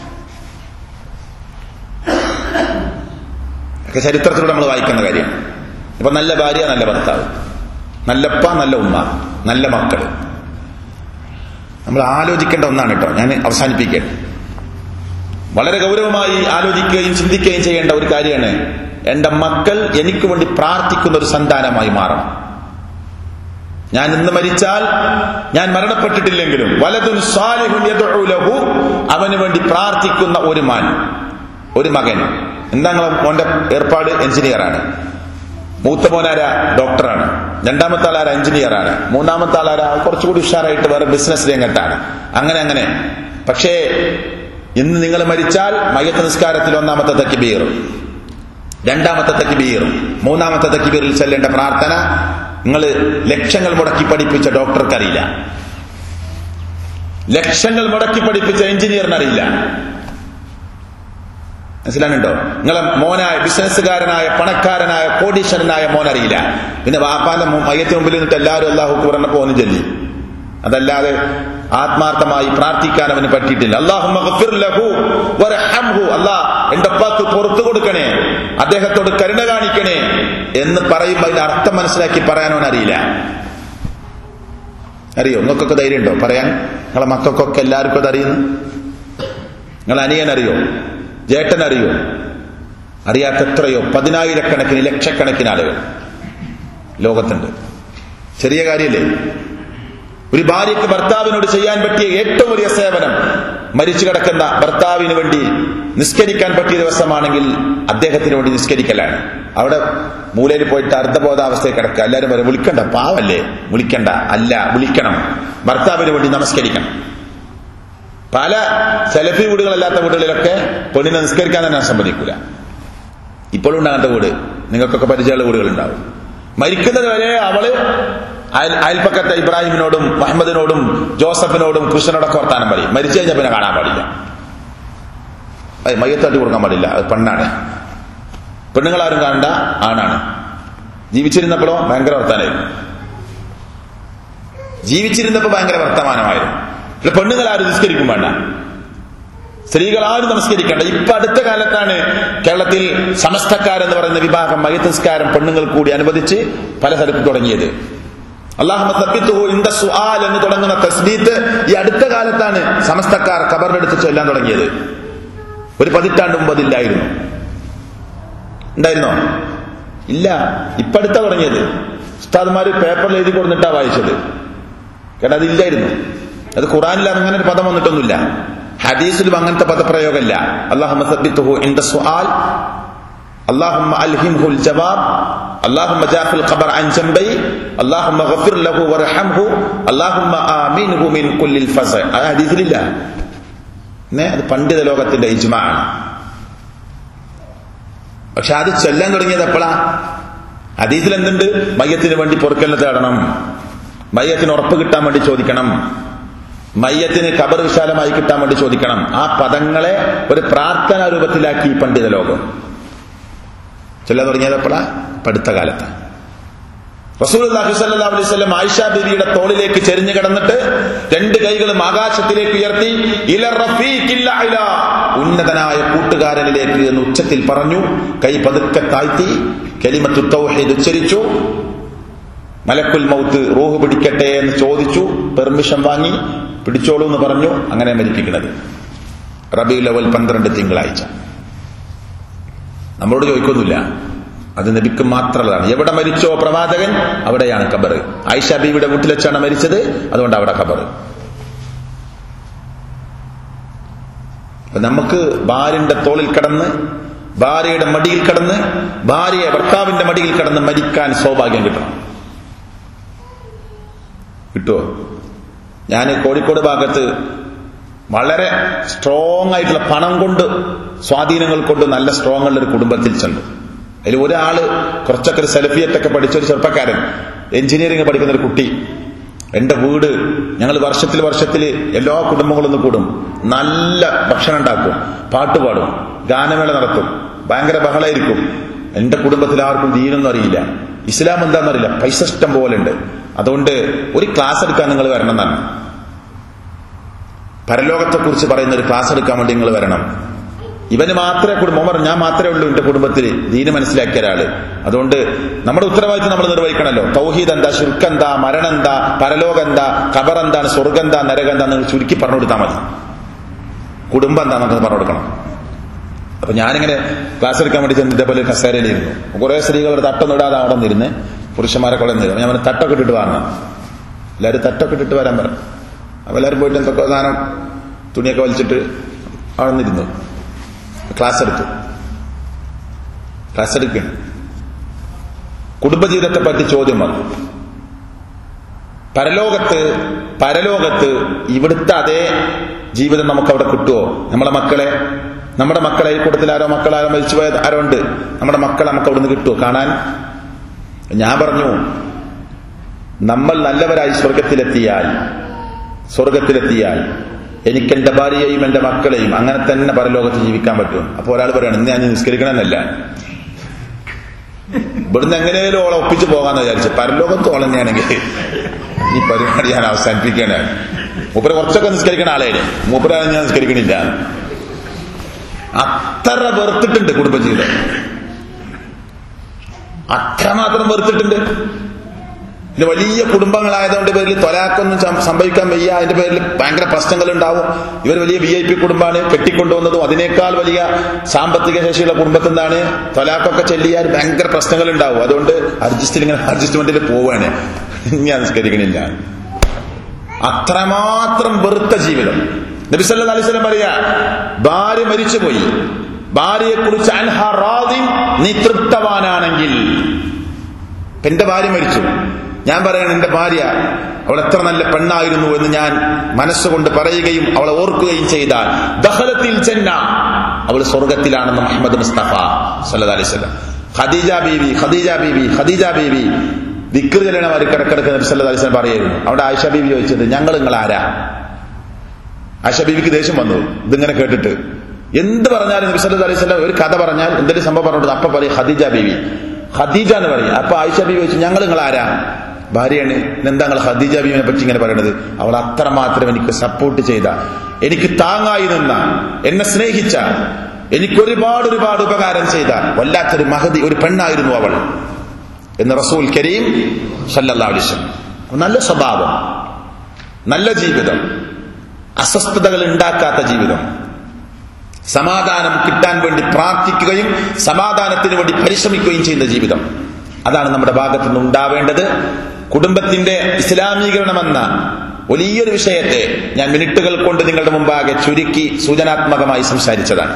ഒക്കെ ചരിത്രത്തിലൂടെ നമ്മൾ വായിക്കുന്ന കാര്യം ഇപ്പൊ നല്ല ഭാര്യ നല്ല ഭർത്താവ് നല്ലപ്പ നല്ല ഉമ്മ നല്ല മക്കൾ നമ്മൾ ആലോചിക്കേണ്ട ഒന്നാണ് കേട്ടോ ഞാൻ അവസാനിപ്പിക്കട്ടെ വളരെ ഗൗരവമായി ആലോചിക്കുകയും ചിന്തിക്കുകയും ചെയ്യേണ്ട ഒരു കാര്യമാണ് എന്റെ മക്കൾ എനിക്ക് വേണ്ടി പ്രാർത്ഥിക്കുന്ന ഒരു സന്താനമായി മാറണം ഞാൻ ഇന്ന് മരിച്ചാൽ ഞാൻ മരണപ്പെട്ടിട്ടില്ലെങ്കിലും വലതുൻ സാലിഹുൻ യദ്ഉ ലഹു അവന് വേണ്ടി പ്രാർത്ഥിക്കുന്ന ഒരു മാൻ ഒരു മകൻ എന്താ മോന്റെ ഏർപ്പാട് എഞ്ചിനീയറാണ് മൂത്ത മോനാര ഡോക്ടറാണ് രണ്ടാമത്തെ ആളാര എഞ്ചിനീയറാണ് മൂന്നാമത്തെ ആളാര കുറച്ചുകൂടി ഉഷാറായിട്ട് വേറെ ബിസിനസ് രംഗത്താണ് അങ്ങനെ അങ്ങനെ പക്ഷേ ഇന്ന് നിങ്ങൾ മരിച്ചാൽ മയ്യത്ത് നിസ്കാരത്തിൽ ഒന്നാമത്തെ തക്കിബീർ രണ്ടാമത്തെ തക്കിബീർ മൂന്നാമത്തെ തക്കിബീറിൽ ചെല്ലേണ്ട പ്രാർത്ഥന നിങ്ങൾ ലക്ഷങ്ങൾ മുടക്കി പഠിപ്പിച്ച ഡോക്ടർക്ക് അറിയില്ല ലക്ഷങ്ങൾ മുടക്കി പഠിപ്പിച്ച എഞ്ചിനീയറിന് അറിയില്ല മനസ്സിലാണുണ്ടോ നിങ്ങളെ മോനായ ബിസിനസ്സുകാരനായ പണക്കാരനായ കോടീശ്വരനായ മോൻ അറിയില്ല പിന്നെ വാപ്പാന്റെ മയ്യത്തിന് മുമ്പിൽ നിന്നിട്ട് എല്ലാവരും അള്ളാഹു പറഞ്ഞ പോന്നു ചൊല്ലി അതല്ലാതെ ആത്മാർത്ഥമായി പ്രാർത്ഥിക്കാൻ അവന് പറ്റിയിട്ടില്ല അള്ളാഹു അല്ലാ എന്റെ ഉപ്പാക്ക് പുറത്തു കൊടുക്കണേ അദ്ദേഹത്തോട് കരുണ കാണിക്കണേ എന്ന് പറയുമ്പോൾ അതിന്റെ അർത്ഥം മനസ്സിലാക്കി പറയാനോ അറിയില്ല അറിയോ നിങ്ങൾക്കൊക്കെ ധൈര്യമുണ്ടോ പറയാൻ നിങ്ങളെ മക്കൾക്കൊക്കെ എല്ലാവർക്കും അത് അറിയുന്നു നിങ്ങൾ അനിയൻ അറിയോ ജേട്ടൻ അറിയോ അറിയാത്ത എത്രയോ പതിനായിരക്കണക്കിന് ലക്ഷക്കണക്കിന് ആളുകൾ ലോകത്തുണ്ട് ചെറിയ കാര്യല്ലേ ഒരു ഭാര്യയ്ക്ക് ഭർത്താവിനോട് ചെയ്യാൻ പറ്റിയ ഏറ്റവും വലിയ സേവനം മരിച്ചു കിടക്കുന്ന ഭർത്താവിന് വേണ്ടി നിസ്കരിക്കാൻ പറ്റിയ ദിവസമാണെങ്കിൽ അദ്ദേഹത്തിന് വേണ്ടി നിസ്കരിക്കലാണ് അവിടെ മൂലയിൽ പോയിട്ട് അർദ്ധബോധാവസ്ഥയിൽ കിടക്കുക എല്ലാവരും പറയും വിളിക്കണ്ട പാവല്ലേ വിളിക്കണ്ട അല്ല വിളിക്കണം ഭർത്താവിന് വേണ്ടി നമസ്കരിക്കണം പല സെലഫി വീടുകളല്ലാത്ത വീടുകളിലൊക്കെ പെണ്ണിനെ നിസ്കരിക്കാൻ തന്നെ സമ്മതിക്കൂല ഇപ്പോഴും ഉണ്ട് അങ്ങനത്തെ വീട് നിങ്ങൾക്കൊക്കെ പരിചയമുള്ള വീടുകൾ ഉണ്ടാവും മരിക്കുന്നത് വരെ അവള് അയൽ- അയൽപ്പക്കത്തെ ഇബ്രാഹിമിനോടും മുഹമ്മദിനോടും ജോസഫിനോടും കൃഷ്ണനോടൊക്കെ വർത്താനം പറയും മരിച്ചു കഴിഞ്ഞാൽ പിന്നെ കാണാൻ പാടില്ല അത് മയ്യത്താട്ടി കൊടുക്കാൻ പാടില്ല അത് പെണ്ണാണ് പെണ്ണുങ്ങളാരും കാണണ്ട ആണാണ് ജീവിച്ചിരുന്നപ്പോഴോ ഭയങ്കര വർത്താനായിരുന്നു ജീവിച്ചിരുന്നപ്പോ ഭയങ്കര വർത്തമാനമായിരുന്നു ഇവിടെ പെണ്ണുങ്ങൾ ആരും നിസ്കരിക്കും വേണ്ട സ്ത്രീകൾ ആരും നമസ്കരിക്കേണ്ട ഇപ്പൊ അടുത്ത കാലത്താണ് കേരളത്തിൽ സമസ്തക്കാരെന്ന് പറയുന്ന വിഭാഗം മയ്യത്ത് നിസ്കാരം പെണ്ണുങ്ങൾ കൂടി അനുവദിച്ച് പല സ്ഥലത്തും തുടങ്ങിയത് അള്ളാഹുമ തപ്പിത്തുഹു ഇന്ദ സുആൽ എന്ന് തുടങ്ങുന്ന തസ്ബീത്ത് ഈ അടുത്ത കാലത്താണ് സമസ്തക്കാർ കബറിനെടുത്ത് ചൊല്ലാൻ തുടങ്ങിയത് ഒരു പതിറ്റാണ്ട് മുമ്പ് അതില്ലായിരുന്നു ഉണ്ടായിരുന്നോ ഇല്ല ഇപ്പൊ അടുത്താ തുടങ്ങിയത് ഉസ്താദ്മാര് പേപ്പറിൽ എഴുതി കൊടുത്തിട്ടാ വായിച്ചത് കാരണം അതില്ലായിരുന്നു അത് ഖുറാനിൽ അങ്ങനെ ഒരു പദം വന്നിട്ടൊന്നുമില്ല ഹദീസിലും അങ്ങനത്തെ പദപ്രയോഗമല്ല അള്ളാഹുമ സബ്ബിത്തുഹു ഇൻദ സുആൽ اللهم ألهمه الجواب اللهم جاف القبر عن جنبي اللهم غفر له وارحمه اللهم آمينه من كل الفزع ആ ഹദീസിലില്ല ന്നെ അത് പണ്ഡിത ലോകത്തിന്റെ ഇജ്മാണ് പക്ഷെ അത് ചൊല്ലാൻ തുടങ്ങിയത് എപ്പോഴാ ഹദീസിൽ എന്തുണ്ട് മയ്യത്തിന് വേണ്ടി പൊറുക്കലിനെ തേടണം മയ്യത്തിന് ഉറപ്പ് കിട്ടാൻ വേണ്ടി ചോദിക്കണം മയ്യത്തിന് കബർ വിശാലമായി കിട്ടാൻ വേണ്ടി ചോദിക്കണം ആ പദങ്ങളെ ഒരു പ്രാർത്ഥനാ രൂപത്തിലാക്കി ഈ പണ്ഡിത ലോകം ചൊല്ലാൻ തുടങ്ങിയത് എപ്പോഴാ പടുത്ത കാലത്ത് റസൂലുള്ളാഹി സ്വല്ലല്ലാഹു അലൈഹി വസല്ലം ആയിഷ ബീവിയുടെ തോളിലേക്ക് ചെരിഞ്ഞു കിടന്നിട്ട് രണ്ട് കൈകളും ആകാശത്തിലേക്ക് ഉയർത്തി ഇല റഫീഖിൽ അഅ്ല ഉന്നതനായ കൂട്ടുകാരനിലേക്ക് എന്ന് ഉച്ചത്തിൽ പറഞ്ഞു കൈ പതുക്കെ താഴ്ത്തി കലിമത്തു തൗഹീദ് ഉച്ചരിച്ചു മലക്കുൽ മൗത്ത് റൂഹ് പിടിക്കട്ടെ എന്ന് ചോദിച്ചു പെർമിഷൻ വാങ്ങി പിടിച്ചോളൂ എന്ന് പറഞ്ഞു അങ്ങനെ മരിപ്പിക്കുന്നത് റബി ലവൽ പന്ത്രണ്ട് തിങ്കളാഴ്ച നമ്മളോട് ചോദിക്കൊന്നുമില്ല അത് നബിക്ക് മാത്രമുള്ളതാണ് എവിടെ മരിച്ചോ പ്രവാചകൻ അവിടെയാണ് ഖബർ ആയിഷ ബീവിയുടെ വീട്ടിൽ വെച്ചാണ് മരിച്ചത് അതുകൊണ്ട് അവിടെ ഖബർ അപ്പൊ നമുക്ക് ഭാര്യന്റെ തോളിൽ കടന്ന് ഭാര്യയുടെ മടിയിൽ കടന്ന് ഭാര്യയെ ഭർത്താവിന്റെ മടിയിൽ കടന്ന് മരിക്കാൻ സൗഭാഗ്യം കിട്ടണം കിട്ടുമോ ഞാൻ കോഴിക്കോട് ഭാഗത്ത് വളരെ സ്ട്രോങ് ആയിട്ടുള്ള പണം കൊണ്ട് സ്വാധീനങ്ങൾ കൊണ്ട് നല്ല സ്ട്രോങ് ഉള്ള ഒരു കുടുംബത്തിൽ ചെന്നു അതിൽ ഒരാള് കുറച്ചൊക്കെ ഒരു സെൽഫിയറ്റൊക്കെ പഠിച്ച ഒരു ചെറുപ്പക്കാരൻ എഞ്ചിനീയറിംഗ് പഠിക്കുന്ന ഒരു കുട്ടി എന്റെ വീട് ഞങ്ങൾ വർഷത്തിൽ വർഷത്തിൽ എല്ലാ കുടുംബങ്ങളും ഒന്ന് കൂടും നല്ല ഭക്ഷണം ഉണ്ടാക്കും പാട്ട് പാടും ഗാനമേള നടത്തും ഭയങ്കര ബഹളായിരിക്കും എന്റെ കുടുംബത്തിൽ ആർക്കും ദീനൊന്നും അറിയില്ല ഇസ്ലാം എന്താണെന്ന് അറിയില്ല പൈസ ഇഷ്ടം പോലെ ഉണ്ട് അതുകൊണ്ട് ഒരു ക്ലാസ് എടുക്കാൻ നിങ്ങൾ വരണം എന്നാണ് പരലോകത്തെ കുറിച്ച് പറയുന്ന ഒരു ക്ലാസ് എടുക്കാൻ വേണ്ടി നിങ്ങൾ വരണം ഇവന് മാത്രമേ കുടുംബം പറഞ്ഞു ഞാൻ മാത്രമേ ഉള്ളൂ എന്റെ കുടുംബത്തിൽ ദീന് മനസ്സിലാക്കിയ ഒരാള് അതുകൊണ്ട് നമ്മുടെ ഉത്തരവാദിത്വം നമ്മൾ നിർവഹിക്കണമല്ലോ തൗഹീദ് എന്താ ശുൽക്കെന്താ മരണം എന്താ പരലോകം എന്താ ഖബർ എന്താണ് സ്വർഗം എന്താ നരകം എന്താ നിങ്ങൾ ചുരുക്കി പറഞ്ഞു കൊടുത്താൽ മതി കുടുംബം എന്താ നമുക്ക് പറഞ്ഞു കൊടുക്കണം അപ്പൊ ഞാനിങ്ങനെ ക്ലാസ് എടുക്കാൻ വേണ്ടി ചെന്ന് ഇതേപോലെ കസേരയിലിരുന്നു കുറെ സ്ത്രീകളുടെ തട്ടൊന്നും ഇടാതെ അവിടെ നിന്നിരുന്ന് പുരുഷന്മാരെ കൊള്ളെ നിന്നു ഞാൻ പറഞ്ഞു, തട്ടൊക്കെ ഇട്ടിട്ട് വരണം എല്ലാവരും തട്ടൊക്കെ ഇട്ടിട്ട് വരാൻ പറഞ്ഞു അപ്പൊ എല്ലാവരും പോയിട്ട് എന്തൊക്കെ സാധനം തുണിയൊക്കെ വലിച്ചിട്ട് അവിടെ നിന്നിരുന്നു ക്ലാസ് എടുത്തു ക്ലാസ് എടുക്കുകയാണ് കുടുംബജീവിതത്തെ പറ്റി ചോദ്യം വന്നു പരലോകത്ത് പരലോകത്ത് ഇവിടുത്തെ അതേ ജീവിതം നമുക്ക് അവിടെ കിട്ടുമോ നമ്മളെ മക്കളെ നമ്മുടെ മക്കളെ ഈ കൂട്ടത്തിൽ ആരോ മക്കളാരോ മരിച്ചുപോയത് ആരോ ഉണ്ട് നമ്മുടെ മക്കളെ നമുക്ക് അവിടുന്ന് കിട്ടുമോ കാണാൻ ഞാൻ പറഞ്ഞു നമ്മൾ നല്ലവരായി സ്വർഗത്തിലെത്തിയാൽ സ്വർഗത്തിലെത്തിയാൽ എനിക്ക് എന്റെ ഭാര്യയെയും എന്റെ മക്കളെയും അങ്ങനെ തന്നെ പരലോകത്ത് ജീവിക്കാൻ പറ്റും അപ്പൊ ഒരാൾ പറയണം ഇന്ന് ഞാൻ നിസ്കരിക്കണമെന്നല്ല ഇവിടുന്ന് എങ്ങനെയാലും ഓളെ ഒപ്പിച്ചു പോകാന്ന് വിചാരിച്ചു പരലോകത്ത് ഓളം തന്നെയാണെങ്കിൽ ഈ പരിപാടി ഞാൻ അവസാനിപ്പിക്കുകയാണ് മൂപ്പര് കുറച്ചൊക്കെ നിസ്കരിക്കണ ആളേനെ മൂപ്പരാണ് ഞാൻ നിസ്കരിക്കണില്ല അത്ര വെറുത്തിട്ടുണ്ട് കുടുംബജീവിതം അത്രമാത്രം വെറുത്തിട്ടുണ്ട് ഇത് വലിയ കുടുംബങ്ങളായതുകൊണ്ട് പേരിൽ തൊലാക്കൊന്നും സം- സംഭവിക്കാൻ വയ്യ അതിന്റെ പേരിൽ ഭയങ്കര പ്രശ്നങ്ങൾ ഉണ്ടാവും ഇവർ വലിയ വി ഐ പി കുടുംബമാണ് കെട്ടിക്കൊണ്ടുവന്നതും അതിനേക്കാൾ വലിയ സാമ്പത്തിക ശേഷിയുള്ള കുടുംബത്തിൽ നിന്നാണ് തൊലാക്കൊക്കെ ചെല്ലിയാൽ ഭയങ്കര പ്രശ്നങ്ങൾ ഉണ്ടാവും അതുകൊണ്ട് അഡ്ജസ്റ്റിൽ ഇങ്ങനെ അഡ്ജസ്റ്റ്മെന്റിൽ പോവാണ് ഞാൻ നിസ്കരിക്കണില്ല അത്രമാത്രം വെറുത്ത ജീവിതം നബിസല്ല അലിസ്ലം പറയാ ഭാര്യ മരിച്ചുപോയി ഭാര്യയെ കുറിച്ച് അൻഹറാദിൻ നീ തൃപ്തവാനാണെങ്കിൽ എന്റെ ഭാര്യ മരിച്ചു ഞാൻ പറയണം എന്റെ ഭാര്യ അവൾ എത്ര നല്ല പെണ്ണായിരുന്നു എന്ന് ഞാൻ മനസ്സുകൊണ്ട് പറയുകയും അവളെ ഓർക്കുകയും ചെയ്താൽ ദഹലത്തിൽ ചെന്ന അവൾ സ്വർഗത്തിലാണെന്ന് മുഹമ്മദ് മുസ്തഫ സല്ലല്ലാഹു അലൈഹി വസല്ലം ഖദീജ ബീവി ഖദീജ ബീവി ഖദീജ ബീവി ദിക്കർ ചെല്ലണവർ കിടക്കിടക്ക് നബി സല്ലല്ലാഹു അലൈഹി വസല്ലം പറയായിരുന്നു അവിടെ ആയിഷ ബീവി ചോദിച്ചത് ഞങ്ങൾ നിങ്ങൾ ആരാ ആയിഷ ബീവിക്ക് ദേഷ്യം വന്നു ഇതിങ്ങനെ കേട്ടിട്ട് എന്ത് പറഞ്ഞാലും നബി സല്ലല്ലാഹു അലൈഹി വസല്ലം ഒരു കഥ പറഞ്ഞാൽ എന്തൊരു സംഭവം പറഞ്ഞിട്ട് അപ്പൊ പറയും ഖദീജ ബീവി ഖദീജ എന്ന് പറയും അപ്പൊ ആയിഷ ബീവി ചോദിച്ചു ഞങ്ങൾ നിങ്ങൾ ആരാ ഭാര്യയാണ് എന്താ നിങ്ങൾ ഖദീജ ബീവിനെ പറ്റി ഇങ്ങനെ പറയണത് അവൾ അത്രമാത്രം എനിക്ക് സപ്പോർട്ട് ചെയ്ത എനിക്ക് താങ്ങായി നിന്ന എന്നെ സ്നേഹിച്ച എനിക്ക് ഒരുപാട് ഒരുപാട് ഉപകാരം ചെയ്ത വല്ലാത്തൊരു മഹതി ഒരു പെണ്ണായിരുന്നു അവൾ എന്ന് റസൂൽ കരീം സല്ലല്ലാഹു അലൈഹി വസല്ലം നല്ല സ്വഭാവം നല്ല ജീവിതം അസ്വസ്ഥതകൾ ഉണ്ടാക്കാത്ത ജീവിതം സമാധാനം കിട്ടാൻ വേണ്ടി പ്രാർത്ഥിക്കുകയും സമാധാനത്തിന് വേണ്ടി പരിശ്രമിക്കുകയും ചെയ്യുന്ന ജീവിതം അതാണ് നമ്മുടെ ഭാഗത്ത് നിന്ന് ഉണ്ടാവേണ്ടത് കുടുംബത്തിന്റെ ഇസ്ലാമീകരണമെന്ന വലിയൊരു വിഷയത്തെ ഞാൻ മിനിറ്റുകൾ കൊണ്ട് നിങ്ങളുടെ മുമ്പാകെ ചുരുക്കി സൂചനാത്മകമായി സംസാരിച്ചതാണ്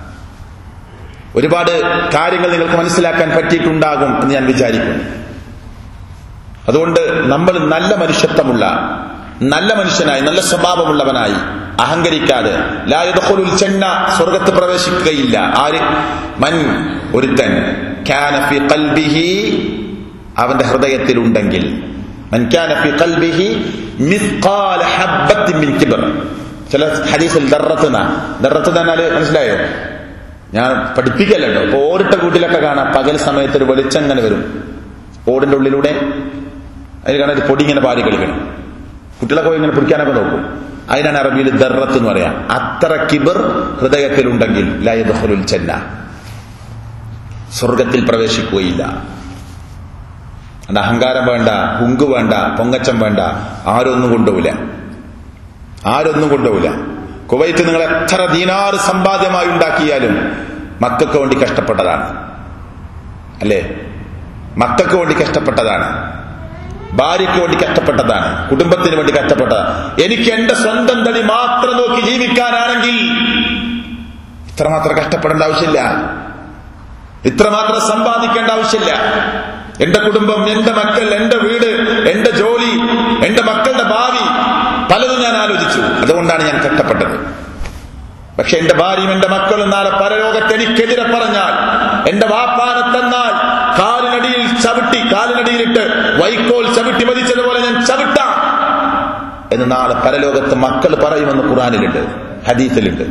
ഒരുപാട് കാര്യങ്ങൾ നിങ്ങൾക്ക് മനസ്സിലാക്കാൻ പറ്റിയിട്ടുണ്ടാകും എന്ന് ഞാൻ വിചാരിക്കുന്നു അതുകൊണ്ട് നമ്മൾ നല്ല മനുഷ്യത്വമുള്ള നല്ല മനുഷ്യനായി നല്ല സ്വഭാവമുള്ളവനായി അഹങ്കരിക്കാതെ ലായുൽ ചെന്ന സ്വർഗത്ത് പ്രവേശിക്കുകയില്ല ആര് മൻ ഒരുത്തൻ കാന ഫി ഖൽബിഹി അവന്റെ ഹൃദയത്തിലുണ്ടെങ്കിൽ മൻ കാന ഫി ഖൽബിഹി മിസ്ഖാല ഹബ്ബത്തിൻ മിൻ കിബ്ർ ചില ഹദീസിൽ ദർറത്തുന ദർറത്ത് എന്നാല് മനസ്സിലായോ ഞാൻ പഠിപ്പിക്കല്ലോ ഇപ്പൊ ഓടിട്ട വീട്ടിലൊക്കെ കാണാം പകൽ സമയത്ത് ഒരു വെളിച്ചം ഇങ്ങനെ വരും ഓടിന്റെ ഉള്ളിലൂടെ അതിൽ കാണാൻ ഒരു പൊടി ഇങ്ങനെ പാരി കളിക്കണം കുട്ടികളൊക്കെ പോയി ഇങ്ങനെ പിടിക്കാനൊക്കെ നോക്കും അതിനാണ് അറബിയിൽ ദർറത്ത് എന്ന് പറയാം അത്ര കിബർ ഹൃദയത്തിലുണ്ടെങ്കിൽ ലയദുൽ ചെന്ന സ്വർഗത്തിൽ പ്രവേശിക്കുകയില്ല അത് അഹങ്കാരം വേണ്ട ഹുങ്ക് വേണ്ട പൊങ്ങച്ചം വേണ്ട ആരൊന്നും കൊണ്ടുപോവില്ല ആരൊന്നും കൊണ്ടുപോവില്ല കുവൈറ്റ് നിങ്ങൾ എത്ര ദീനാറ് സമ്പാദ്യമായി ഉണ്ടാക്കിയാലും മക്കൾക്ക് വേണ്ടി കഷ്ടപ്പെട്ടതാണ് അല്ലേ മക്കൾക്ക് വേണ്ടി കഷ്ടപ്പെട്ടതാണ് ഭാര്യയ്ക്ക് വേണ്ടി കഷ്ടപ്പെട്ടതാണ് കുടുംബത്തിന് വേണ്ടി കഷ്ടപ്പെട്ടതാണ് എനിക്ക് എന്റെ സ്വന്തം തടി മാത്രം നോക്കി ജീവിക്കാനാണെങ്കിൽ ഇത്രമാത്രം കഷ്ടപ്പെടേണ്ട ആവശ്യമില്ല ഇത്രമാത്രം സമ്പാദിക്കേണ്ട ആവശ്യമില്ല എന്റെ കുടുംബം എന്റെ മക്കൾ എന്റെ വീട് എന്റെ ജോലി എന്റെ മക്കളുടെ ഭാവി പലതും ഞാൻ ആലോചിച്ചു അതുകൊണ്ടാണ് ഞാൻ കഷ്ടപ്പെട്ടത് പക്ഷെ എന്റെ ഭാര്യയും എന്റെ മക്കളും നാളെ പരലോകത്ത് എനിക്കെതിരെ പറഞ്ഞാൽ എന്റെ വാപ്പാനെ തന്നാൽ കാലിനടിയിൽ ചവിട്ടി കാലിനടിയിലിട്ട് വൈക്കോൽ ചവിട്ടി മതിച്ചതുപോലെ ഞാൻ ചവിട്ടാം എന്ന് നാളെ പരലോകത്ത് മക്കൾ പറയുമെന്ന് ഖുറാനിലുണ്ട് ഹദീസിലുണ്ട്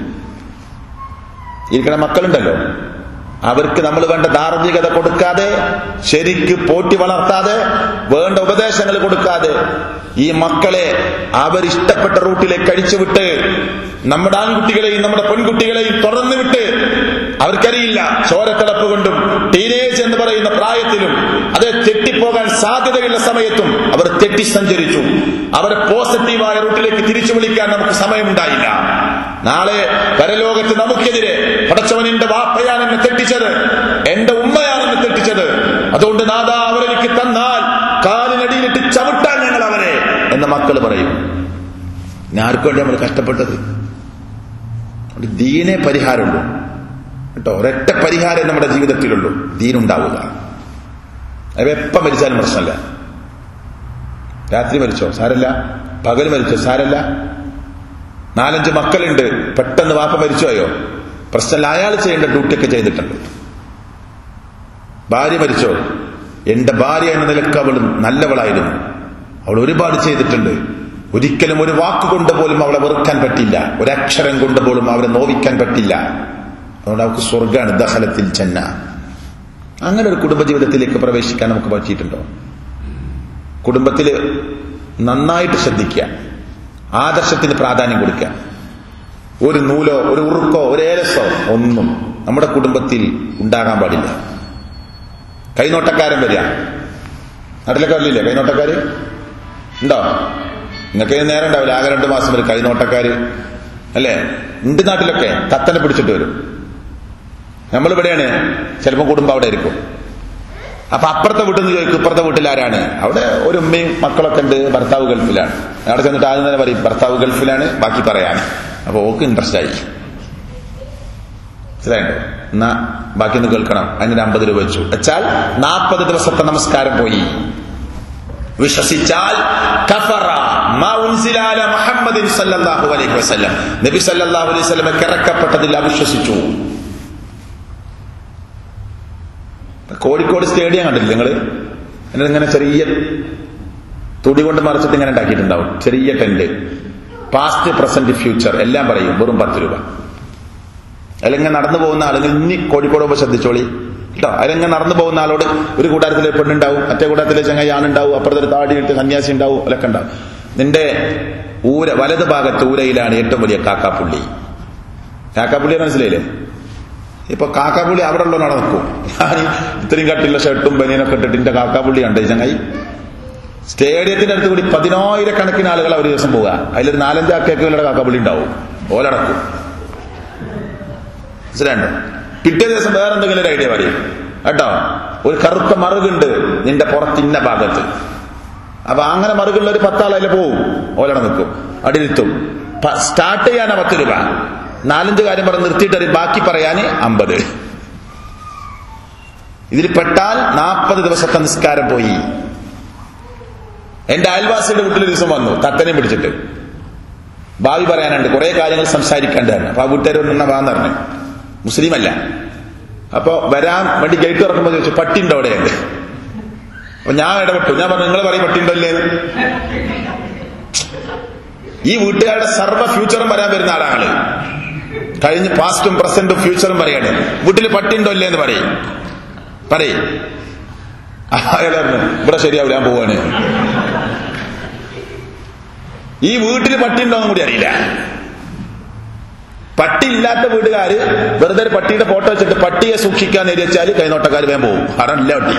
ഇരിക്കണ മക്കളുണ്ടല്ലോ അവർക്ക് നമ്മൾ വേണ്ട ധാർമ്മികത കൊടുക്കാതെ ശരിക്ക് പോറ്റി വളർത്താതെ വേണ്ട ഉപദേശങ്ങൾ കൊടുക്കാതെ ഈ മക്കളെ അവരിഷ്ടപ്പെട്ട റൂട്ടിലേക്ക് അഴിച്ചുവിട്ട് നമ്മുടെ ആൺകുട്ടികളെയും നമ്മുടെ പെൺകുട്ടികളെയും തുറന്നു വിട്ട് അവർക്കറിയില്ല ചോരത്തിളപ്പ് കൊണ്ടും ടീനേജ് എന്ന് പറയുന്ന പ്രായത്തിലും അത് തെറ്റിപ്പോകാൻ സാധ്യതയുള്ള സമയത്തും അവർ തെറ്റി സഞ്ചരിച്ചു അവരെ പോസിറ്റീവായ റൂട്ടിലേക്ക് തിരിച്ചു വിളിക്കാൻ നമുക്ക് സമയമുണ്ടായില്ല നാളെ പരലോകത്ത് നമുക്കെതിരെ പടച്ചവൻ എന്റെ വാപ്പയാണ് എന്നെ തെറ്റിച്ചത് എന്റെ ഉമ്മയാണ് എന്നെ തെറ്റിച്ചത് അതുകൊണ്ട് നാദാ അവരെനിക്ക് തന്നാൽ കാലിനടിയിലിട്ട് ചവിട്ടാൻ ഞങ്ങൾ അവരെ എന്ന് മക്കൾ പറയും ഞാൻ ആർക്കു വേണ്ടി നമ്മൾ കഷ്ടപ്പെട്ടത് ദീനെ പരിഹാരമുള്ളൂ കേട്ടോ ഒരൊറ്റ പരിഹാരം നമ്മുടെ ജീവിതത്തിലുള്ളൂ ദീനുണ്ടാവുക അത് എപ്പം മരിച്ചാലും പ്രശ്നമല്ല രാത്രി മരിച്ചോ സാരല്ല പകൽ മരിച്ചോ സാരല്ല നാലഞ്ച് മക്കളുണ്ട് പെട്ടെന്ന് വാപ്പ മരിച്ചുപോയോ പ്രശ്നമല്ല അയാൾ ചെയ്യേണ്ട ഡ്യൂട്ടിയൊക്കെ ചെയ്തിട്ടുണ്ട് ഭാര്യ മരിച്ചോ എന്റെ ഭാര്യ എന്ന നിലക്ക് അവൾ നല്ലവളായിരുന്നു അവൾ ഒരുപാട് ചെയ്തിട്ടുണ്ട് ഒരിക്കലും ഒരു വാക്ക് കൊണ്ട് പോലും അവളെ വെറുക്കാൻ പറ്റില്ല ഒരക്ഷരം കൊണ്ട് പോലും അവരെ നോവിക്കാൻ പറ്റില്ല അതുകൊണ്ട് അവർക്ക് സ്വർഗാണ് ദഹലത്തിൽ ചെന്ന അങ്ങനെ ഒരു കുടുംബജീവിതത്തിലേക്ക് പ്രവേശിക്കാൻ നമുക്ക് പറ്റിയിട്ടുണ്ടോ കുടുംബത്തിൽ നന്നായിട്ട് ശ്രദ്ധിക്കുക ആദർശത്തിന് പ്രാധാന്യം കൊടുക്കുക ഒരു നൂലോ ഒരു ഉറുക്കോ ഒരു ഏലസോ ഒന്നും നമ്മുടെ കുടുംബത്തിൽ ഉണ്ടാകാൻ പാടില്ല കൈനോട്ടക്കാരൻ വരിക നാട്ടിലൊക്കെ വരില്ലേ കൈനോട്ടക്കാര് ഉണ്ടോ നിങ്ങൾക്ക് നേരം ഉണ്ടാവില്ല ആകെ രണ്ടു മാസം വരും കൈനോട്ടക്കാര് അല്ലേ ഉണ്ട് നാട്ടിലൊക്കെ കത്തനെ പിടിച്ചിട്ട് വരും നമ്മളിവിടെയാണ് ചിലപ്പോൾ കുടുംബം അവിടെ ആയിരിക്കും അപ്പൊ അപ്പുറത്തെ വീട്ടിൽ നിന്ന് ചോദിക്കും ഇപ്പുറത്തെ വീട്ടിൽ ആരാണ് അവിടെ ഒരു ഉമ്മയും മക്കളൊക്കെ ഉണ്ട് ഭർത്താവ് ഗൾഫിലാണ് അവിടെ ചെന്നിട്ട് ആദ്യം തന്നെ പറയും ഭർത്താവ് ഗൾഫിലാണ് ബാക്കി പറയാൻ അപ്പൊ ഓക്ക് ഇൻട്രസ്റ്റ് ആയി മനസ്സിലായോ എന്നാ ബാക്കി ഒന്ന് കേൾക്കണം അതിന് അമ്പത് രൂപ വെച്ചു വെച്ചാൽ നാൽപ്പത് ദിവസത്തെ നമസ്കാരം പോയി വിശ്വസിച്ചാൽ കഫറ മാ ഉൻസില അല മുഹമ്മദിൻ സല്ലല്ലാഹു അലൈഹി വസല്ലം നബി സല്ലല്ലാഹു അലൈഹി വസല്ലം ഇറക്കപ്പെട്ടതിൽ അവിശ്വസിച്ചു കോഴിക്കോട് സ്റ്റേഡിയം കണ്ടില്ല നിങ്ങള് എന്നിട്ട് ഇങ്ങനെ ചെറിയ തുടി കൊണ്ട് മറിച്ചിട്ട് ഇങ്ങനെ ഉണ്ടാക്കിയിട്ടുണ്ടാവും ചെറിയ ടെന്റ് പാസ്റ്റ് പ്രസന്റ് ഫ്യൂച്ചർ എല്ലാം പറയും വെറും പത്ത് രൂപ അല്ലെങ്കിൽ നടന്നു പോകുന്ന ആളുകൾ ഇനി കോഴിക്കോട് പോകുമ്പോൾ ശ്രദ്ധിച്ചോളി കേട്ടോ അല്ലെങ്കിൽ നടന്നു പോകുന്ന ആളോട് ഒരു കൂട്ടാരത്തിലെ പെണ്ണുണ്ടാവും മറ്റേ കൂട്ടാരത്തിലെ ചങ്ങായി ആണുണ്ടാവും അപ്പുറത്തൊരു താടി ഇട്ട് സന്യാസി ഉണ്ടാവും അതൊക്കെ ഉണ്ടാവും നിന്റെ ഊര വലത് ഭാഗത്ത് ഊരയിലാണ് ഏറ്റവും വലിയ കാക്കാപ്പുള്ളി കാക്കാപ്പുള്ളിയെ മനസ്സിലായില്ലേ ഇപ്പൊ കാക്കാപ്പുള്ളി അവിടെ ഉള്ളവനാണ് നിൽക്കും ഞാൻ ഇത്രയും കട്ടിയുള്ള ഷർട്ടും ബനിയനൊക്കെ ഇട്ടിട്ട് എന്റെ കാക്കാപ്പുള്ളി ഉണ്ട് ചങ്ങായി സ്റ്റേഡിയത്തിന്റെ അടുത്ത് കൂടി പതിനായിരക്കണക്കിന് ആളുകൾ ഒരു ദിവസം പോവുക അതിലൊരു നാലഞ്ച് കേക്കുകളുടെ കാക്കാപ്പുള്ളി ഉണ്ടാവും ഓലടക്കും മനസ്സിലാണ്ടോ പിറ്റേ ദിവസം വേറെ എന്തെങ്കിലും ഒരു ഐഡിയ പറയും കേട്ടോ ഒരു കറുത്ത മറുകുണ്ട് നിന്റെ പുറത്തിന്ന ഭാഗത്ത് അപ്പൊ അങ്ങനെ മറുകുള്ള ഒരു പത്താളതിൽ പോവും ഓലട നിൽക്കും അടിയിരുത്തും സ്റ്റാർട്ട് ചെയ്യാനാ പത്ത് രൂപ നാലഞ്ച് കാര്യം പറഞ്ഞ് നിർത്തിയിട്ട് ബാക്കി പറയാന് അമ്പത് ഇതിൽ പെട്ടാൽ നാൽപ്പത് ദിവസത്തെ നിസ്കാരം പോയി എന്റെ അയൽവാസിയുടെ വീട്ടിൽ ദിവസം വന്നു തത്തനെ പിടിച്ചിട്ട് ഭാവി പറയാനുണ്ട് കുറെ കാര്യങ്ങൾ സംസാരിക്കേണ്ടതാണ് അപ്പൊ ആ വീട്ടുകാർ ഒന്നെണ്ണ വാന്ന് പറഞ്ഞു മുസ്ലിം അല്ല അപ്പൊ വരാൻ വേണ്ടി ഗേറ്റ് തുറക്കുമ്പോൾ ചോദിച്ചു പട്ടിയുണ്ടോ അവിടെ അപ്പൊ ഞാൻ ഇടപെട്ടു ഞാൻ പറഞ്ഞു നിങ്ങൾ പറയും പട്ടിയുണ്ടോ അല്ലേ ഈ വീട്ടുകാരുടെ സർവ്വ ഫ്യൂച്ചറും വരാൻ വരുന്ന ആളാണ് കഴിഞ്ഞ് പാസ്റ്റും പ്രസന്റും ഫ്യൂച്ചറും പറയാണ് വീട്ടിൽ പട്ടിയുണ്ടോ ഇല്ലേ എന്ന് പറയും പറയും അയാൾ പറഞ്ഞു ഇവിടെ ശരിയാവില്ല ഞാൻ പോവാണ് ഈ വീട്ടിൽ പട്ടിയുണ്ടോന്നും കൂടി അറിയില്ല പട്ടി ഇല്ലാത്ത വീട്ടുകാര് വെറുതെ ഒരു പട്ടിയുടെ ഫോട്ടോ വെച്ചിട്ട് പട്ടിയെ സൂക്ഷിക്കാൻ എരിച്ചാൽ കൈനോട്ടക്കാർ വേഗം പോകും കാരണം ഇല്ല പട്ടി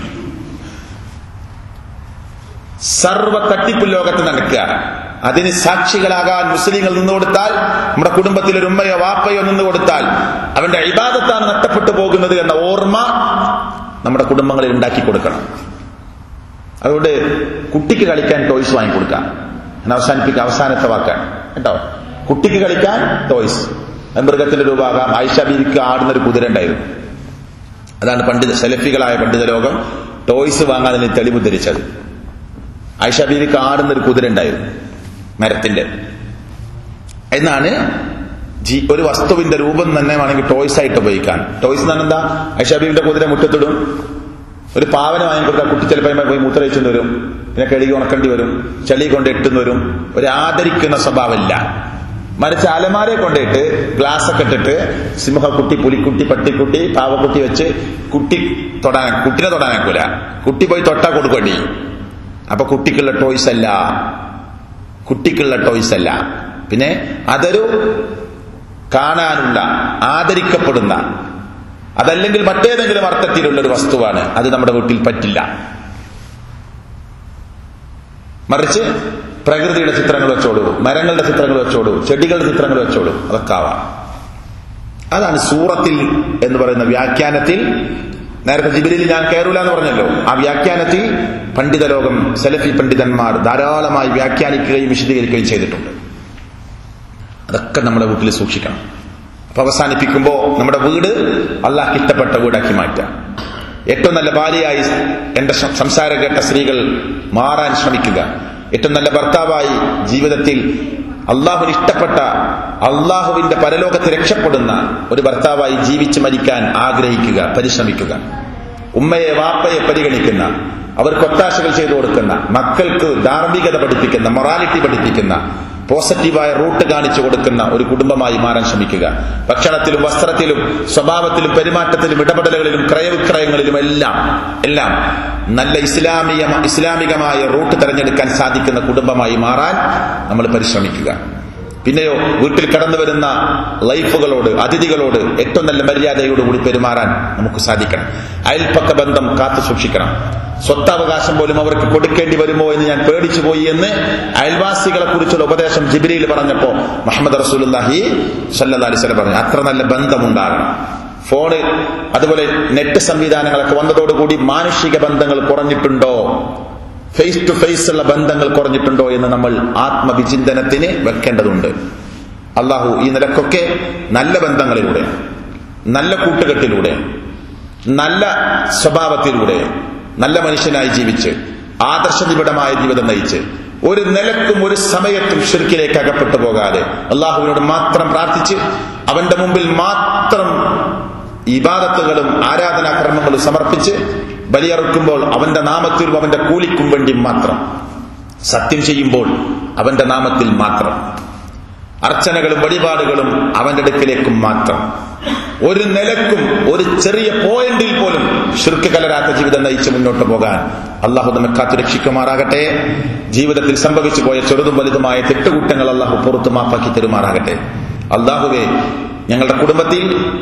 സർവ തട്ടിപ്പ് ലോകത്ത് നടക്കുക അതിന് സാക്ഷികളാകാൻ മുസ്ലിങ്ങൾ നിന്നു കൊടുത്താൽ നമ്മുടെ കുടുംബത്തിൽ ഒരു ഉമ്മയോ വാപ്പയോ നിന്നു കൊടുത്താൽ അവന്റെ അഴിബാദത്താണ് നഷ്ടപ്പെട്ടു പോകുന്നത് എന്ന ഓർമ്മ നമ്മുടെ കുടുംബങ്ങളിൽ ഉണ്ടാക്കി കൊടുക്കണം അതുകൊണ്ട് കുട്ടിക്ക് കളിക്കാൻ ടോയ്സ് വാങ്ങിക്കൊടുക്കാം അവസാനിപ്പിക്കുക അവസാനത്തെ വാക്കാൻ കേട്ടോ കുട്ടിക്ക് കളിക്കാൻ ടോയ്സ് മൃഗത്തിന്റെ രൂപമാകാം ആയിഷ ബീവിക്ക് ആടുന്ന ഒരു കുതിര ഉണ്ടായിരുന്നു അതാണ് പണ്ഡിത സെലഫികളായ പണ്ഡിത ലോകം ടോയ്സ് വാങ്ങാൻ തെളിവുദ്ധരിച്ചത് ആയിഷ ബീവിക്ക് ആടുന്ന ഒരു കുതിര ഉണ്ടായിരുന്നു മരത്തിന്റെ എന്നാണ് ജി ഒരു വസ്തുവിന്റെ രൂപം തന്നെ വേണമെങ്കിൽ ടോയ്സ് ആയിട്ട് ഉപയോഗിക്കാൻ ടോയ്സ് എന്ന് പറഞ്ഞാൽ എന്താ ആയിഷ ബീവിന്റെ കുതിര മുറ്റത്തിടും ഒരു പാവന വാങ്ങിക്കൊടുക്കാൻ കുട്ടി ചിലപ്പോൾ പോയി മൂത്രയിച്ചുകൊണ്ട് വരും പിന്നെ കഴുകി ഉണക്കേണ്ടി വരും ചെളി കൊണ്ട് ഇട്ടുന്നു വരും ഒരു ആദരിക്കുന്ന സ്വഭാവമില്ല മറിച്ച് അലമാരെ കൊണ്ടിട്ട് ഗ്ലാസ് ഒക്കെ ഇട്ടിട്ട് സിംഹക്കുട്ടി പുലിക്കുട്ടി പട്ടിക്കുട്ടി പാവക്കുട്ടി വെച്ച് കുട്ടി തൊടാൻ കുട്ടിനെ തൊടാനാക്കൂല കുട്ടി പോയി തൊട്ടാ കൊടുക്കേണ്ടി അപ്പൊ കുട്ടിക്കുള്ള ടോയ്സ് അല്ല കുട്ടിക്കുള്ള ടോയ്സ് അല്ല പിന്നെ അതൊരു കാണാനുള്ള ആദരിക്കപ്പെടുന്ന അതല്ലെങ്കിൽ മറ്റേതെങ്കിലും അർത്ഥത്തിലുള്ള ഒരു വസ്തുവാണ് അത് നമ്മുടെ വീട്ടിൽ പറ്റില്ല മറിച്ച് പ്രകൃതിയുടെ ചിത്രങ്ങൾ വെച്ചോളൂ മരങ്ങളുടെ ചിത്രങ്ങൾ വെച്ചോളൂ ചെടികളുടെ ചിത്രങ്ങൾ വെച്ചോളൂ അതൊക്കെ ആവാം അതാണ് സൂറത്തിൽ എന്ന് പറയുന്ന വ്യാഖ്യാനത്തിൽ നേരത്തെ ജിബിലിൽ ഞാൻ കയറൂല എന്ന് പറഞ്ഞല്ലോ ആ വ്യാഖ്യാനത്തിൽ പണ്ഡിത ലോകം സെലഫി പണ്ഡിതന്മാർ ധാരാളമായി വ്യാഖ്യാനിക്കുകയും വിശദീകരിക്കുകയും ചെയ്തിട്ടുണ്ട് അതൊക്കെ നമ്മുടെ വീട്ടിൽ സൂക്ഷിക്കണം അപ്പൊ അവസാനിപ്പിക്കുമ്പോ നമ്മുടെ വീട് അള്ളാഹ് ഇഷ്ടപ്പെട്ട വീടാക്കി മാറ്റാം ഏറ്റവും നല്ല ഭാര്യയായി എന്റെ സംസാരം കേട്ട സ്ത്രീകൾ മാറാൻ ശ്രമിക്കുക ഏറ്റവും നല്ല ഭർത്താവായി ജീവിതത്തിൽ അള്ളാഹുവിന് ഇഷ്ടപ്പെട്ട അള്ളാഹുവിന്റെ പരലോകത്ത് രക്ഷപ്പെടുന്ന ഒരു ഭർത്താവായി ജീവിച്ച് മരിക്കാൻ ആഗ്രഹിക്കുക പരിശ്രമിക്കുക ഉമ്മയെ വാപ്പയെ പരിഗണിക്കുന്ന അവർക്ക് ഒത്താശകൾ ചെയ്തു കൊടുക്കുന്ന മക്കൾക്ക് ധാർമ്മികത പഠിപ്പിക്കുന്ന മൊറാലിറ്റി പഠിപ്പിക്കുന്ന പോസിറ്റീവായ റൂട്ട് കാണിച്ചു കൊടുക്കുന്ന ഒരു കുടുംബമായി മാറാൻ ശ്രമിക്കുക ഭക്ഷണത്തിലും വസ്ത്രത്തിലും സ്വഭാവത്തിലും പെരുമാറ്റത്തിലും ഇടപെടലുകളിലും ക്രയവിക്രയങ്ങളിലും എല്ലാം എല്ലാം നല്ല ഇസ്ലാമിക ഇസ്ലാമികമായ റൂട്ട് തെരഞ്ഞെടുക്കാൻ സാധിക്കുന്ന കുടുംബമായി മാറാൻ നമ്മൾ പരിശ്രമിക്കുക പിന്നെയോ വീട്ടിൽ കടന്നു വരുന്ന ലൈഫുകളോട് അതിഥികളോട് ഏറ്റവും നല്ല മര്യാദയോടുകൂടി പെരുമാറാൻ നമുക്ക് സാധിക്കണം അയൽപ്പക്ക ബന്ധം കാത്തു സൂക്ഷിക്കണം സ്വത്താവകാശം പോലും അവർക്ക് കൊടുക്കേണ്ടി വരുമോ എന്ന് ഞാൻ പേടിച്ചു പോയി എന്ന് അയൽവാസികളെ കുറിച്ചുള്ള ഉപദേശം ജിബിരിയിൽ പറഞ്ഞപ്പോ മുഹമ്മദ് റസൂലുല്ലാഹി സല്ലാ അലിസ്വലം പറഞ്ഞു അത്ര നല്ല ബന്ധമുണ്ടാകണം ഫോണ് അതുപോലെ നെറ്റ് സംവിധാനങ്ങളൊക്കെ വന്നതോടുകൂടി മാനുഷിക ബന്ധങ്ങൾ കുറഞ്ഞിട്ടുണ്ടോ ഫേസ് ടു ഫേസ് ഉള്ള ബന്ധങ്ങൾ കുറഞ്ഞിട്ടുണ്ടോ എന്ന് നമ്മൾ ആത്മവിചിന്തനത്തിന് വെക്കേണ്ടതുണ്ട് അള്ളാഹു ഈ നിലക്കൊക്കെ നല്ല ബന്ധങ്ങളിലൂടെ നല്ല കൂട്ടുകെട്ടിലൂടെ നല്ല സ്വഭാവത്തിലൂടെ നല്ല മനുഷ്യനായി ജീവിച്ച് ആദർശനിബിഡമായ ജീവിതം നയിച്ച് ഒരു നിലക്കും ഒരു സമയത്തും ഷിർക്കിലേക്ക് അകപ്പെട്ടു പോകാതെ അള്ളാഹുവിനോട് മാത്രം പ്രാർത്ഥിച്ച് അവന്റെ മുമ്പിൽ മാത്രം ഇബാദത്തുകളും ആരാധനാക്രമങ്ങളും സമർപ്പിച്ച് ബലിയറുക്കുമ്പോൾ അവന്റെ നാമത്തിലും അവന്റെ കൂലിക്കും വേണ്ടി മാത്രം സത്യം ചെയ്യുമ്പോൾ അവന്റെ നാമത്തിൽ മാത്രം അർച്ചനകളും വഴിപാടുകളും അവന്റെ അടുക്കിലേക്കും മാത്രം ഒരു നിലക്കും ഒരു ചെറിയ പോയിന്റിൽ പോലും ഷിർക്ക് കലരാത്ത ജീവിതം നയിച്ച് മുന്നോട്ട് പോകാൻ അള്ളാഹു നമ്മെ കാത്തുരക്ഷിക്കുമാറാകട്ടെ ജീവിതത്തിൽ സംഭവിച്ചു പോയ ചെറുതും വലുതുമായ തെറ്റുകുറ്റങ്ങൾ അള്ളാഹു പുറത്തു മാപ്പാക്കി തരുമാറാകട്ടെ അള്ളാഹുവെ ഞങ്ങളുടെ കുടുംബത്തിൽ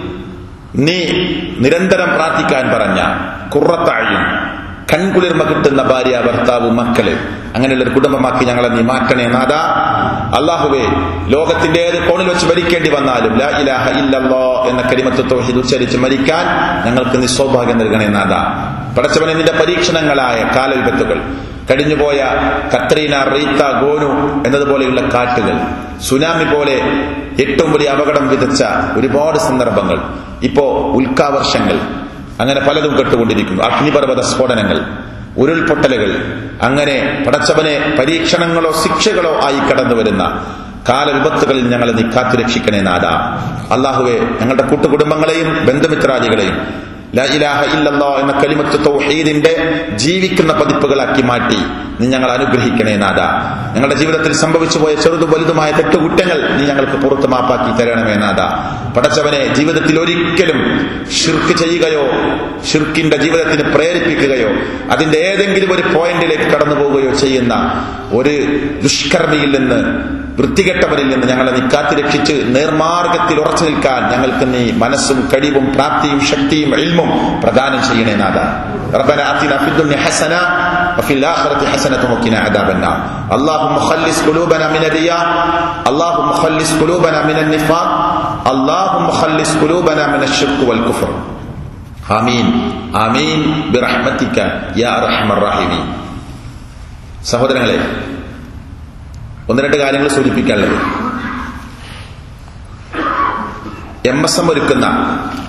നീ നിരന്തരം പ്രാർത്ഥിക്കാൻ പറഞ്ഞ കുറത്തായും കൺകുളിർമ കിട്ടുന്ന ഭാര്യ ഭർത്താവ് മക്കള് അങ്ങനെയുള്ള ഒരു കുടുംബമാക്കി ഞങ്ങളെ നീ മാറ്റണേ നാഥ അള്ളാഹുവേ ലോകത്തിന്റെ ഏത് കോണിൽ വെച്ച് മരിക്കേണ്ടി വന്നാലും ലാ ഇലാഹ ഇല്ലല്ലോ എന്ന കരിമത്ത് തോഹിദ് ഉച്ചരിച്ച് മരിക്കാൻ ഞങ്ങൾക്ക് നീ സൗഭാഗ്യം നൽകണേ നാഥ പടച്ചവനെ നിന്റെ പരീക്ഷണങ്ങളായ കാലവിപത്തുകൾ കഴിഞ്ഞുപോയ കത്രീന റീത്ത ഗോനു എന്നതുപോലെയുള്ള കാറ്റുകൾ സുനാമി പോലെ ഏറ്റവും വലിയ അപകടം വിതച്ച ഒരുപാട് സന്ദർഭങ്ങൾ ഇപ്പോ ഉൽക്കാവർഷങ്ങൾ അങ്ങനെ പലതും കെട്ടുകൊണ്ടിരിക്കുന്നു അഗ്നിപർവ്വത സ്ഫോടനങ്ങൾ ഉരുൾപൊട്ടലുകൾ അങ്ങനെ പടച്ചവനെ പരീക്ഷണങ്ങളോ ശിക്ഷകളോ ആയി കടന്നു വരുന്ന കാലവിപത്തുകളിൽ ഞങ്ങളെ നീ കാത്തുരക്ഷിക്കണേ നാദ അള്ളാഹുവെ ഞങ്ങളുടെ കൂട്ടുകുടുംബങ്ങളെയും ബന്ധുമിത്രാദികളെയും ലാ ഇലാഹ ഇല്ലല്ലോ എന്ന കലിമത്ത് തൗഹീദിന്റെ ജീവിക്കുന്ന പതിപ്പുകളാക്കി മാറ്റി നീ ഞങ്ങൾ അനുഗ്രഹിക്കണേ നാദ ഞങ്ങളുടെ ജീവിതത്തിൽ സംഭവിച്ചു പോയ ചെറുതും വലുതുമായ തെറ്റുകുറ്റങ്ങൾ നീ ഞങ്ങൾക്ക് പുറത്ത് മാപ്പാക്കി തരണമേ നാദ പടച്ചവനെ ജീവിതത്തിൽ ഒരിക്കലും ഷിർക്ക് ചെയ്യുകയോ ഷിർക്കിന്റെ ജീവിതത്തിന് പ്രേരിപ്പിക്കുകയോ അതിന്റെ ഏതെങ്കിലും ഒരു പോയിന്റിലേക്ക് കടന്നു പോവുകയോ ചെയ്യുന്ന ഒരു ദുഷ്കർമ്മിയിൽ നിന്ന് വൃത്തികെട്ടവരിൽ നിന്ന് ഞങ്ങളെ നീ കാത്തുരക്ഷിച്ച് നേർമാർഗത്തിൽ ഉറച്ചു നിൽക്കാൻ ഞങ്ങൾക്ക് നീ മനസ്സും കഴിവും പ്രാപ്തിയും ശക്തിയും എൽമും പ്രദാനം ചെയ്യണേ നാഥ ربنا آتنا في الدنيا حسنة وفي الآخرة حسنة وقنا عذاب النار اللهم خلص قلوبنا من الرياء اللهم خلص قلوبنا من النفاق اللهم خلص قلوبنا من الشرك والكفر آمين آمين برحمتك يا أرحم الراحمين സഹോദരങ്ങളെ ഒന്ന് രണ്ട് കാര്യങ്ങൾ സൂചിപ്പിക്കാനുള്ളത് എം എസ് എം ഒരുക്കുന്ന